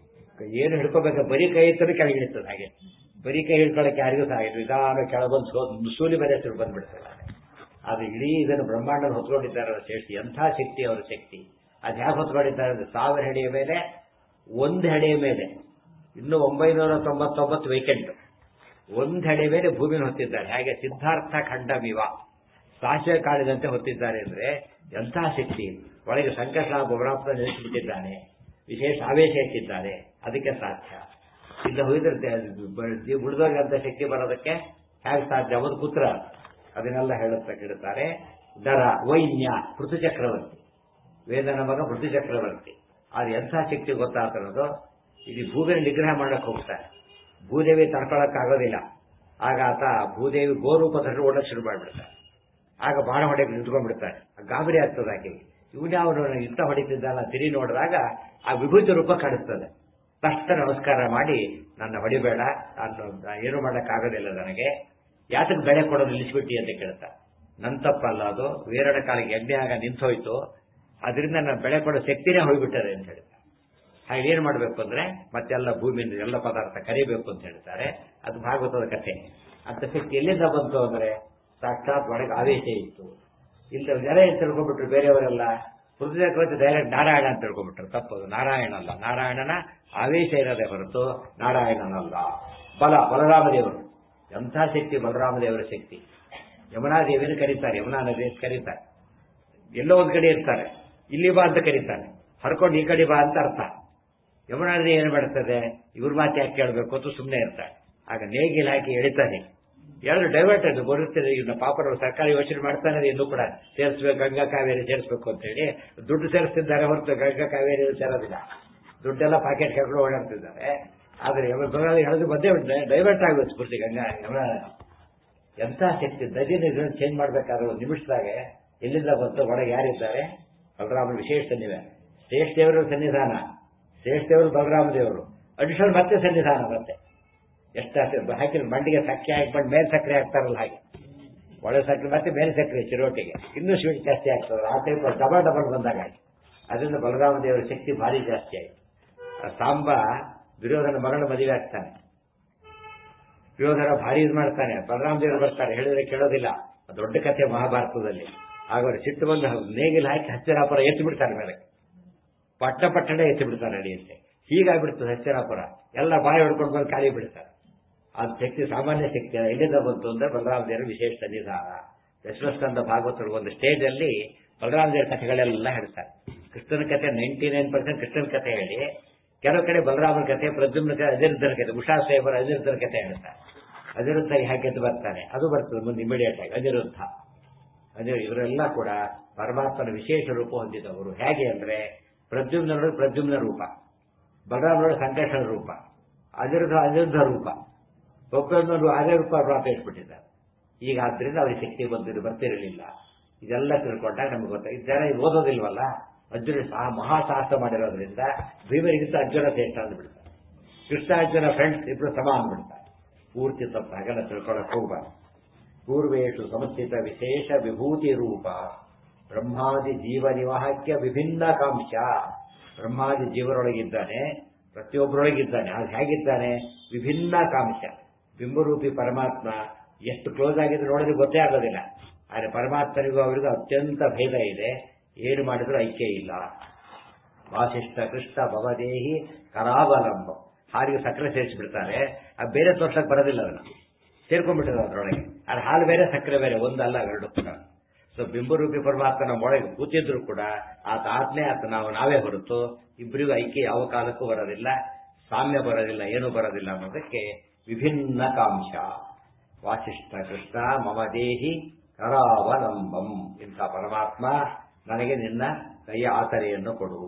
ಏನು ಹಿಡ್ಕೋಬೇಕು ಬರೀ ಕೈ ಎತ್ತದ್ರೆ ಕೆಳಗೆ ಇಳಿತದೆ ಹಾಗೆ ಬರೀ ಕೈ ಹಿಡ್ಕೊಳಕ್ಕೆ ಯಾರಿಗೂ ಸಹ ಇದು ನಿಧಾನ ಕೆಳಗೊಂದು ಸೋ ಸೂಲಿ ಮನೆ ಹತ್ರ ಬಂದ್ಬಿಡ್ತದೆ ಅದು ಇಡೀ ಇದನ್ನು ಬ್ರಹ್ಮಾಂಡ ಹೊತ್ಕೊಂಡಿದ್ದಾರೆ ಅವರ ಶಕ್ತಿ ಎಂಥ ಶಕ್ತಿ ಅವರ ಶಕ್ತಿ ಅದು ಹೇಗೆ ಹೊತ್ಕೊಂಡಿದ್ದಾರೆ ಅಂದ್ರೆ ಸಾವಿರ ಹೆಡೆಯ ಮೇಲೆ ಒಂದು ಹೆಡೆಯ ಮೇಲೆ ಇನ್ನು ಒಂಬೈನೂರ ತೊಂಬತ್ತೊಂಬತ್ತು ವೈಕೆಂಟ್ ಒಂದು ಹೆಡೆ ಮೇಲೆ ಭೂಮಿನ ಹೊತ್ತಿದ್ದಾರೆ ಹಾಗೆ ಸಿದ್ಧಾರ್ಥ ಖಂಡಮಿವ ಸಾಸಿವೆ ಕಾಳಿದಂತೆ ಹೊತ್ತಿದ್ದಾರೆ ಅಂದ್ರೆ ಎಂಥ ಶಕ್ತಿ ಒಳಗೆ ಸಂಕಟ ಗೊಬ್ಬರಾಪ್ತ ನಿಲ್ಲಿಸಿಬಿಟ್ಟಿದ್ದಾನೆ ವಿಶೇಷ ಆವೇಶ ಇಟ್ಟಿದ್ದಾರೆ ಅದಕ್ಕೆ ಸಾಧ್ಯ ಇಲ್ಲ ಹೋಗಿದ್ರೆ ಉಳಿದೋಗಂತ ಶಕ್ತಿ ಬರೋದಕ್ಕೆ ಹೇಗೆ ಸಾಧ್ಯ ಒಂದು ಪುತ್ರ ಅದನ್ನೆಲ್ಲ ಹೇಳುತ್ತಾ ಕೇಳುತ್ತಾರೆ ದರ ವೈನ್ಯ ಪೃಥು ಚಕ್ರವರ್ತಿ ವೇದನ ಮಗ ಪೃಥು ಚಕ್ರವರ್ತಿ ಅದು ಎಂಥ ಶಕ್ತಿ ಗೊತ್ತಾಗ್ತಿರೋದು ಇಲ್ಲಿ ಭೂಮಿಯನ್ನು ನಿಗ್ರಹ ಮಾಡಕ್ ಹೋಗ್ತಾರೆ ಭೂದೇವಿ ತಡ್ಕೊಳಕ್ಕಾಗೋದಿಲ್ಲ ಆಗ ಆತ ಭೂದೇವಿ ಗೋರೂಪದಲ್ಲಿ ಓಡಕ್ ಶುರು ಮಾಡಿಬಿಡ್ತಾರೆ ಆಗ ಬಾಣ ಹೊಡೆಯಕ್ಕೆ ನಿಂತ್ಕೊಂಡ್ಬಿಡ್ತಾರೆ ಗಾಬರಿ ಆಗ್ತದೆ ಆಕೆ ಇವನ್ಯಾವನು ಯುದ್ಧ ಹೊಡಿತಿದ್ದಾನ ತಿರಿ ನೋಡಿದಾಗ ಆ ವಿಭೂತಿ ರೂಪ ಕಾಣಿಸ್ತದೆ ತಕ್ಷಣ ನಮಸ್ಕಾರ ಮಾಡಿ ನನ್ನ ಹೊಡಿಬೇಡ ನಾನು ಏನು ಮಾಡೋಕ್ಕಾಗೋದಿಲ್ಲ ನನಗೆ ಯಾತಕ್ಕೆ ಬೆಳೆ ಕೊಡೋದು ನಿಲ್ಲಿಸ್ಬಿಟ್ಟಿ ಅಂತ ಕೇಳ್ತಾ ನನ್ನ ತಪ್ಪಲ್ಲ ಅದು ವೀರನ ಕಾಲಿಗೆ ಎಣ್ಣೆ ಆಗ ನಿಂತೋಯ್ತು ಅದರಿಂದ ನಾನು ಬೆಳೆ ಕೊಡೋ ಶಕ್ತಿನೇ ಹೋಗ್ಬಿಟ್ಟದೆ ಅಂತ ಹೇಳ್ತಾರೆ ಹಾಗೆ ಏನ್ ಮಾಡಬೇಕು ಅಂದ್ರೆ ಮತ್ತೆಲ್ಲ ಭೂಮಿಯಿಂದ ಎಲ್ಲ ಪದಾರ್ಥ ಕರಿಬೇಕು ಅಂತ ಹೇಳ್ತಾರೆ ಅದು ಭಾಗವತದ ಕಥೆ ಅಂತ ಶಕ್ತಿ ಎಲ್ಲಿಂದ ಬಂತು ಅಂದ್ರೆ ಸಾಕ್ಷಾತ್ ಒಳಗೆ ಆವೇಶ ಇತ್ತು ಇಲ್ಲ ಜನ ಏನ್ ತಿಳ್ಕೊಂಡ್ಬಿಟ್ರು ಬೇರೆಯವರೆಲ್ಲ ಪೃಥ್ವಿ ಡೈರೆಕ್ಟ್ ನಾರಾಯಣ ಅಂತ ತಿಳ್ಕೊಂಡ್ಬಿಟ್ರು ತಪ್ಪದು ನಾರಾಯಣ ಅಲ್ಲ ನಾರಾಯಣನ ಆವೇಶ ಇರೋದೇ ಹೊರತು ನಾರಾಯಣನಲ್ಲ ಬಲ ಬಲರಾಮದೇವರು ಎಂಥ ಶಕ್ತಿ ಬಲರಾಮದೇವರ ಶಕ್ತಿ ಯಮುನಾದೇವಿನ ಕರೀತಾರೆ ಯಮುನಾ ನದಿ ಅಂತ ಕರೀತಾರೆ ಎಲ್ಲೋ ಒಂದ್ ಕಡೆ ಇರ್ತಾರೆ ಇಲ್ಲಿ ಬಾ ಅಂತ ಕರೀತಾರೆ ಹರ್ಕೊಂಡು ಈ ಕಡೆ ಬಾ ಅಂತ ಅರ್ಥ ಯಮುನಾ ನದಿ ಏನು ಮಾಡ್ತದೆ ಇವ್ರ ಮಾತು ಯಾಕೆ ಕೇಳಬೇಕು ಅಂತ ಸುಮ್ಮನೆ ಇರ್ತಾರೆ ಆಗ ನೇಗಿಲ್ ಹಾಕಿ ಎಳಿತಾನೆ ಎರಡು ಡೈವರ್ಟ್ ಅದು ಬರುತ್ತದೆ ಈಗ ಪಾಪರವರು ಸರ್ಕಾರ ಯೋಚನೆ ಮಾಡ್ತಾನೆ ಇನ್ನೂ ಕೂಡ ಸೇರಿಸ್ಬೇಕು ಗಂಗಾ ಕಾವೇರಿ ಸೇರಿಸ್ಬೇಕು ಅಂತ ಹೇಳಿ ದುಡ್ಡು ಸೇರಿಸ್ತಿದ್ದಾರೆ ಹೊರತು ಗಂಗಾ ಕಾವೇರಿ ಸೇರೋದಿಲ್ಲ ದುಡ್ಡೆಲ್ಲ ಪಾಕೆಟ್ ಹಾಕೊಂಡು ಓಡಾಡ್ತಿದ್ದಾರೆ ಆದ್ರೆ ಎಳೆದು ಬಂದೇ ಡೈವರ್ಟ್ ಆಗುತ್ತೆ ಸ್ಫೂರ್ತಿ ಗಂಗಾ ಯಮುನಾ ನದಿ. ಎಂಥ ಶಕ್ತಿ ನದಿನ ಇದನ್ನು ಚೇಂಜ್ ಮಾಡ್ಬೇಕಾದ್ರೆ ಒಂದು ನಿಮಿಷದಾಗೆ ಎಲ್ಲಿಂದ ಬಂತು ಒಳಗೆ ಯಾರಿದ್ದಾರೆ ಬಲರಾಮನ ವಿಶೇಷ ಸನ್ನಿವೆ ಶ್ರೇಷ್ಠ ದೇವರ ಸನ್ನಿಧಾನ ಶ್ರೇಷ್ಠದೇವರು ಬಲರಾಮ ದೇವರು ಅಡಿಷನಲ್ ಮತ್ತೆ ಸನ್ನಿಧಾನ ಮತ್ತೆ ಎಷ್ಟು ಹಾಕಿದ್ರೆ ಮಂಡಿಗೆ ಸಕ್ಕರೆ ಹಾಕ್ಬಂಡು ಮೇಲೆ ಸಕ್ಕರೆ ಹಾಕ್ತಾರಲ್ಲ ಹಾಗೆ ಒಳ್ಳೆ ಸಕ್ಕರೆ ಮತ್ತೆ ಮೇಲೆ ಸಕ್ಕರೆ ಚಿರೋಟಿಗೆ ಇನ್ನೂ ಸ್ವೀಟ್ ಜಾಸ್ತಿ ಆಗ್ತದೆ ಆ ಟೈಪ್ ಡಬಲ್ ಡಬಲ್ ಬಂದಾಗ ಆಯ್ತು ಅದರಿಂದ ಬಲರಾಮ ದೇವರ ಶಕ್ತಿ ಭಾರಿ ಜಾಸ್ತಿ ಆಯ್ತು ಆ ಸಾಂಬ ದುರ್ಯೋಧನ ಮಗಳ ಮದುವೆ ಆಗ್ತಾನೆ ದುರ್ಯೋಧನ ಭಾರಿ ಇದು ಮಾಡ್ತಾನೆ ಬಲರಾಮ ದೇವರು ಬರ್ತಾರೆ ಹೇಳಿದ್ರೆ ಕೇಳೋದಿಲ್ಲ ದೊಡ್ಡ ಕಥೆ ಮಹಾಭಾರತದಲ್ಲಿ ಆಗ ಅವರು ಸಿಟ್ಟು ಬಂದು ನೇಗಿಲು ಹಾಕಿ ಹತ್ತಿರಾಪುರ ಎತ್ತು ಬಿಡ್ತಾರೆ ಮೇಲೆ ಪಟ್ಟ ಪಟ್ಟಣ ಎತ್ತು ಬಿಡ್ತಾರೆ ನಡೆಯುತ್ತೆ ಹೀಗಾಗ್ಬಿಡ್ತದೆ ಹತ್ತಿರಾಪುರ ಎಲ್ಲ ಬಾಯಿ ಹೊಡ್ಕೊಂಡು ಬಂದು ಖಾಲಿ ಬಿಡ್ತಾರೆ ಅದು ಶಕ್ತಿ ಸಾಮಾನ್ಯ ಶಕ್ತಿ ಅಲ್ಲ. ಎಲ್ಲಿಂದ ಬಂತು ಅಂದ್ರೆ ಬಲರಾಮ ದೇವರ ವಿಶೇಷ ಸನ್ನಿಧಾನ ದಶಮಸ್ಕಂದ ಭಾಗವತರು ಒಂದು ಸ್ಟೇಜ್ ಅಲ್ಲಿ ಬಲರಾಮ ದೇವರ ಕಥೆಗಳೆಲ್ಲ ಹೇಳ್ತಾರೆ ಕೃಷ್ಣನ ಕಥೆ ನೈಂಟಿ ನೈನ್ ಪರ್ಸೆಂಟ್ ಕೃಷ್ಣನ ಕಥೆ ಹೇಳಿ ಕೆಲವು ಕಡೆ ಬಲರಾಮನ ಕಥೆ ಪ್ರದ್ಯುಮ್ನ ಕಥೆ ಅನಿರುದ್ಧನ ಕಥೆ ಉಷಾ ಸಾಹೇಬರ ಅನಿರುದ್ಧನ ಕಥೆ ಹೇಳ್ತಾರೆ ಅನಿರುದ್ಧ ಹೇಗೆ ಬರ್ತಾನೆ ಅದು ಬರ್ತದೆ ಮುಂದೆ ಇಮಿಡಿಯೇಟ್ ಆಗಿ ಅನಿರುದ್ಧ ಅದೇ ಇವರೆಲ್ಲ ಕೂಡ ಪರಮಾತ್ಮನ ವಿಶೇಷ ರೂಪ ಹೊಂದಿದವರು ಹೇಗೆ ಅಂದ್ರೆ ಪ್ರದ್ಯುಮ್ನವರು ಪ್ರದ್ಯುಮ್ನ ರೂಪ ಬಲರಾಮನವರು ಸಂಕರ್ಷಣ ರೂಪ ಅನಿರುದ್ಧ ಅನಿರುದ್ಧ ರೂಪ ಒಬ್ಬರನ್ನೊಂದು ಅದೇ ರೂಪ ವ್ರಾತ ಇಟ್ಬಿಟ್ಟಿದ್ದಾರೆ ಈಗ ಆದ್ರಿಂದ ಅವ್ರಿಗೆ ಶಕ್ತಿ ಬಂದಿರು ಬರ್ತಿರಲಿಲ್ಲ ಇದೆಲ್ಲ ತಿಳ್ಕೊಂಡಾಗ ನಮ್ಗೆ ಗೊತ್ತಾಗ ಜನ ಇದು ಓದೋದಿಲ್ವಲ್ಲ ಅರ್ಜುನ ಸಹ ಮಹಾಸಾಹಸ ಮಾಡಿರೋದ್ರಿಂದ ಭೀಮರಿಗಿಂತ ಅರ್ಜುನ ಶ್ರೇಷ್ಠ ಅಂದ್ಬಿಡ್ತಾರೆ ಕೃಷ್ಣ ಅರ್ಜುನ ಫ್ರೆಂಡ್ಸ್ ಇಬ್ರು ಸಮ ಅಂದ್ಬಿಡ್ತಾರೆ ಪೂರ್ತಿ ತಪ್ಪು ಹಾಗೆಲ್ಲ ತಿಳ್ಕೊಳಕ್ ಹೋಗ್ಬಾರ್ದು ಪೂರ್ವೇಶು ಸಂಸ್ಥಿತ ವಿಶೇಷ ವಿಭೂತಿ ರೂಪ ಬ್ರಹ್ಮಾದಿ ಜೀವ ನಿವಾಹಕ್ಯ ವಿಭಿನ್ನ ಕಾಂಶ ಬ್ರಹ್ಮಾದಿ ಜೀವರೊಳಗಿದ್ದಾನೆ ಪ್ರತಿಯೊಬ್ಬರೊಳಗಿದ್ದಾನೆ ಅದು ಹೇಗಿದ್ದಾನೆ ವಿಭಿನ್ನ ಕಾಂಶ ಬಿಂಬರೂಪಿ ಪರಮಾತ್ಮ ಎಷ್ಟು ಕ್ಲೋಸ್ ಆಗಿದ್ರೆ ನೋಡಿದ್ರೆ ಗೊತ್ತೇ ಆಗೋದಿಲ್ಲ ಆದರೆ ಪರಮಾತ್ಮನಿಗೂ ಅವರಿಗೂ ಅತ್ಯಂತ ಭೇದ ಇದೆ ಏನು ಮಾಡಿದ್ರೂ ಐಕ್ಯ ಇಲ್ಲ ವಾಸಿಷ್ಠ ಕೃಷ್ಣ ಭವದೇಹಿ ಕರಾವಲಂಬ ಹಾಲಿಗೆ ಸಕ್ಕರೆ ಸೇರಿಸಿಬಿಡ್ತಾರೆ ಅದು ಬೇರೆ ತೋರ್ಸಕ್ ಬರೋದಿಲ್ಲ ಅದನ್ನು ಸೇರ್ಕೊಂಡ್ಬಿಟ್ಟಿದೆ ಅದರೊಳಗೆ ಅದು ಹಾಲು ಬೇರೆ ಸಕ್ಕರೆ ಬೇರೆ ಒಂದಲ್ಲ ಎರಡು ಕೂಡ ಸೊ ಬಿಂಬರೂಪಿ ಪರಮಾತ್ಮನ ಒಳಗೆ ಕೂತಿದ್ರು ಕೂಡ ಆತ ಆತ್ಮೆ ಆತ ನಾವು ನಾವೇ ಹೊರತು ಇಬ್ಬರಿಗೂ ಐಕ್ಯ ಯಾವ ಕಾಲಕ್ಕೂ ಬರೋದಿಲ್ಲ ಸಾಮ್ಯ ಬರೋದಿಲ್ಲ ಏನೂ ಬರೋದಿಲ್ಲ ಅನ್ನೋದಕ್ಕೆ ವಿಭಿನ್ನ ಕಾಂಶ ವಾಸಿಷ್ಠ ಕೃಷ್ಣ ಮಮ ದೇಹಿ ಕರಾವಲಂಬಂ ಇಂಥ ಪರಮಾತ್ಮ ನನಗೆ ನಿನ್ನ ಕೈಯ ಆತರೆಯನ್ನು ಕೊಡು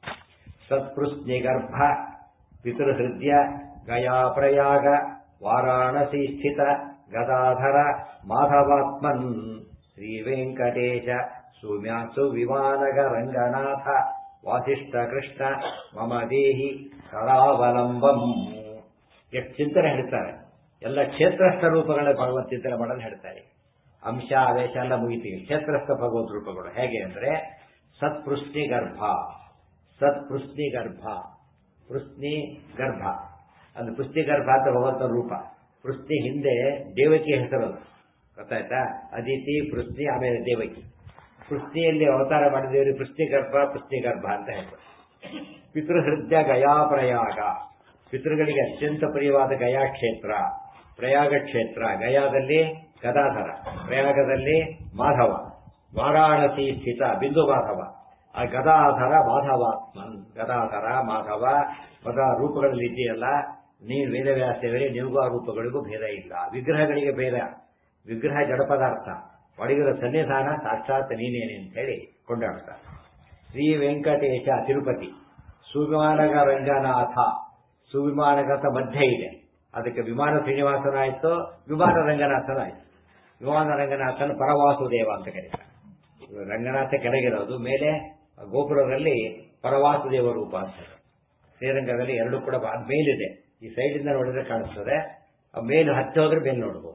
ಸತ್ಪೃಶ್ನಿಗರ್ಭ ಪಿತೃಹೃದಯ ಗಯಾ ಪ್ರಯಾಗ ವಾರಾಣಸಿ ಸ್ಥಿತ ಗದಾಧರ ಮಾಧವಾತ್ಮನ್ ಶ್ರೀ ವೆಂಕಟೇಶ ಸೌಮ್ಯಾಸು ವಿಮಾನಗ ರಂಗನಾಥ ವಾಸಿಷ್ಠ ಕೃಷ್ಣ ಮಮ ದೇಹಿ ಕರಾವಲಂಬಂ ಎಷ್ಟು ಚಿಂತನೆ ಹೇಳ್ತಾರೆ ಎಲ್ಲ ಕ್ಷೇತ್ರಸ್ಥ ರೂಪಗಳ ಭಗವತ್ ಚಿಂತನೆ ಮಾಡೋದು ಹೇಳ್ತಾರೆ ಅಂಶ ಆವೇಶ ಎಲ್ಲ ಮುಗಿತೀವಿ ಕ್ಷೇತ್ರಸ್ಥ ಭಗವತ್ ರೂಪಗಳು ಹೇಗೆ ಅಂದ್ರೆ ಸತ್ಪೃಷ್ಣಿ ಗರ್ಭ ಸತ್ಪೃಷ್ಣಿ ಗರ್ಭ ಪೃಷ್ಣಿ ಗರ್ಭ ಅಂದ್ರೆ ಪೃಷ್ಣಿ ಗರ್ಭ ಅಂತ ಭಗವಂತನ ರೂಪ ಪೃಷ್ಣಿ ಹಿಂದೆ ದೇವಕಿ ಹೆಸರು ಅದು. ಗೊತ್ತಾಯ್ತಾ ಅದಿತಿ ಪೃಷ್ಣಿ ಆಮೇಲೆ ದೇವಕಿ ಪೃಷ್ಣಿಯಲ್ಲಿ ಅವತಾರ ಮಾಡಿದೇವ್ರಿ ಪೃಷ್ಣಿ ಗರ್ಭ ಪೃಷ್ಣಿ ಗರ್ಭ ಅಂತ ಹೇಳ್ತಾರೆ ಪಿತೃಹೃದಯ ಗಯಾ ಪ್ರಯಾಗ ಪಿತೃಗಳಿಗೆ ಅತ್ಯಂತ ಪ್ರಿಯವಾದ ಗಯಾ ಕ್ಷೇತ್ರ ಪ್ರಯಾಗ ಕ್ಷೇತ್ರ ಗಯಾದಲ್ಲಿ ಗದಾಧರ ಪ್ರಯಾಗದಲ್ಲಿ ಮಾಧವ ವಾರಾಣಸಿ ಸ್ಥಿತ ಬಿಂದು ಮಾಧವ ಆ ಗದಾಧರ ಮಾಧವಾತ್ಮನ್ ಗದಾಧರ ಮಾಧವ ಮದ ರೂಪಗಳಲ್ಲಿ ಇದೆಯಲ್ಲ ನೀನು ವೇದವ್ಯಾಸವರೇ ನಿಮಗೂ ಆ ರೂಪಗಳಿಗೂ ಭೇದ ಇಲ್ಲ ವಿಗ್ರಹಗಳಿಗೆ ಭೇದ ವಿಗ್ರಹ ಜಡ ಪದಾರ್ಥ ಒಳಗಿರೋ ಸನ್ನಿಧಾನ ಸಾಕ್ಷಾತ್ ನೀನೇನೆ ಅಂತ ಹೇಳಿ ಕೊಂಡಾಡ್ತಾರೆ ಶ್ರೀ ವೆಂಕಟೇಶ ತಿರುಪತಿ ಸುವಿಮಾನಗ ರಂಗನಾಥ ಸುವಿಮಾನಗತ ಮಧ್ಯೆ ಇದೆ ಅದಕ್ಕೆ ವಿಮಾನ ಶ್ರೀನಿವಾಸನ ಆಯ್ತು ವಿಮಾನ ರಂಗನಾಥನ ಆಯ್ತು ವಿಮಾನ ರಂಗನಾಥನ ಪರವಾಸುದೇವ ಅಂತ ಕರೀತಾರೆ ರಂಗನಾಥ ಕೆಳಗಿರೋದು ಮೇಲೆ ಗೋಪುರದಲ್ಲಿ ಪರವಾಸುದೇವ ರೂಪ ಅಂತ ಶ್ರೀರಂಗದಲ್ಲಿ ಎರಡು ಕೂಡ ಬಾ- ಮೇಲಿದೆ ಈ ಸೈಡಿಂದ ನೋಡಿದ್ರೆ ಕಾಣಿಸ್ತದೆ ಆ ಮೇಲು ಹತ್ತಿ ಹೋದ್ರೆ ಮೇಲೆ ನೋಡ್ಬೋದು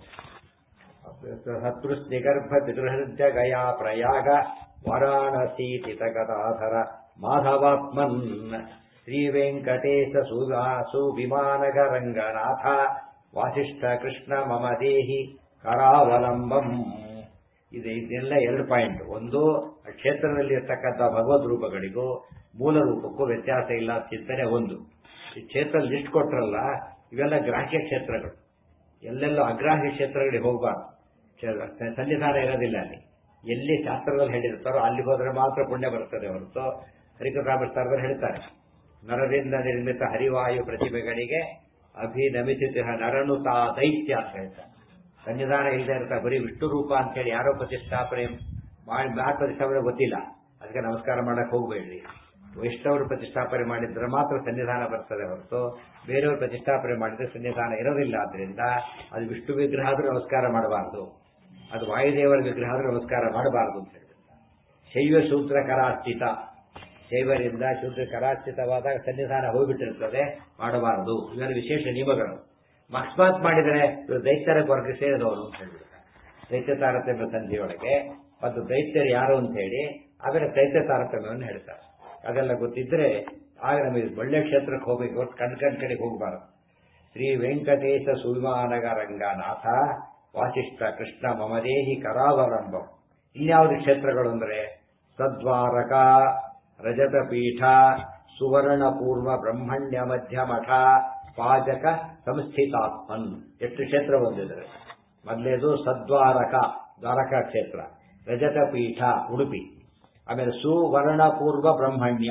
ಹತೃಸ್ ನಿಗರ್ಭ ಪಿತೃಹೃದ್ಯ ಗಯಾ ಪ್ರಯಾಗ ವಾರಾಣಸಿ ತಿತಗದಾಧರ ಮಾಧವಾತ್ಮನ್ ಶ್ರೀ ವೆಂಕಟೇಶ ಸುವಾಸು ವಿಮಾನಗ ರಂಗನಾಥ ವಾಸಿಷ್ಠ ಕೃಷ್ಣ ಮಮ ದೇಹಿ ಕರಾವಲಂಬಂ ಇದು ಇದೆಲ್ಲ ಎರಡು ಪಾಯಿಂಟ್ ಒಂದು ಕ್ಷೇತ್ರದಲ್ಲಿ ಇರ್ತಕ್ಕಂಥ ಭಗವದ್ ರೂಪಗಳಿಗೂ ಮೂಲ ರೂಪಕ್ಕೂ ವ್ಯತ್ಯಾಸ ಇಲ್ಲ ಅಂತ ಚಿಂತನೆ ಒಂದು ಈ ಕ್ಷೇತ್ರ ಲಿಸ್ಟ್ ಕೊಟ್ರಲ್ಲ ಇವೆಲ್ಲ ಗ್ರಾಹ್ಯ ಕ್ಷೇತ್ರಗಳು ಎಲ್ಲೆಲ್ಲೋ ಅಗ್ರಾಹ್ಯ ಕ್ಷೇತ್ರಗಳಿಗೆ ಹೋಗಬಾರ್ದು ಕ್ಷೇ- ಸನ್ನಿಧಾನ ಇರೋದಿಲ್ಲ ಅಲ್ಲಿ ಎಲ್ಲಿ ಶಾಸ್ತ್ರದಲ್ಲಿ ಹೇಳಿರ್ತಾರೋ ಅಲ್ಲಿ ಹೋದ್ರೆ ಮಾತ್ರ ಪುಣ್ಯ ಬರ್ತದೆ ಹೊರತು ಹರಿಕರಾಮಸ್ತಾರದಲ್ಲಿ ಹೇಳ್ತಾರೆ ನರರಿಂದ ನಿರ್ಮಿತ ಹರಿವಾಯು ಪ್ರತಿಭೆಗಳಿಗೆ ಅಭಿನಮಿಸಿದ ನರನು ತಾ ದೈತ್ಯ ಅಂತ ಹೇಳ್ತಾರೆ ಸನ್ನಿಧಾನ ಇಲ್ಲದೆ ಇರ್ತಾರೆ ಬರೀ ವಿಷ್ಣು ರೂಪ ಅಂತ ಹೇಳಿ ಯಾರೋ ಪ್ರತಿಷ್ಠಾಪನೆ ಮಾಡಿ ಯಾರು ಪ್ರತಿಷ್ಠಾಪನೆ ಗೊತ್ತಿಲ್ಲ ಅದಕ್ಕೆ ನಮಸ್ಕಾರ ಮಾಡಕ್ ಹೋಗಬೇಡ್ರಿ ವೈಷ್ಣವರು ಪ್ರತಿಷ್ಠಾಪನೆ ಮಾಡಿದ್ರೆ ಮಾತ್ರ ಸನ್ನಿಧಾನ ಬರ್ತದೆ ಹೊರತು ಬೇರೆಯವರು ಪ್ರತಿಷ್ಠಾಪನೆ ಮಾಡಿದ್ರೆ ಸನ್ನಿಧಾನ ಇರೋದಿಲ್ಲ ಆದ್ರಿಂದ ಅದು ವಿಷ್ಣು ವಿಗ್ರಹ ಆದ್ರೂ ನಮಸ್ಕಾರ ಮಾಡಬಾರದು ಅದು ವಾಯುದೇವರ ವಿಗ್ರಹ ಆದ್ರೂ ನಮಸ್ಕಾರ ಮಾಡಬಾರದು ಅಂತ ಹೇಳಿದ್ರು ಶೈವ ಸೂತ್ರಕರ ಸ್ಥಿತ ಶೈವರಿಂದ ಶುದ್ಧ ಕರಾಚಿತವಾದಾಗ ಸನ್ನಿಧಾನ ಹೋಗ್ಬಿಟ್ಟಿರ್ತದೆ ಮಾಡಬಾರದು ಇವೆಲ್ಲ ವಿಶೇಷ ನಿಯಮಗಳು ಅಕಸ್ಮಾತ್ ಮಾಡಿದರೆ ಇವರು ದೈತ್ಯರ ವರ್ಗ ಸೇರಿದವರು ಅಂತ ಹೇಳ್ಬಿಡ್ತಾರೆ ದೈತ್ಯ ತಾರತಮ್ಯ ಸಂಧಿಯೊಳಗೆ ಮತ್ತು ದೈತ್ಯರು ಯಾರು ಅಂತ ಹೇಳಿ ಆಮೇಲೆ ದೈತ್ಯ ತಾರತಮ್ಯವನ್ನು ಹೇಳ್ತಾರೆ ಅದೆಲ್ಲ ಗೊತ್ತಿದ್ರೆ ಆಗ ನಮಗೆ ಒಳ್ಳೆ ಕ್ಷೇತ್ರಕ್ಕೆ ಹೋಗ್ಬೇಕು ಹೊರತು ಕಣ್ ಕಣ್ ಕಡೆಗೆ ಹೋಗಬಾರದು ಶ್ರೀ ವೆಂಕಟೇಶ ಸುವಿಮಾನಗರಂಗನಾಥ ವಾಸಿಷ್ಠ ಕೃಷ್ಣ ಮಮದೇಹಿ ಕರಾವಲಂಬಂ ಇನ್ಯಾವುದು ಕ್ಷೇತ್ರಗಳು ಅಂದರೆ ಸದ್ವಾರಕ ರಜತಪೀಠ ಸುವರ್ಣಪೂರ್ವ ಬ್ರಹ್ಮಣ್ಯ ಮಧ್ಯ ಮಠ ಪಾಜಕ ಸಂಸ್ಥಿತಾತ್ಮನ್ ಎಷ್ಟು ಕ್ಷೇತ್ರ ಬಂದಿದ್ದಾರೆ ಮೊದಲೇದು ಸದ್ವಾರಕ ದ್ವಾರಕಾ ಕ್ಷೇತ್ರ ರಜತಪೀಠ ಉಡುಪಿ ಆಮೇಲೆ ಸುವರ್ಣಪೂರ್ವ ಬ್ರಹ್ಮಣ್ಯ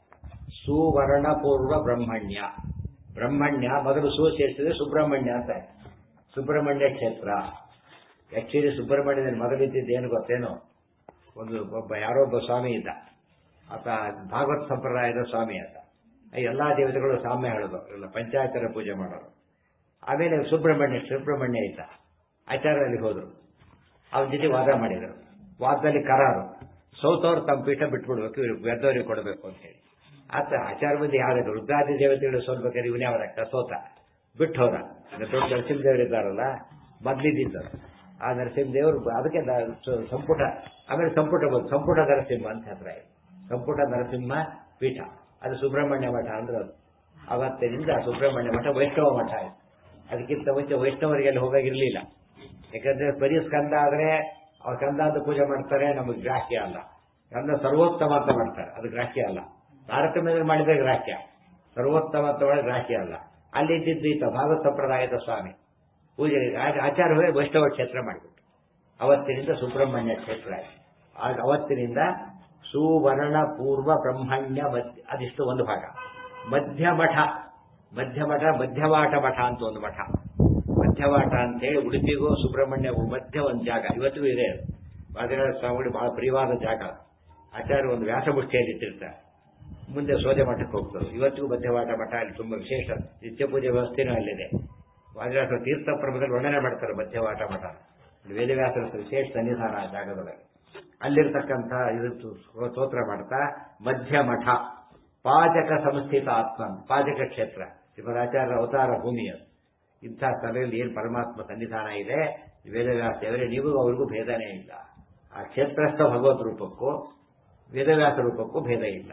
ಸುವರ್ಣಪೂರ್ವ ಬ್ರಹ್ಮಣ್ಯ ಬ್ರಹ್ಮಣ್ಯ ಮೊದಲು ಸು ಸೇರಿಸಿದ್ರೆ ಸುಬ್ರಹ್ಮಣ್ಯ ಅಂತ ಸುಬ್ರಹ್ಮಣ್ಯ ಕ್ಷೇತ್ರ ಆಕ್ಚುಲಿ ಸುಬ್ರಹ್ಮಣ್ಯದಲ್ಲಿ ಮೊದಲಿದ್ದಿದ್ದು ಏನು ಗೊತ್ತೇನು ಒಂದು ಒಬ್ಬ ಯಾರೋ ಒಬ್ಬ ಸ್ವಾಮಿ ಇದ್ದ ಆತ ಭಾಗವತ್ ಸಂಪ್ರದಾಯದ ಸ್ವಾಮಿ ಆತ ಎಲ್ಲಾ ದೇವತೆಗಳು ಸಾಮ್ಯ ಹೇಳೋದು ಎಲ್ಲ ಪಂಚಾಯತರ ಪೂಜೆ ಮಾಡೋರು ಆಮೇಲೆ ಸುಬ್ರಹ್ಮಣ್ಯ ಸುಬ್ರಹ್ಮಣ್ಯ ಇದ್ದ ಆಚಾರ್ಯರಲ್ಲಿ ಹೋದ್ರು ಅವ್ರ ಜೊತೆ ವಾದ ಮಾಡಿದರು ವಾದದಲ್ಲಿ ಕರಾರು ಸೌತವ್ರು ತಮ್ಮ ಪೀಠ ಬಿಟ್ಬಿಡ್ಬೇಕು ಇವ್ರಿಗೆ ಗೆದ್ದವರಿಗೆ ಕೊಡಬೇಕು ಅಂತ ಹೇಳಿ ಆತ ಆಚಾರ ಮಂದಿ ಯಾವ್ದು ರುದ್ರಾದಿ ದೇವತೆಗಳು ಸೋಲ್ಬೇಕಾದ್ರೆ ಇವನೇ ಅವರ ಸೋತ ಬಿಟ್ಟು ಹೋದ ಅಂದ್ರೆ ದೊಡ್ಡ ನರಸಿಂಹದೇವರು ಇದ್ದಾರಲ್ಲ ಮೊದ್ಲಿದ್ದಿದ್ದರು ಆ ನರಸಿಂಹದೇವರು ಅದಕ್ಕೆ ದ- ಸಂಪುಟ ಆಮೇಲೆ ಸಂಪುಟ ಬಂತು ಸಂಪುಟ ನರಸಿಂಹ ಅಂತ ಹೆಸರ ಸಂಪುಟ ನರಸಿಂಹ ಪೀಠ ಅದು ಸುಬ್ರಹ್ಮಣ್ಯ ಮಠ ಅಂದ್ರೆ ಅದು ಅವತ್ತಿನಿಂದ ಸುಬ್ರಹ್ಮಣ್ಯ ಮಠ ವೈಷ್ಣವ ಮಠ ಆಯ್ತು ಅದಕ್ಕಿಂತ ಮುಂಚೆ ವೈಷ್ಣವರಿಗೆಲ್ಲ ಹೋಗಾಗಿರ್ಲಿಲ್ಲ ಯಾಕಂದ್ರೆ ಬರೀ ಸ್ಕಂದ ಆದ್ರೆ ಅವ್ರ ಸ್ಕಂದ ಅಂತ ಪೂಜೆ ಮಾಡ್ತಾರೆ ನಮಗೆ ಗ್ರಾಹ್ಯ ಅಲ್ಲ ಸ್ಕಂದ ಸರ್ವೋತ್ತಮ ಅಂತ ಮಾಡ್ತಾರೆ ಅದು ಗ್ರಾಹ್ಯ ಅಲ್ಲ ತಾರತಮ್ಯದಲ್ಲಿ ಮಾಡಿದ್ರೆ ಗ್ರಾಹ್ಯ ಸರ್ವೋತ್ತಮ ಅಂತ ಮಾಡಿದ್ರೆ ಗ್ರಾಹ್ಯ ಅಲ್ಲ ಅಲ್ಲಿ ಇದ್ದಿದ್ದು ಈತ ಭಾಗವತ ಸಂಪ್ರದಾಯದ ಸ್ವಾಮಿ ಪೂಜೆ ಆಗ ಆಚಾರ್ಯವೇ ವೈಷ್ಣವ ಕ್ಷೇತ್ರ ಮಾಡಿಬಿಟ್ಟು ಅವತ್ತಿನಿಂದ ಸುಬ್ರಹ್ಮಣ್ಯ ಕ್ಷೇತ್ರ ಆಯ್ತು ಆಗ ಅವತ್ತಿನಿಂದ ಸುವರ್ಣ ಪೂರ್ವ ಬ್ರಹ್ಮಣ್ಯ ಮಧ್ಯ ಅದಿಷ್ಟು ಒಂದು ಭಾಗ ಮಧ್ಯಮಠ ಮಧ್ಯಮಠ ಮಧ್ಯವಾಟ ಮಠ ಅಂತ ಒಂದು ಮಠ ಮಧ್ಯವಾಟ ಅಂತ ಹೇಳಿ ಉಡುಪಿಗೂ ಸುಬ್ರಹ್ಮಣ್ಯಗೂ ಮಧ್ಯ ಒಂದು ಜಾಗ ಇವತ್ತಿಗೂ ಇದೆ ಅದು. ವಾದಿರಾಜ ಸ್ವಾಮಿಗಳು ಬಹಳ ಪ್ರಿಯವಾದ ಜಾಗ ಆಚಾರ್ಯ ಒಂದು ವ್ಯಾಸಮುಷ್ಟಿಯಲ್ಲಿ ಇಟ್ಟಿರ್ತಾರೆ ಮುಂದೆ ಸೋದೆ ಮಠಕ್ಕೆ ಹೋಗ್ತಾರೆ ಇವತ್ತಿಗೂ ಮಧ್ಯವಾಟ ಮಠ ಅಲ್ಲಿ ತುಂಬಾ ವಿಶೇಷ ನಿತ್ಯ ಪೂಜೆ ವ್ಯವಸ್ಥೆನೂ ಅಲ್ಲಿದೆ ವಾದಿರಾಜ ತೀರ್ಥ ಪ್ರಭದಲ್ಲಿ ವರ್ಣನೆ ಮಾಡ್ತಾರೆ ಮಧ್ಯವಾಟ ಮಠ ಅಲ್ಲಿ ವೇದವ್ಯಾಸರ ವಿಶೇಷ ಸನ್ನಿಧಾನ ಆ ಜಾಗದೊಳಗೆ ಅಲ್ಲಿರ್ತಕ್ಕಂಥ ಇದು ಸ್ತೋತ್ರ ಮಾಡ್ತಾ ಮಧ್ಯ ಮಠ ಪಾಜಕ ಸಂಸ್ಥಿತ ಆತ್ಮನ್ ಪಾಜಕ ಕ್ಷೇತ್ರ ಶ್ರೀಮದಾಚಾರ್ಯರ ಅವತಾರ ಭೂಮಿ ಅದು ಇಂಥ ಸ್ಥಳದಲ್ಲಿ ಏನು ಪರಮಾತ್ಮ ಸನ್ನಿಧಾನ ಇದೆ ವೇದವ್ಯಾಸ ದೇವರೇ ನೀವು ಅವ್ರಿಗೂ ಭೇದನೇ ಇಲ್ಲ ಆ ಕ್ಷೇತ್ರಸ್ಥ ಭಗವದ್ ರೂಪಕ್ಕೂ ವೇದವ್ಯಾಸ ರೂಪಕ್ಕೂ ಭೇದ ಇಲ್ಲ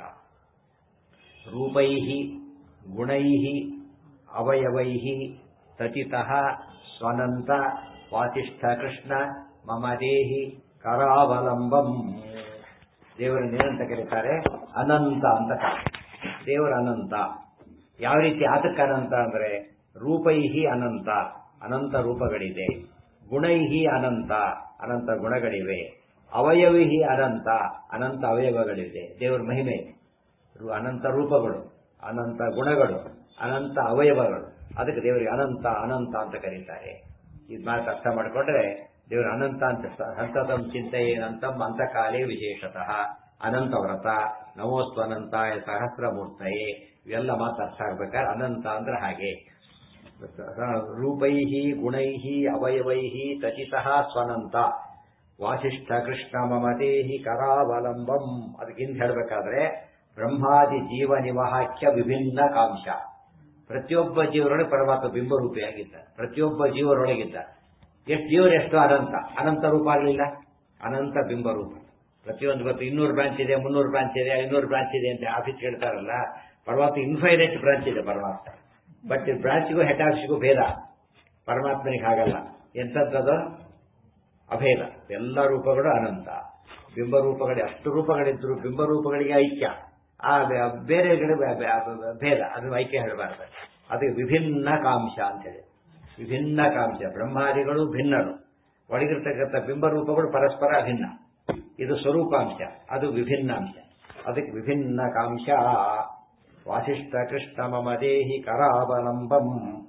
ರೂಪೈ ಗುಣೈ ಅವಯವೈ ತಚಿತಃ ಸ್ವನಂತ ವಾಸಿಷ್ಠ ಕೃಷ್ಣ ಮಮ ದೇಹಿ ಕರಾವಲಂಬಂ ದೇವರನ್ನು ಏನಂತ ಕರೀತಾರೆ ಅನಂತ ಅಂತ ಕರೀತಾರೆ ದೇವರ ಅನಂತ ಯಾವ ರೀತಿ ಆತಕ್ಕೆ ಅನಂತ ಅಂದ್ರೆ ರೂಪೈಹಿ ಅನಂತ ಅನಂತ ರೂಪಗಳಿದೆ ಗುಣೈಹಿ ಅನಂತ ಅನಂತ ಗುಣಗಳಿವೆ ಅವಯವಿಹಿ ಅನಂತ ಅನಂತ ಅವಯವಗಳಿದೆ ದೇವರ ಮಹಿಮೆ ರು- ಅನಂತ ರೂಪಗಳು ಅನಂತ ಗುಣಗಳು ಅನಂತ ಅವಯವಗಳು ಅದಕ್ಕೆ ದೇವರಿಗೆ ಅನಂತ ಅನಂತ ಅಂತ ಕರೀತಾರೆ ಇದು ಮಾತು ಅರ್ಥ ಮಾಡಿಕೊಂಡ್ರೆ ದೇವರು ಅನಂತ ಅಂತ ಸ- ಸಂತತಂ ಚಿಂತೆಯೇನಂತಂ ಅಂತಕಾಲೇ ವಿಶೇಷತಃ ಅನಂತ ವ್ರತ ನಮೋಸ್ತು ಅನಂತಾಯ ಸಹಸ್ರಮೂರ್ತಯೇ ಇವೆಲ್ಲ ಮಾತು ಅರ್ಥ ಆಗ್ಬೇಕಾದ್ರೆ ಅನಂತ ಅಂದ್ರೆ ಹಾಗೆ ರೂಪೈ ಗುಣೈ ಅವಯವೈ ತಚಿತಃ ಸ್ವನಂತ ವಾಸಿಷ್ಠ ಕೃಷ್ಣ ಮಮದೇಹಿ ಕರಾವಲಂಬಂ ಅದಕ್ಕಿಂತ ಹೇಳಬೇಕಾದ್ರೆ ಬ್ರಹ್ಮಾದಿ ಜೀವ ನಿವಾಹಕ್ಯ ವಿಭಿನ್ನ ಕಾಂಶ ಪ್ರತಿಯೊಬ್ಬ ಜೀವರೊಳಗೆ ಪರಮಾತ್ಮ ಬಿಂಬರೂಪಿಯಾಗಿದ್ದ ಪ್ರತಿಯೊಬ್ಬ ಜೀವರೊಳಗಿದ್ದ ಎಷ್ಟು ಜೀವರು ಎಷ್ಟು ಅನಂತ ಅನಂತ ರೂಪ ಆಗಲಿಲ್ಲ ಅನಂತ ಬಿಂಬರೂಪ ಪ್ರತಿಯೊಂದು ಗೊತ್ತು ಇನ್ನೂರು ಬ್ರಾಂಚ್ ಇದೆ ಮುನ್ನೂರು ಬ್ರಾಂಚ್ ಇದೆ ಐನೂರು ಬ್ರಾಂಚ್ ಇದೆ ಅಂತ ಆಫೀಸ್ ಹೇಳ್ತಾರಲ್ಲ ಪರಮಾತ್ಮ ಇನ್ಫೈನೈಟ್ ಬ್ರಾಂಚ್ ಇದೆ ಪರಮಾತ್ಮ ಬಟ್ ಬ್ರಾಂಚ್ಗೂ ಹೆಡ್ ಆಫೀಸ್ಗೂ ಭೇದ ಪರಮಾತ್ಮನಿಗೆ ಹಾಗಲ್ಲ ಎಂಥದ್ದದು ಅಭೇದ ಎಲ್ಲ ರೂಪಗಳು ಅನಂತ ಬಿಂಬರೂಪಗಳು ಅಷ್ಟು ರೂಪಗಳಿದ್ರು ಬಿಂಬರೂಪಗಳಿಗೆ ಐಕ್ಯ ಆ ಬೆ- ಬೇರೆ ಕಡೆ ಬೆ- ಬೆ- ಭೇದ ಅದು ಐಕ್ಯ ಹೇಳಬಾರ್ದು ಅದಕ್ಕೆ ವಿಭಿನ್ನ ಕಾಂಶ ಅಂತೇಳಿ ವಿಭಿನ್ನ ಕಾಂಶ ಬ್ರಹ್ಮಾದಿಗಳು ಭಿನ್ನರು ಒಳಗಿರ್ತಕ್ಕಂಥ ಬಿಂಬರೂಪಗಳು ಪರಸ್ಪರ ಭಿನ್ನ ಇದು ಸ್ವರೂಪಾಂಶ ಅದು ವಿಭಿನ್ನಾಂಶ ಅದಕ್ಕೆ ವಿಭಿನ್ನ ಕಾಂಶ ವಾಸಿಷ್ಠ ಕೃಷ್ಣ ಮಮ ದೇಹಿ ಕರಾವಲಂಬಂ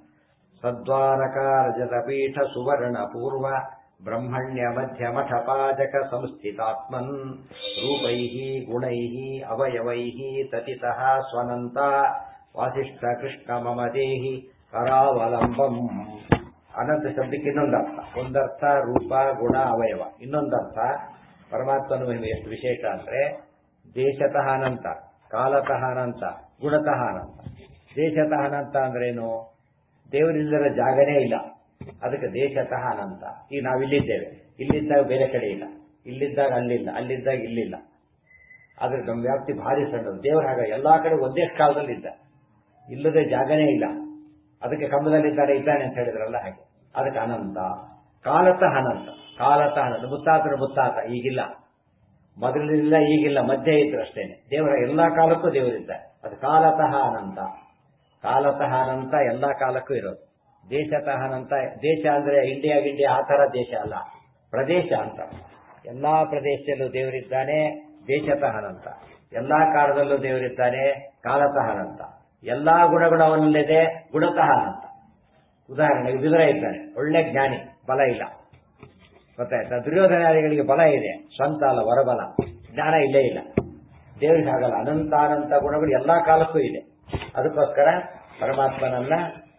ಸದ್ವಾರಕಾರಜತಪೀಠ ಸುವರ್ಣ ಪೂರ್ವ ಬ್ರಹ್ಮಣ್ಯ ಮಧ್ಯ ಮಠ ಪಾಜಕ ಸಂಸ್ಥಿತಾತ್ಮನ್ ರೂಪೈ ಗುಣೈ ಅವಯವೈ ತಚಿತಃ ಸ್ವನಂತ ವಾಸಿಷ್ಠ ಕೃಷ್ಣ ಮಮ ದೇಹಿ ಕರಾವಲಂಬಂ ಅನಂತ ಶಬ್ದಕ್ಕೆ ಇನ್ನೊಂದರ್ಥ ಒಂದರ್ಥ ರೂಪ ಗುಣ ಅವಯವ ಇನ್ನೊಂದರ್ಥ ಪರಮಾತ್ಮನ ಮಹಿಮೆ ಎಷ್ಟು ವಿಶೇಷ ಅಂದ್ರೆ ದೇಶತಃ ಅನಂತ ಕಾಲತಃ ಅನಂತ ಗುಣತಃ ಅನಂತ ದೇಶತಃ ಅನಂತ ಅಂದ್ರೇನು ದೇವರಿಲ್ಲದ ಜಾಗನೇ ಇಲ್ಲ ಅದಕ್ಕೆ ದೇಶತಃ ಅನಂತ ಈಗ ನಾವು ಇಲ್ಲಿದ್ದೇವೆ ಇಲ್ಲಿದ್ದಾಗ ಬೇರೆ ಕಡೆ ಇಲ್ಲ ಇಲ್ಲಿದ್ದಾಗ ಅಲ್ಲಿಲ್ಲ ಅಲ್ಲಿದ್ದಾಗ ಇಲ್ಲಿಲ್ಲ ಆದ್ರೆ ನಮ್ಮ ವ್ಯಾಪ್ತಿ ಭಾರಿ ಸಣ್ಣದು ದೇವರ ಹಾಗೆ ಎಲ್ಲಾ ಕಡೆ ಒಂದೇ ಕಾಲದಲ್ಲಿ ಇದ್ದ ಇಲ್ಲದೆ ಜಾಗನೇ ಇಲ್ಲ ಅದಕ್ಕೆ ಕಂಬದಲ್ಲಿದ್ದಾರೆ ಇದ್ದಾನೆ ಅಂತ ಹೇಳಿದ್ರಲ್ಲ ಹಾಗೆ ಅದಕ್ಕೆ ಅನಂತ ಕಾಲತಃ ಅನಂತ ಕಾಲತಃ ಅನಂತ ಮುತ್ತಾತನ ಮುತ್ತಾತ ಈಗಿಲ್ಲ ಮೊದಲಿಲ್ಲ ಈಗಿಲ್ಲ ಮಧ್ಯೆ ಇದ್ರು ಅಷ್ಟೇನೆ ದೇವರ ಎಲ್ಲಾ ಕಾಲಕ್ಕೂ ದೇವರಿದ್ದ ಅದು ಕಾಲತಃ ಅನಂತ ಕಾಲತಃ ಅನಂತ ಎಲ್ಲಾ ಕಾಲಕ್ಕೂ ಇರೋದು ದೇಶತಃ ಅನಂತ ದೇಶ ಅಂದ್ರೆ ಇಂಡಿಯಾ ಗಿಂಡಿಯಾ ಆ ತರ ದೇಶ ಅಲ್ಲ ಪ್ರದೇಶ ಅಂತ ಎಲ್ಲಾ ಪ್ರದೇಶದಲ್ಲೂ ದೇವರಿದ್ದಾನೆ ದೇಶತಃ ಅನಂತ ಎಲ್ಲಾ ಕಾಲದಲ್ಲೂ ದೇವರಿದ್ದಾನೆ ಕಾಲತಃ ಅನಂತ ಎಲ್ಲಾ ಗುಣಗುಣವನ್ನಲ್ಲಿದೆ ಗುಣತಃ ಅನಂತ ಉದಾಹರಣೆಗೆ ಬಿದುರ ಇದ್ದಾನೆ ಒಳ್ಳೆ ಜ್ಞಾನಿ ಬಲ ಇಲ್ಲ ಗೊತ್ತಾಯ್ತಾ ದುರ್ಯೋಧನಾದಿಗಳಿಗೆ ಬಲ ಇದೆ ಸ್ವಂತ ಅಲ್ಲ ಹೊರಬಲ ಜ್ಞಾನ ಇಲ್ಲೇ ಇಲ್ಲ ದೇವರಿಗೆ ಹಾಗಲ್ಲ ಅನಂತ ಅನಂತ ಗುಣಗಳು ಎಲ್ಲಾ ಕಾಲಕ್ಕೂ ಇದೆ ಅದಕ್ಕೋಸ್ಕರ ಪರಮಾತ್ಮನನ್ನ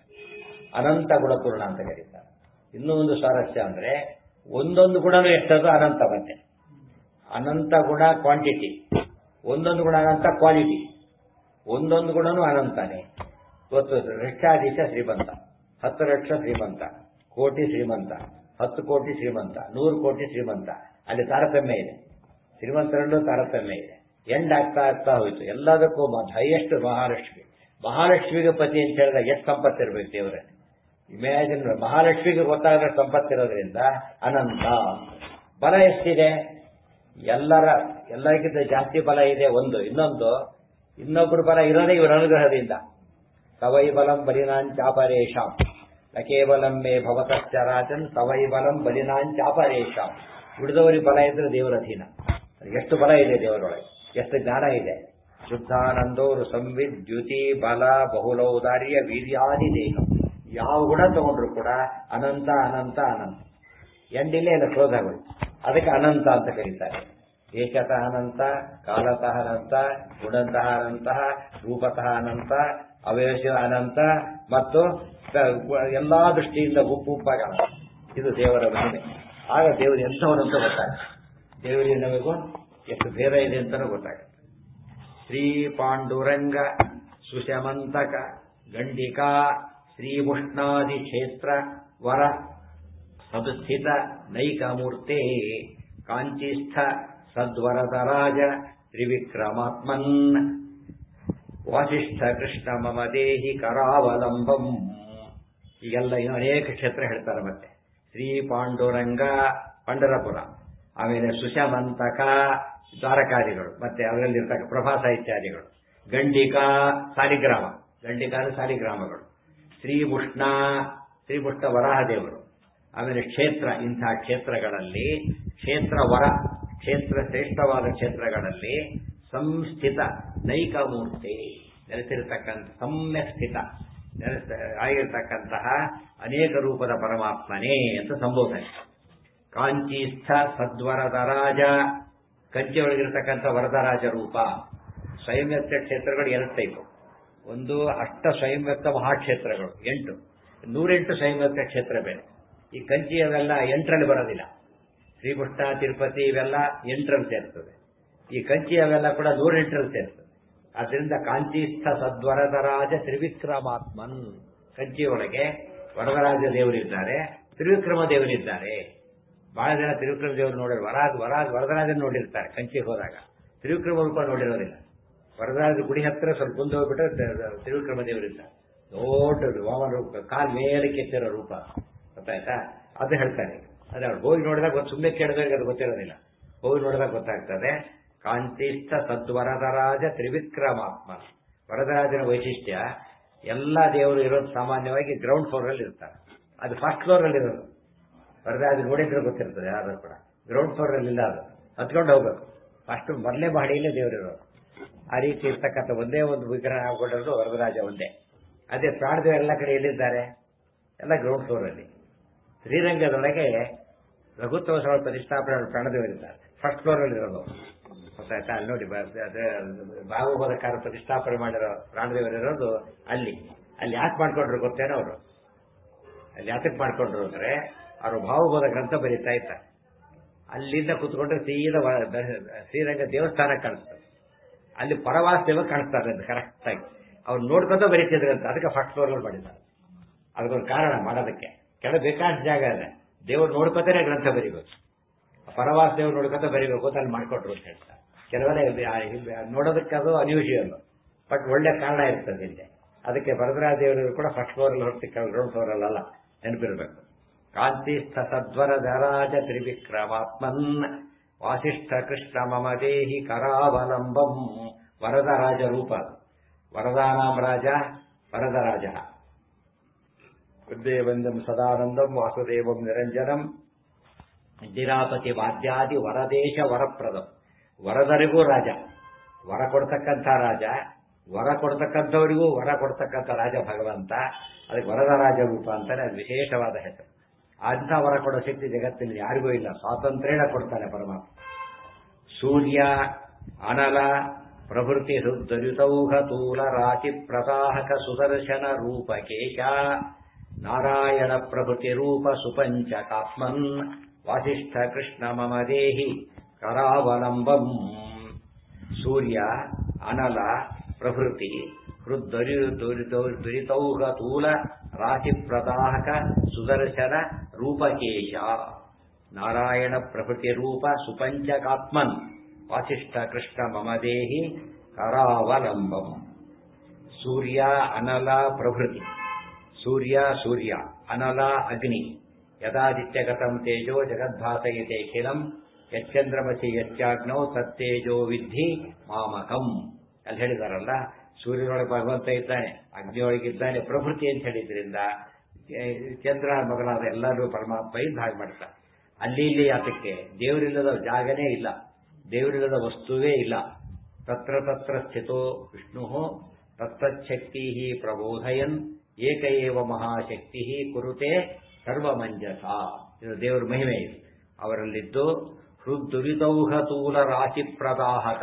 ಅನಂತ ಗುಣಪೂರ್ಣ ಅಂತ ಕರೀತಾರೆ ಇನ್ನೂ ಒಂದು ಸ್ವಾರಸ್ಯ ಅಂದ್ರೆ ಒಂದೊಂದು ಗುಣನೂ ಎಷ್ಟದು ಅನಂತ ಮತ್ತೆ ಅನಂತ ಗುಣ ಕ್ವಾಂಟಿಟಿ ಒಂದೊಂದು ಗುಣ ಅನಂತ ಕ್ವಾಲಿಟಿ ಒಂದೊಂದು ಗುಣನೂ ಅನಂತಾನೆ ಇವತ್ತು ಲಕ್ಷಾಧೀಶ ಶ್ರೀಮಂತ ಹತ್ತು ಲಕ್ಷ ಶ್ರೀಮಂತ ಕೋಟಿ ಶ್ರೀಮಂತ ಹತ್ತು ಕೋಟಿ ಶ್ರೀಮಂತ ನೂರು ಕೋಟಿ ಶ್ರೀಮಂತ ಅಲ್ಲಿ ತಾರತಮ್ಯ ಇದೆ ಶ್ರೀಮಂತರಲ್ಲೂ ತಾರತಮ್ಯ ಇದೆ ಎಂಡ್ ಆಗ್ತಾ ಆಗ್ತಾ ಹೋಯ್ತು ಎಲ್ಲದಕ್ಕೂ ಹೈಯೆಸ್ಟ್ ಮಹಾಲಕ್ಷ್ಮಿ ಮಹಾಲಕ್ಷ್ಮಿಗೆ ಪತಿ ಅಂತ ಹೇಳಿದಾಗ ಎಷ್ಟು ಸಂಪತ್ತಿರ್ಬೇಕು ದೇವರಲ್ಲಿ ಇಮ್ಯಾಜಿನ್ ಮಹಾಲಕ್ಷ್ಮಿಗೆ ಗೊತ್ತಾಗದ ಸಂಪತ್ತಿರೋದ್ರಿಂದ ಅನಂತ ಬಲ ಎಷ್ಟಿದೆ ಎಲ್ಲರ ಎಲ್ಲರಿಗಿಂತ ಜಾಸ್ತಿ ಬಲ ಇದೆ ಒಂದು ಇನ್ನೊಂದು ಇನ್ನೊಬ್ಬರು ಬಲ ಇರೋದೇ ಇವರ ಅನುಗ್ರಹದಿಂದ ಸವೈ ಬಲಂ ಬಲಿನಾಂಚಾಪರೇಶಾಂ ನ ಕೇವಲಂ ಮೇ ಭವತಶ್ಚರಾಜನ್ ಸವೈ ಬಲಂ ಬಲಿನಾಂಚಾಪರೇಶಾಂ ಉಳಿದವರಿಗೆ ಬಲ ಇದ್ರೆ ದೇವರ ಅಧೀನ ಎಷ್ಟು ಬಲ ಇದೆ ದೇವರೊಳಗೆ ಎಷ್ಟು ಜ್ಞಾನ ಇದೆ ಶುದ್ಧಾನಂದೋರು ಸಂವಿದ್ ದ್ಯುತಿ ಬಲ ಬಹುಲೌದಾರ್ಯ ವೀರ್ಯಾದಿ ದೇಹ ಯಾವ ಗುಣ ತಗೊಂಡ್ರು ಕೂಡ ಅನಂತ ಅನಂತ ಅನಂತ ಎಂಡಿಲ್ಲೇ ಇಲ್ಲ ಕ್ರೋಧಗಳು ಅದಕ್ಕೆ ಅನಂತ ಅಂತ ಕರೀತಾರೆ ಏಕತಃ ಅನಂತ ಕಾಲತಃ ಅನಂತ ಗುಣಂತಹ ಅನಂತ ರೂಪತಃ ಅನಂತ ಅವಯಶ ಅನಂತ ಮತ್ತು ಎಲ್ಲಾ ದೃಷ್ಟಿಯಿಂದ ಗುಂಪು ಗುಂಪಾಗಿ ಅನಂತ ಇದು ದೇವರ ಮಹಿಮೆ ಆಗ ದೇವರು ಎಂಥವರಂತ ಗೊತ್ತಾಗುತ್ತೆ ದೇವರಿಗೆ ನಮಗೂ ಎಷ್ಟು ಭೇದ ಇದೆ ಅಂತಲೂ ಗೊತ್ತಾಗುತ್ತೆ ಶ್ರೀ ಪಾಂಡುರಂಗ ಸುಶಮಂತಕ ಗಂಡಿಕಾ ಶ್ರೀಮುಷ್ಣಾದಿ ಕ್ಷೇತ್ರ ವರ ಸಂಸ್ಥಿತ ನೈಕಮೂರ್ತೆ ಕಾಂಚಿಸ್ಥ ಸದ್ವರದರಾಜ ತ್ರಿವಿಕ್ರಮಾತ್ಮನ್ ವಾಸಿಷ್ಠ ಕೃಷ್ಣ ಮಮ ದೇಹಿ ಕರಾವಲಂಬಂ ಈಗೆಲ್ಲ ಇನ್ನು ಅನೇಕ ಕ್ಷೇತ್ರ ಹೇಳ್ತಾರೆ ಮತ್ತೆ ಶ್ರೀ ಪಾಂಡುರಂಗ ಪಂಡರಪುರ ಆಮೇಲೆ ಸುಶಮಂತಕ ದ್ವಾರಕಾದಿಗಳು ಮತ್ತೆ ಅದರಲ್ಲಿರ್ತಕ್ಕ ಪ್ರಭಾಸ ಇತ್ಯಾದಿಗಳು ಗಂಡಿಕಾ ಸಾಲಿಗ್ರಾಮ ಗಂಡಿಕಾದ ಸಾಲಿಗ್ರಾಮಗಳು ಶ್ರೀಮುಷ್ಣ ಶ್ರೀಮುಷ್ಣ ವರಾಹದೇವರು ಆಮೇಲೆ ಕ್ಷೇತ್ರ ಇಂತಹ ಕ್ಷೇತ್ರಗಳಲ್ಲಿ ಕ್ಷೇತ್ರ ವರ ಕ್ಷೇತ್ರ ಶ್ರೇಷ್ಠವಾದ ಕ್ಷೇತ್ರಗಳಲ್ಲಿ ಸಂಸ್ಥಿತ ನೈಕಮೂರ್ತಿ ನೆಲೆಸಿರತಕ್ಕಂಥ ಸಮ್ಯಕ್ ಸ್ಥಿತ ನೆಲೆಸ ಆಗಿರತಕ್ಕಂತಹ ಅನೇಕ ರೂಪದ ಪರಮಾತ್ಮನೇ ಅಂತ ಸಂಬೋಧನೆ ಕಾಂಚಿಸ್ಥ ಸದ್ವರದ ರಾಜ ಕಂಚಿಯೊಳಗಿರತಕ್ಕಂಥ ವರದರಾಜ ರೂಪ ಸ್ವಯಂವ್ಯಕ್ತ ಕ್ಷೇತ್ರಗಳು ಎರಡು ಟೈಪು ಒಂದು ಅಷ್ಟ ಸ್ವಯಂವ್ಯಕ್ತ ಮಹಾಕ್ಷೇತ್ರಗಳು ಎಂಟು ನೂರೆಂಟು ಸ್ವಯಂವ್ಯಕ್ತ ಕ್ಷೇತ್ರ ಬೇರೆ ಈ ಕಂಚಿ ಅವೆಲ್ಲ ಎಂಟರಲ್ಲಿ ಬರೋದಿಲ್ಲ ಶ್ರೀಕೃಷ್ಣ ತಿರುಪತಿ ಇವೆಲ್ಲ ಎಂಟರಲ್ಲಿ ಸೇರ್ತದೆ ಈ ಕಂಚಿ ಅವೆಲ್ಲ ಕೂಡ ನೂರೆಂಟರಲ್ಲಿ ಸೇರ್ತದೆ ಆದ್ರಿಂದ ಕಾಂಚಿಸ್ಥ ಸದ್ವರದರಾಜ ತ್ರಿವಿಕ್ರಮಾತ್ಮನ್ ಕಂಚಿಯೊಳಗೆ ವರದರಾಜ ದೇವರಿದ್ದಾರೆ ತ್ರಿವಿಕ್ರಮ ದೇವರಿದ್ದಾರೆ ಬಹಳ ಜನ ತ್ರಿವಿಕ್ರಮ ದೇವರು ನೋಡಿರ್ ವರಾಜ ವರಾಜ ವರದರಾಜನ ನೋಡಿರ್ತಾರೆ ಕಂಚಿಗೆ ಹೋದಾಗ ತ್ರಿವಿಕ್ರಮ ರೂಪ ನೋಡಿರೋದಿಲ್ಲ ವರದರಾಜ ಗುಡಿ ಹತ್ರ ಸ್ವಲ್ಪ ಮುಂದೆ ಹೋಗ್ಬಿಟ್ರೆ ತ್ರಿವಿಕ್ರಮ ದೇವರಿದ್ದಾರೆ ದೊಡ್ಡ ವಾಮನ ರೂಪ ಕಾಲ್ ಮೇಲೆ ಕೆತ್ತಿರೋ ರೂಪ ಗೊತ್ತಾಯ್ತಾ ಅದು ಹೇಳ್ತಾರೆ ಅದೇ ಅವ್ರು ಹೋಗಿ ನೋಡಿದಾಗ ಸುಮ್ಮನೆ ಕೇಳಿದಾಗ ಅದು ಗೊತ್ತಿರೋದಿಲ್ಲ ಹೋಗಿ ನೋಡಿದಾಗ ಗೊತ್ತಾಗ್ತದೆ ಕಾಂತಿಸ್ಥ ಸದ್ವರದರಾಜ ತ್ರಿವಿಕ್ರಮಾತ್ಮ ವರದರಾಜನ ವೈಶಿಷ್ಟ್ಯ ಎಲ್ಲ ದೇವರು ಇರೋದು ಸಾಮಾನ್ಯವಾಗಿ ಗ್ರೌಂಡ್ ಫ್ಲೋರ್ ಅಲ್ಲಿ ಇರ್ತಾರೆ ಅದು ಫಸ್ಟ್ ಫ್ಲೋರ್ ಅಲ್ಲಿ ಇರೋದು ವರದರಾಜ ನೋಡಿದ್ರೆ ಗೊತ್ತಿರ್ತದೆ ಯಾರು ಕೂಡ ಗ್ರೌಂಡ್ ಫ್ಲೋರ್ ಅಲ್ಲಿ ಇಲ್ಲ ಅದು ಹತ್ಕೊಂಡು ಹೋಗ್ಬೇಕು ಫಸ್ಟ್ ಮೊದಲನೇ ಮಹಡಿಯಲ್ಲೇ ದೇವರಿರೋದು ಆ ರೀತಿ ಇರ್ತಕ್ಕಂಥ ಒಂದೇ ಒಂದು ವಿಗ್ರಹ ಹಾಕೊಂಡಿರೋದು ವರದರಾಜ ಒಂದೇ ಅದೇ ಪ್ರಾಣದೇವರು ಎಲ್ಲ ಕಡೆ ಎಲ್ಲಿದ್ದಾರೆ ಎಲ್ಲ ಗ್ರೌಂಡ್ ಫ್ಲೋರ್ ಅಲ್ಲಿ ಶ್ರೀರಂಗದೊಳಗೆ ರಘುತ್ವೋತ್ಸವ ಪ್ರತಿಷ್ಠಾಪನೆ ಪ್ರಾಣದೇವರಿದ್ದಾರೆ ಫಸ್ಟ್ ಫ್ಲೋರ್ ಅಲ್ಲಿ ಇರೋದು ಗೊತ್ತಾಯ್ತಾ ಅಲ್ಲಿ ನೋಡಿ ಭಾಗವತಕಾರ ಪ್ರತಿಷ್ಠಾಪನೆ ಮಾಡಿರೋ ಪ್ರಾಣದೇವರಿರೋದು ಅಲ್ಲಿ ಅಲ್ಲಿ ಯಾಕೆ ಮಾಡ್ಕೊಂಡ್ರು ಗೊತ್ತೇನೋ ಅವರು ಅಲ್ಲಿ ಯಾತಕ್ಕೆ ಮಾಡ್ಕೊಂಡ್ರು ಅಂದ್ರೆ ಅವರು ಭಾವಬೋಧ ಗ್ರಂಥ ಬರೀತಾ ಇದ್ದಾರೆ ಅಲ್ಲಿಂದ ಕುತ್ಕೊಂಡ್ರೆ ಸೀದಾ ಶ್ರೀರಂಗ ದೇವಸ್ಥಾನ ಕಾಣಿಸ್ತದೆ ಅಲ್ಲಿ ಪರವಾಸ್ತೇವ ಕಾಣಿಸ್ತಾರೆ ಅಂತ ಕರೆಕ್ಟ್ ಆಗಿ ಅವ್ರು ನೋಡ್ಕೊಂತ ಬರೀತಿದ್ರು ಅಂತ ಅದಕ್ಕೆ ಫಸ್ಟ್ ಫ್ಲೋರ್ ಮಾಡಿದ್ದಾರೆ ಅದಕ್ಕೊಂದು ಕಾರಣ ಮಾಡೋದಕ್ಕೆ ಕೆಳ ಬೇಕಾದ ಜಾಗ ಇದೆ ದೇವ್ರು ನೋಡ್ಕೊತಾನೆ ಗ್ರಂಥ ಬರೀಬೇಕು ಪರವಾಸ ದೇವ್ರು ನೋಡ್ಕೊತ ಬರೀಬೇಕು ಅಂತ ಅಲ್ಲಿ ಮಾಡ್ಕೊಟ್ರು ಅಂತ ಹೇಳ್ತಾರೆ ಕೆಲವೆಲ್ಲ ಇಲ್ಲಿ- ಆ- ಇಲ್ಲಿ ನೋಡೋದಕ್ಕೆ ಅದು ಅನ್ಯೂಷಿಯಲ್ ಬಟ್ ಒಳ್ಳೆ ಕಾರಣ ಇರ್ತದೆ ಇಲ್ಲಿ ಅದಕ್ಕೆ ವರದರಾಜ ದೇವರು ಕೂಡ ಫಸ್ಟ್ ಫ್ಲೋರ್ ಅಲ್ಲಿ ಹೊರತು ಗ್ರೌಂಡ್ ಫ್ಲೋರ್ ಅಲ್ಲ ನೆನಪಿರ್ಬೇಕು ಕಾಂತಿಸ್ಥ ಸದ್ವರ ದರಾಜ ತ್ರಿವಿಕ್ರಮಾತ್ಮನ್ ವಾಸಿಷ್ಠ ಕೃಷ್ಣ ಮಮ ದೇಹಿ ಕರಾವಲಂಬಂ ವರದರಾಜ ರೂಪ ಅದು. ವರದಾನಾಂ ರಾಜ ವರದರಾಜ ದೇವಂದಂ ಸದಾನಂದಂ ವಾಸುದೇವಂ ನಿರಂಜನಂ ಇಂದಿರಾಪತಿ ವಾದ್ಯಾದಿ ವರದೇಶ ವರಪ್ರದಂ ವರದರಿಗೂ ರಾಜ ವರ ಕೊಡ್ತಕ್ಕಂಥ ರಾಜ ವರ ಕೊಡ್ತಕ್ಕಂಥವರಿಗೂ ವರ ಕೊಡ್ತಕ್ಕಂಥ ರಾಜ ಭಗವಂತ ಅದಕ್ಕೆ ವರದ ರಾಜ ರೂಪ ಅಂತಾನೆ ಅದು ವಿಶೇಷವಾದ ಹೆಸರು ಅಂಥ ವರ ಕೊಡೋ ಶಕ್ತಿ ಜಗತ್ತಿನಲ್ಲಿ ಯಾರಿಗೂ ಇಲ್ಲ ಸ್ವಾತಂತ್ರ್ಯನ ಕೊಡ್ತಾನೆ ಪರಮಾತ್ಮ ಸೂರ್ಯ ಅನಲ ಪ್ರಭೃತಿ ಹೃದಯುತೌಘ ತೂಲ ರಾಶಿ ಪ್ರಸಾಹಕ ಸುದರ್ಶನ ರೂಪ ಕೇಶ ನಾರಾಯಣ ಪ್ರಭೃತಿ ರೂಪ ಸುಪಂಚಕಾತ್ಮನ್ ವಾಸಿಷ್ಠ ಕೃಷ್ಣ ಮಮ ದೇಹಿ ಕರಾವಲಂಬಂ ಸೂರ್ಯ ಅನಲ ಪ್ರಭೃತಿ ಹೃದಯುತೌಘ ತೂಲ ರಾಶಿ ಪ್ರದಾಹಕ ಸುದರ್ಶನ ರೂಪಕೇಶ ನಾರಾಯಣ ಪ್ರಭೃತಿ ರೂಪ ಸುಪಂಚಕಾತ್ಮನ್ ವಾಸಿಷ್ಠ ಕೃಷ್ಣ ಮಮ ದೇಹಿ ಕರಾವಲಂಬಂ ಸೂರ್ಯ ಅನಲ ಪ್ರಭೃತಿ ಸೂರ್ಯ ಸೂರ್ಯ ಅನಲ ಅಗ್ನಿ ಯದಾದಿತ್ಯಗತಂ ತೇಜೋ ಜಗದ್ಭಾಸಯತೆ ಖಿಲಂ ಯಚ್ಚಂದ್ರಮಸಿ ಯಚ್ಚಾಗ್ನೌ ತತ್ತೇಜೋ ವಿದ್ಧಿ ಮಾಮಕಂ ಅಲ್ಲಿ ಹೇಳಿದಾರಲ್ಲ ಸೂರ್ಯನೊಳಗೆ ಭಗವಂತ ಇದ್ದಾನೆ ಅಗ್ನಿಯೊಳಗಿದ್ದಾನೆ ಪ್ರಭೃತಿ ಅಂತ ಹೇಳಿದ್ರಿಂದ ಏ, ಚಂದ್ರ ಮೊದಲಾದ ಎಲ್ಲರೂ ಪರಮಾತ್ಮ ಇದ್ದು ಹಾಗೆ ಮಾಡ್ತಾರೆ ಅಲ್ಲಿ ಇಲ್ಲಿ ಯಾತಕ್ಕೆ ದೇವರಿಲ್ಲದ ಜಾಗನೇ ಇಲ್ಲ ದೇವರಿಲ್ಲದ ವಸ್ತುವೇ ಇಲ್ಲ ತತ್ರ ತತ್ರ ಸ್ಥಿತೋ ವಿಷ್ಣು ತತ್ತಚ್ಛಕ್ತಿ ಪ್ರಬೋಧಯನ್ ಏಕ ಏವ ಮಹಾಶಕ್ತಿ ಕುರುತೆ ಸರ್ವಮಂಜಸ ಇದು ದೇವರ ಮಹಿಮೆ ಇದು ಅವರಲ್ಲಿದ್ದು ಹೃದ್ ದುರಿತೌಹ ತೂಲ ರಾಶಿ ಪ್ರದಾಹಕ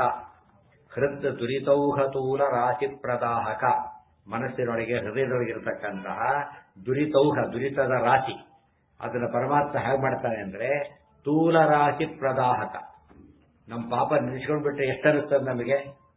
ಹೃದ್ ದುರಿತೌಹ ತೂಲ ರಾಶಿ ಪ್ರದಾಹಕ ಮನಸ್ಸಿನೊಳಗೆ ಹೃದಯದೊಳಗಿರತಕ್ಕಂತಹ ದುರಿತೌಹ ದುರಿತದ ರಾಶಿ ಅದನ್ನ ಪರಮಾತ್ಮ ಹೇಗೆ ಮಾಡ್ತಾನೆ ಅಂದ್ರೆ ತೂಲ ರಾಶಿ ಪ್ರದಾಹಕ ನಮ್ಮ ಪಾಪ ನಿಲ್ಸ್ಕೊಂಡ್ಬಿಟ್ರೆ ಎಷ್ಟನ್ನಿಸ್ತದೆ ನಮಗೆ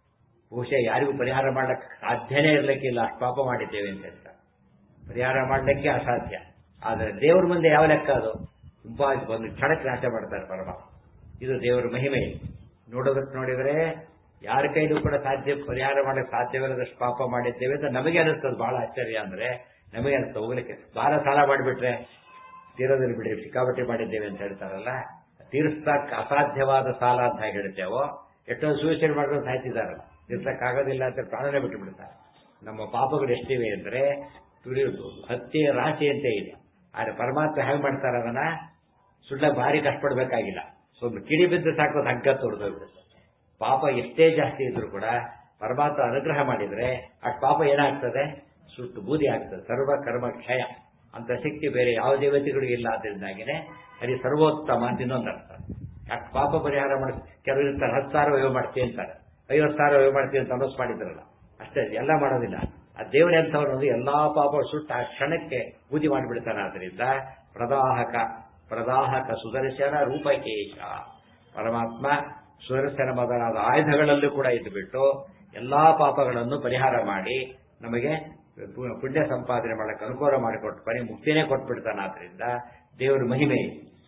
ಬಹುಶಃ ಯಾರಿಗೂ ಪರಿಹಾರ ಮಾಡಕ್ಕೆ ಸಾಧ್ಯನೇ ಇರಲಿಕ್ಕಿಲ್ಲ ಅಷ್ಟು ಪಾಪ ಮಾಡಿದ್ದೇವೆ ಅಂತ ಹೇಳ್ತಾರೆ ಪರಿಹಾರ ಮಾಡಲಿಕ್ಕೆ ಅಸಾಧ್ಯ ಆದರೆ ದೇವ್ರ ಮುಂದೆ ಯಾವ ಲೆಕ್ಕ ಅದು ತುಂಬಾ ಒಂದು ಕ್ಷಣಕ್ಕೆ ನಾಶ ಮಾಡ್ತಾರೆ ಪರಮಾತ್ಮ ಇದು ದೇವರ ಮಹಿಮೆ ನೋಡೋದಕ್ಕೆ ನೋಡಿದರೆ ಯಾರ ಕೈಲೂ ಕೂಡ ಸಾಧ್ಯ ಪರಿಹಾರ ಮಾಡಕ್ಕೆ ಸಾಧ್ಯವಿಲ್ಲದಷ್ಟು ಪಾಪ ಮಾಡಿದ್ದೇವೆ ಅಂತ ನಮಗೆ ಅನಿಸ್ತದೆ ಬಹಳ ಆಶ್ಚರ್ಯ ಅಂದ್ರೆ ನಮಗೆ ಅನಿಸ್ತದೆ ಹೋಗ್ಲಿಕ್ಕೆ ಬಹಳ ಸಾಲ ಮಾಡಿಬಿಟ್ರೆ ತೀರೋದಲ್ಲಿ ಬಿಡ್ರಿ ಸಿಕ್ಕಾಪಟ್ಟೆ ಮಾಡಿದ್ದೇವೆ ಅಂತ ಹೇಳ್ತಾರಲ್ಲ ತೀರಿಸ್ತಕ್ಕ ಅಸಾಧ್ಯವಾದ ಸಾಲ ಅಂತ ಹೇಗೆ ಹೇಳ್ತೇವೋ ಎಷ್ಟೋ ಸೂಸೈಡ್ ಮಾಡ್ಕೊಂಡು ಸಾಯ್ತಿದಾರಲ್ಲ ತೀರ್ಸಕ್ಕಾಗೋದಿಲ್ಲ ಅಂತ ಪ್ರಾಣನೇ ಬಿಟ್ಟು ಬಿಡ್ತಾರೆ ನಮ್ಮ ಪಾಪಗಳು ಎಷ್ಟಿವೆ ಅಂದ್ರೆ ತುರಿಯುವುದು ಹತ್ಯೆ ರಾಶಿ ಅಂತ ಇದೆ ಆದ್ರೆ ಪರಮಾತ್ಮ ಹೇಗೆ ಮಾಡ್ತಾರೆ ಅದನ್ನ ಸುಳ್ಳ ಭಾರಿ ಕಷ್ಟಪಡಬೇಕಾಗಿಲ್ಲ ಸ್ವಲ್ಪ ಕಿಡಿ ಬಿದ್ದು ಸಾಕು ಅದು ಹಗ್ಗ ತೊಡೆದೋಗ್ಬಿಡುತ್ತೆ ಪಾಪ ಎಷ್ಟೇ ಜಾಸ್ತಿ ಇದ್ರೂ ಕೂಡ ಪರಮಾತ್ಮ ಅನುಗ್ರಹ ಮಾಡಿದ್ರೆ ಅಷ್ಟು ಪಾಪ ಏನಾಗ್ತದೆ ಸುಟ್ಟು ಬೂದಿ ಆಗ್ತದೆ ಸರ್ವ ಕರ್ಮ ಕ್ಷಯ ಅಂತ ಶಕ್ತಿ ಬೇರೆ ಯಾವ ದೇವತೆಗಳಿಗೂ ಇಲ್ಲ ಆದ್ರಿಂದಾಗಿನೇ ಅಲ್ಲಿ ಸರ್ವೋತ್ತಮ ಅಂತ ಇನ್ನೊಂದು ಅರ್ಥ ಯಾಕೆ ಪಾಪ ಪರಿಹಾರ ಮಾಡಿ ಕೆಲವರು ಇರ್ತಾರೆ ಹತ್ತು ಸಾವಿರ ವ್ಯವ ಮಾಡ್ತೀವಿ ಅಂತಾರೆ ಐವತ್ತು ಸಾವಿರ ವ್ಯವ ಮಾಡ್ತೀವಿ ಅಂತ ಅನೌನ್ಸ್ ಮಾಡಿದ್ರಲ್ಲ ಅಷ್ಟೇ ಎಲ್ಲ ಮಾಡೋದಿಲ್ಲ ಆ ದೇವರೇ ಅಂತವ್ರು ಎಲ್ಲಾ ಪಾಪ ಸುಟ್ಟು ಆ ಕ್ಷಣಕ್ಕೆ ಬೂದಿ ಮಾಡಿಬಿಡ್ತಾನೆ ಆದ್ರಿಂದ ಪ್ರದಾಹಕ ಪ್ರದಾಹಕ ಸುದರ್ಶನ ರೂಪಕೇಶ ಪರಮಾತ್ಮ ಸುದರ್ಶನ ಮೊದಲಾದ ಆಯುಧಗಳಲ್ಲೂ ಕೂಡ ಇದ್ದುಬಿಟ್ಟು ಎಲ್ಲಾ ಪಾಪಗಳನ್ನು ಪರಿಹಾರ ಮಾಡಿ ನಮಗೆ ಪುಣ್ಯ ಸಂಪಾದನೆ ಮಾಡಕ್ಕೆ ಅನುಕೂಲ ಮಾಡಿಕೊಟ್ಟು ಬರೀ ಮುಕ್ತಿನೇ ಕೊಟ್ಬಿಡ್ತಾನೆ ಆದ್ರಿಂದ ದೇವರ ಮಹಿಮೆ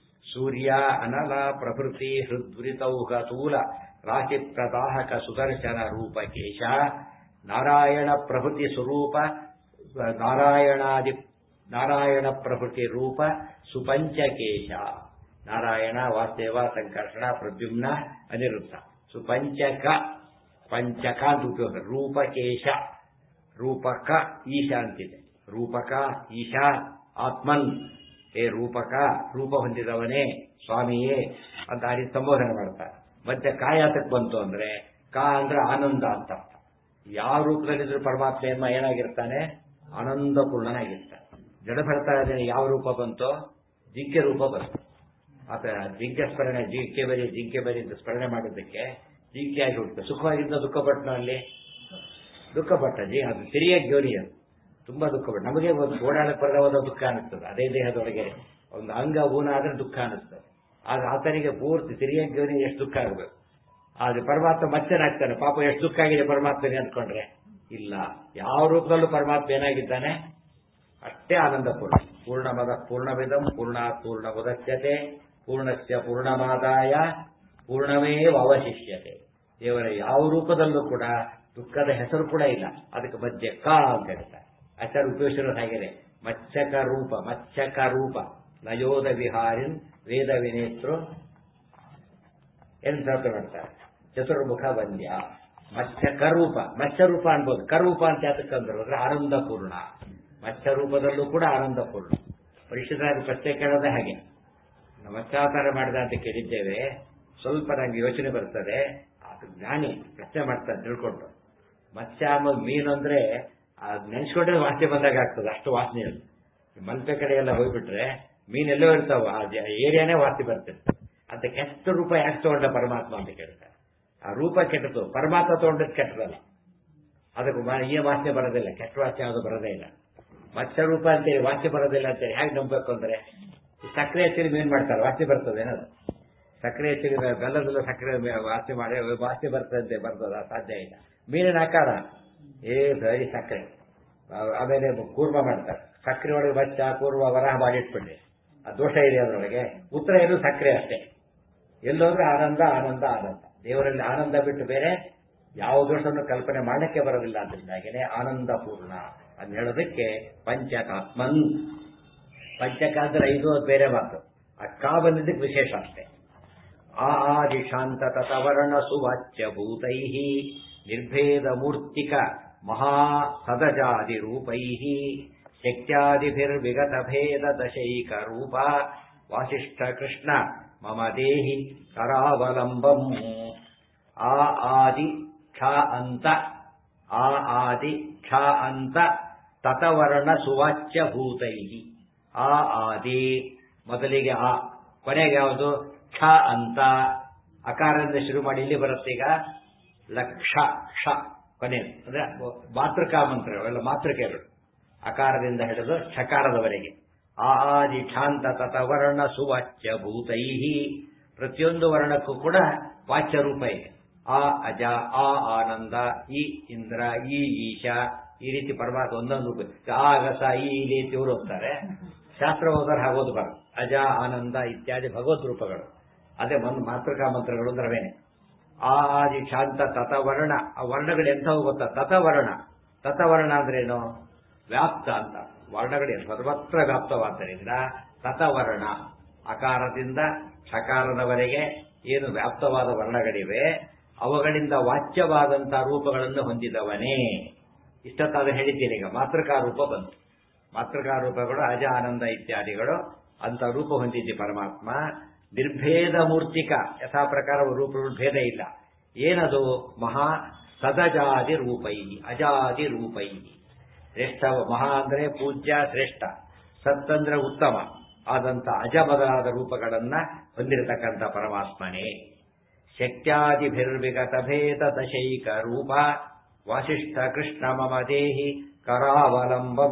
ಸೂರ್ಯ ಅನಲ ಪ್ರಭೃತಿ ಹೃದ್ವೃತೌಹ ತೂಲ ರಾಶಿ ಪ್ರದಾಹಕ ಸುದರ್ಶನ ರೂಪಕೇಶ ನಾರಾಯಣ ಪ್ರಭೃತಿ ಸ್ವರೂಪ ನಾರಾಯಣಾದಿ ನಾರಾಯಣ ಪ್ರಭೃತಿ ರೂಪ ಸುಪಂಚಕೇಶ ನಾರಾಯಣ ವಾಸುದೇವ ಸಂಕರ್ಷಣ ಪ್ರದ್ಯುಮ್ನ ಅನಿರುದ್ಧ ಸುಪಂಚಕ ಪಂಚಕ ಅಂತ ಉಪಯೋಗ ರೂಪಕೇಶ ರೂಪಕ ಈಶ ಅಂತಿದೆ ರೂಪಕ ಈಶಾ ಆತ್ಮನ್ ಹೇ ರೂಪಕ ರೂಪ ಹೊಂದಿದವನೇ ಸ್ವಾಮಿಯೇ ಅಂತ ಆ ರೀತಿ ಸಂಬೋಧನೆ ಮಾಡ್ತಾರೆ ಮತ್ತೆ ಕಾಯಾತಕ್ಕೆ ಬಂತು ಅಂದ್ರೆ ಕಾ ಅಂದ್ರೆ ಆನಂದ ಅಂತ ಅರ್ಥ ಯಾವ ರೂಪದಲ್ಲಿದ್ರು ಪರಮಾತ್ಮ ಏನ್ಮ ಏನಾಗಿರ್ತಾನೆ ಆನಂದಪೂರ್ಣನಾಗಿರ್ತಾನೆ ಜಡ ಬರ್ತಾ ಇದ್ದಾನೆ ಯಾವ ರೂಪ ಬಂತೋ ಜಿಂಕೆ ರೂಪ ಬಂತು ಆತ ಜಿಂಕೆ ಸ್ಮರಣೆ ಜಿಂಕೆ ಬರಿ ಜಿಂಕೆ ಬರಿ ಅಂತ ಸ್ಮರಣೆ ಮಾಡಿದ್ದಕ್ಕೆ ಜಿಂಕೆ ಆಗಿ ಹುಡುಕ ಸುಖವಾಗಿದ್ದ ದುಃಖ ಪಟ್ಟಣ ಅಲ್ಲಿ ದುಃಖ ಪಟ್ಟ ಜಿ ಅದು ಸಿರಿಯ ಜ್ಯೋನಿ ಅದು ತುಂಬಾ ದುಃಖ ಪಟ್ಟ ನಮಗೆ ಒಂದು ಓಡಾಡಕ್ಕೆ ಬರವಾದ ದುಃಖ ಅನಿಸ್ತದೆ ಅದೇ ದೇಹದೊಳಗೆ ಒಂದು ಅಂಗ ಊನ ಆದ್ರೆ ದುಃಖ ಅನಿಸ್ತದೆ ಆದ್ರೆ ಆತನಿಗೆ ಪೂರ್ತಿ ಸಿರಿಯ ಜ್ಯೋನಿ ಎಷ್ಟು ದುಃಖ ಆಗಬೇಕು ಆದ್ರೆ ಪರಮಾತ್ಮ ಮತ್ತೆನಾಗ್ತಾನೆ ಪಾಪ ಎಷ್ಟು ದುಃಖ ಆಗಿದೆ ಪರಮಾತ್ಮನೇ ಅಂದ್ಕೊಂಡ್ರೆ ಇಲ್ಲ ಯಾವ ರೂಪದಲ್ಲೂ ಪರಮಾತ್ಮ ಏನಾಗಿದ್ದಾನೆ ಅಷ್ಟೇ ಆನಂದಪೂರ್ಣ ಪೂರ್ಣಮದ ಪೂರ್ಣವಿದಂ ಪೂರ್ಣ ಪೂರ್ಣ ಮುದಚ್ಯತೆ ಪೂರ್ಣಸ್ಯ ಪೂರ್ಣಮಾದಾಯ ಪೂರ್ಣಮೇವ ಅವಶಿಷ್ಯತೆ ದೇವರ ಯಾವ ರೂಪದಲ್ಲೂ ಕೂಡ ದುಃಖದ ಹೆಸರು ಕೂಡ ಇಲ್ಲ ಅದಕ್ಕೆ ಮಧ್ಯೆ ಕ ಅಂತ ಹೇಳ್ತಾರೆ ಆಚಾರ ಉಪಯೋಗಿಸಿರೋದು ಹಾಗೇನೆ ಮಚ್ಚಕ ರೂಪ ಮಚ್ಚಕ ರೂಪ ನಯೋದ ವಿಹಾರಿನ್ ವೇದ ವಿನೇತ್ರು ಏನು ಪ್ರಾರ್ಥನೆ ಮಾಡ್ತಾರೆ ಚತುರ್ಮುಖ ವಂದ್ಯ ಮತ್ಸ್ಯ ಕರೂಪ ಮತ್ಸ್ಯ ರೂಪ ಅನ್ಬೋದು ಕರೂಪ ಅಂತ ಯಾತಕ್ಕಂದ್ರು ಅಂದ್ರೆ ಆನಂದಪೂರ್ಣ ಮತ್ಸ್ಯ ರೂಪದಲ್ಲೂ ಕೂಡ ಆನಂದಪೂರ್ಣ ಪರಿಶುದ್ಧರಾಗಿ ಪ್ರತ್ಯೇಕ ಕೇಳೋದೇ ಹಾಗೆ ನಾವು ಮತ್ಸ್ಯಾವತಾರ ಮಾಡಿದ ಅಂತ ಕೇಳಿದ್ದೇವೆ ಸ್ವಲ್ಪ ನಂಗೆ ಯೋಚನೆ ಬರ್ತದೆ ಅದು ಜ್ಞಾನಿ ಪ್ರಶ್ನೆ ಮಾಡ್ತಾನೆ ತಿಳ್ಕೊಂಡು ಮತ್ಸ್ಯ ಅನ್ನೋದು ಮೀನು ಅಂದ್ರೆ ಅದು ನೆನೆಸ್ಕೊಂಡ್ರೆ ವಾಸನೆ ಬಂದಾಗ ಆಗ್ತದೆ ಅಷ್ಟು ವಾಸನೆ ಅದು ಮಲ್ಪೆ ಕಡೆ ಎಲ್ಲ ಹೋಗ್ಬಿಟ್ರೆ ಮೀನೆಲ್ಲೋ ಇರ್ತಾವ ಆ ಜ- ಏರಿಯಾನೇ ವಾಸಿ ಬರ್ತದೆ ಅಂತ ಕೆಟ್ಟ ರೂಪ ಯಾಕೆ ತಗೊಂಡ ಪರಮಾತ್ಮ ಅಂತ ಕೇಳ್ತಾರೆ ಆ ರೂಪ ಕೆಟ್ಟದು ಪರಮಾತ್ಮ ತಗೊಂಡದ್ದು ಕೆಟ್ಟದಲ್ಲ ಅದಕ್ಕೆ ಮ- ಈ ವಾಸನೆ ಬರೋದಿಲ್ಲ ಕೆಟ್ಟ ವಾಸನೆ ಯಾವುದು ಬರೋದೇ ಇಲ್ಲ ಮತ್ಸ್ಯ ರೂಪ ಅಂತೇಳಿ ವಾಸನೆ ಬರೋದಿಲ್ಲ ಅಂತೇಳಿ ಹೇಗೆ ನಂಬಬೇಕು ಅಂದ್ರೆ ಈ ಸಕ್ಕರೆ ಹಚ್ಚಿ ಮೀನ್ ಮಾಡ್ತಾರೆ ವಾಸನೆ ಬರ್ತದೆ ಏನದು ಸಕ್ಕರೆ ಹಚ್ಚಿ ಬೆಲ್ಲದಲ್ಲ ಸಕ್ಕರೆ ಮೇ- ವಾಸನೆ ಮಾಡಿ ವಾಸನೆ ಬರ್ತದಂತೆ ಬರ್ತದ ಸಾಧ್ಯ ಇಲ್ಲ ಮೀನಿನ ಆಕಾರ ಏ ಬರೀ ಸಕ್ಕರೆ ಆ- ಆಮೇಲೆ ಕೂರ್ಮ ಮಾಡ್ತಾರೆ ಸಕ್ಕರೆ ಒಳಗೆ ಬಚ್ಚ ಕೂರ್ಮ ವರಹ ಮಾಡಿಟ್ಬಿಡ್ರಿ ಆ ದೋಷ ಇದೆ ಅದರೊಳಗೆ ಉತ್ತರ ಏನು ಸಕ್ಕರೆ ಅಷ್ಟೇ ಎಲ್ಲೋದ್ರೆ ಆನಂದ ಆನಂದ ಆನಂದ ದೇವರಲ್ಲಿ ಆನಂದ ಬಿಟ್ಟು ಬೇರೆ ಯಾವ ದೋಷವನ್ನು ಕಲ್ಪನೆ ಮಾಡಕ್ಕೆ ಬರೋದಿಲ್ಲ ಅದರಿಂದಾಗಿನೇ ಆನಂದ ಪೂರ್ಣ ಅಂತ ಹೇಳೋದಕ್ಕೆ ಪಂಚಕಾತ್ಮನ್ ಪಂಚಕ ಅಂದ್ರೆ ಐದು ಅದು ಬೇರೆ ಮಾತು ಆ ಕಾ ಬಂದಿದ್ದಕ್ಕೆ ವಿಶೇಷ ಅಷ್ಟೇ ಆ ಆದಿ ಶಾಂತ ತತವರ್ಣ ಸುವಾಚ್ಯ ಭೂತೈ ನಿರ್ಭೇದ ಮೂರ್ತಿಕ ಮಹಾ ಸದಜಾದಿ ರೂಪೈ ಶಕ್ತ್ಯಾದಿಭಿರ್ವಿಗತ ಭೇದ ದಶೈಕ ರೂಪ ವಾಸಿಷ್ಠ ಕೃಷ್ಣ ಮಮ ದೇಹಿ ಕರಾವಲಂಬಂ ಆ ಆದಿ ಕ್ಷ ಅಂತ ಆ ಆದಿ ಕ್ಷ ಅಂತ ತತವರ್ಣ ಸುವಾಚ್ಯ ಭೂತೈ ಆ ಆದಿ ಮೊದಲಿಗೆ ಆ ಕೊನೆಗೆ ಯಾವುದು ಕ್ಷ ಅಂತ ಅಕಾರದಿಂದ ಶುರು ಮಾಡಿ ಇಲ್ಲಿ ಬರುತ್ತೆ ಈಗ ಲಕ್ಷ ಕ್ಷ ಕೊನೆ ಅಂದ್ರೆ ಮಾತೃಕಾ ಮಂತ್ರ ಅವೆಲ್ಲ ಮಾತೃಕೆಗಳು ಅಕಾರದಿಂದ ಹಿಡಿದು ಷಕಾರದವರೆಗೆ ಆ ಆದಿ ಕ್ಷಾಂತ ತತವರ್ಣ ಸುವಾಚ್ಯ ಭೂತೈ ಪ್ರತಿಯೊಂದು ವರ್ಣಕ್ಕೂ ಕೂಡ ವಾಚ್ಯ ರೂಪ ಇದೆ ಆ ಅಜ ಆ ಆನಂದ ಈ ಇಂದ್ರ ಈ ಈಶ ಈ ರೀತಿ ಪರಮಾತ್ಮ ಒಂದೊಂದು ರೂಪ ಆಗಸ ಈ ರೀತಿ ಇವರು ಹೋಗ್ತಾರೆ ಶಾಸ್ತ್ರ ಓದೋರು ಹಾಗೋದು ಬರ ಅಜ ಆನಂದ ಇತ್ಯಾದಿ ಭಗವದ್ ರೂಪಗಳು ಅದೇ ಒಂದು ಮಾತೃಕಾ ಮಂತ್ರಗಳು ಅಂದ್ರವೇನೆ ಆ ಆದಿ ಶಾಂತ ತತವರ್ಣ ಆ ವರ್ಣಗಳು ಎಂಥವು ಗೊತ್ತಾ ತತವರ್ಣ ತತವರ್ಣ ಅಂದ್ರೇನು ವ್ಯಾಪ್ತ ಅಂತ ವರ್ಣಗಳು ಸರ್ವತ್ರ ವ್ಯಾಪ್ತವಾದ್ದರಿಂದ ತತವರ್ಣ ಅಕಾರದಿಂದ ಷಕಾರದವರೆಗೆ ಏನು ವ್ಯಾಪ್ತವಾದ ವರ್ಣಗಳಿವೆ ಅವುಗಳಿಂದ ವಾಚ್ಯವಾದಂತಹ ರೂಪಗಳನ್ನು ಹೊಂದಿದವನೇ ಇಷ್ಟತ್ತಾದ ಹೇಳಿದ್ದೀನಿ ಈಗ ಮಾತೃಕಾ ರೂಪ ಬಂತು ಮಾತೃಕಾ ರೂಪಗಳು ಅಜ ಆನಂದ ಇತ್ಯಾದಿಗಳು ಅಂತ ರೂಪ ಹೊಂದಿದ್ದೆ ಪರಮಾತ್ಮ ನಿರ್ಭೇದ ಮೂರ್ತಿಕ ಯಥಾ ಪ್ರಕಾರ ರೂಪಗಳು ಭೇದ ಇಲ್ಲ ಏನದು ಮಹಾ ಸದಜಾದಿ ರೂಪೈ ಅಜಾದಿ ರೂಪೈ ಶ್ರೇಷ್ಠ ಮಹಾ ಅಂದ್ರೆ ಪೂಜ್ಯ ಶ್ರೇಷ್ಠ ಸತ್ತಂದ್ರೆ ಉತ್ತಮ ಆದಂತ ಅಜ ಬದಲಾದ ರೂಪಗಳನ್ನ ಹೊಂದಿರತಕ್ಕಂಥ ಪರಮಾತ್ಮನೇ ಶಕ್ತ್ಯಾದಿಭಿರ್ವಿಗತ ಭೇದ ದಶೈಕ ರೂಪ ವಾಸಿಷ್ಠ ಕೃಷ್ಣ ಮಮ ದೇಹಿ ಕರಾವಲಂಬಂ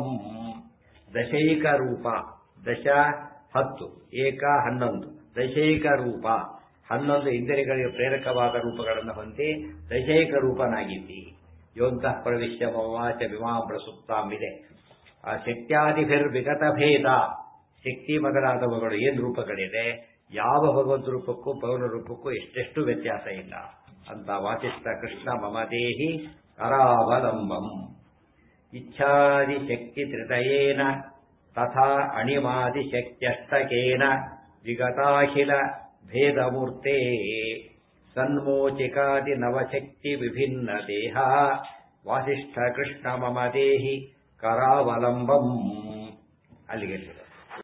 ದಶೈಕ ರೂಪ ದಶ ಹತ್ತು ಏಕ ಹನ್ನೊಂದು ದಶೈಕ ರೂಪ ಹನ್ನೊಂದು ಇಂದ್ರಿಯಗಳಿಗೆ ಪ್ರೇರಕವಾದ ರೂಪಗಳನ್ನು ಹೊಂದಿ ದಶೈಕ ರೂಪನಾಗಿದ್ದಿ ಯೋಂತಃ ಪ್ರವಿಶ್ಯ ಮವಾಚ ವಿಮಾಂ ಪ್ರಸುಪ್ತಾಂ ಇದೆ ಆ ಶಕ್ತ್ಯಾದಿಭಿರ್ವಿಗತ ಭೇದ ಶಕ್ತಿ ಮೊದಲಾದವುಗಳು ಏನು ರೂಪಗಳಿದೆ ಯಾವ ಭಗವದ್ ರೂಪಕ್ಕೂ ಪೌರ ರೂಪಕ್ಕೂ ಎಷ್ಟೆಷ್ಟು ವ್ಯತ್ಯಾಸ ಇಲ್ಲ ಅಂತ ವಾಸಿಷ್ಠ ಕೃಷ್ಣ ಮಮ ದೇಹಿ ಕರಾವಲಂಬಂ ಇಚ್ಛಾದಿ ಶಕ್ತಿ ತ್ರಿತಯೇನ ತಥಾ ಅಣಿಮಾದಿ ಶಕ್ತ್ಯಷ್ಟಕೇನ ವಿಗತಾಖಿಲ ಭೇದಮೂರ್ತೆ ಸನ್ಮೋಚಿಕಾದಿ ನವಶಕ್ತಿ ವಿಭಿನ್ನ ದೇಹ ವಾಸಿಷ್ಠ ಕೃಷ್ಣ ಮಮ ದೇಹಿ ಕರಾವಲಂಬಂ ಅಲ್ಲಿಗೆ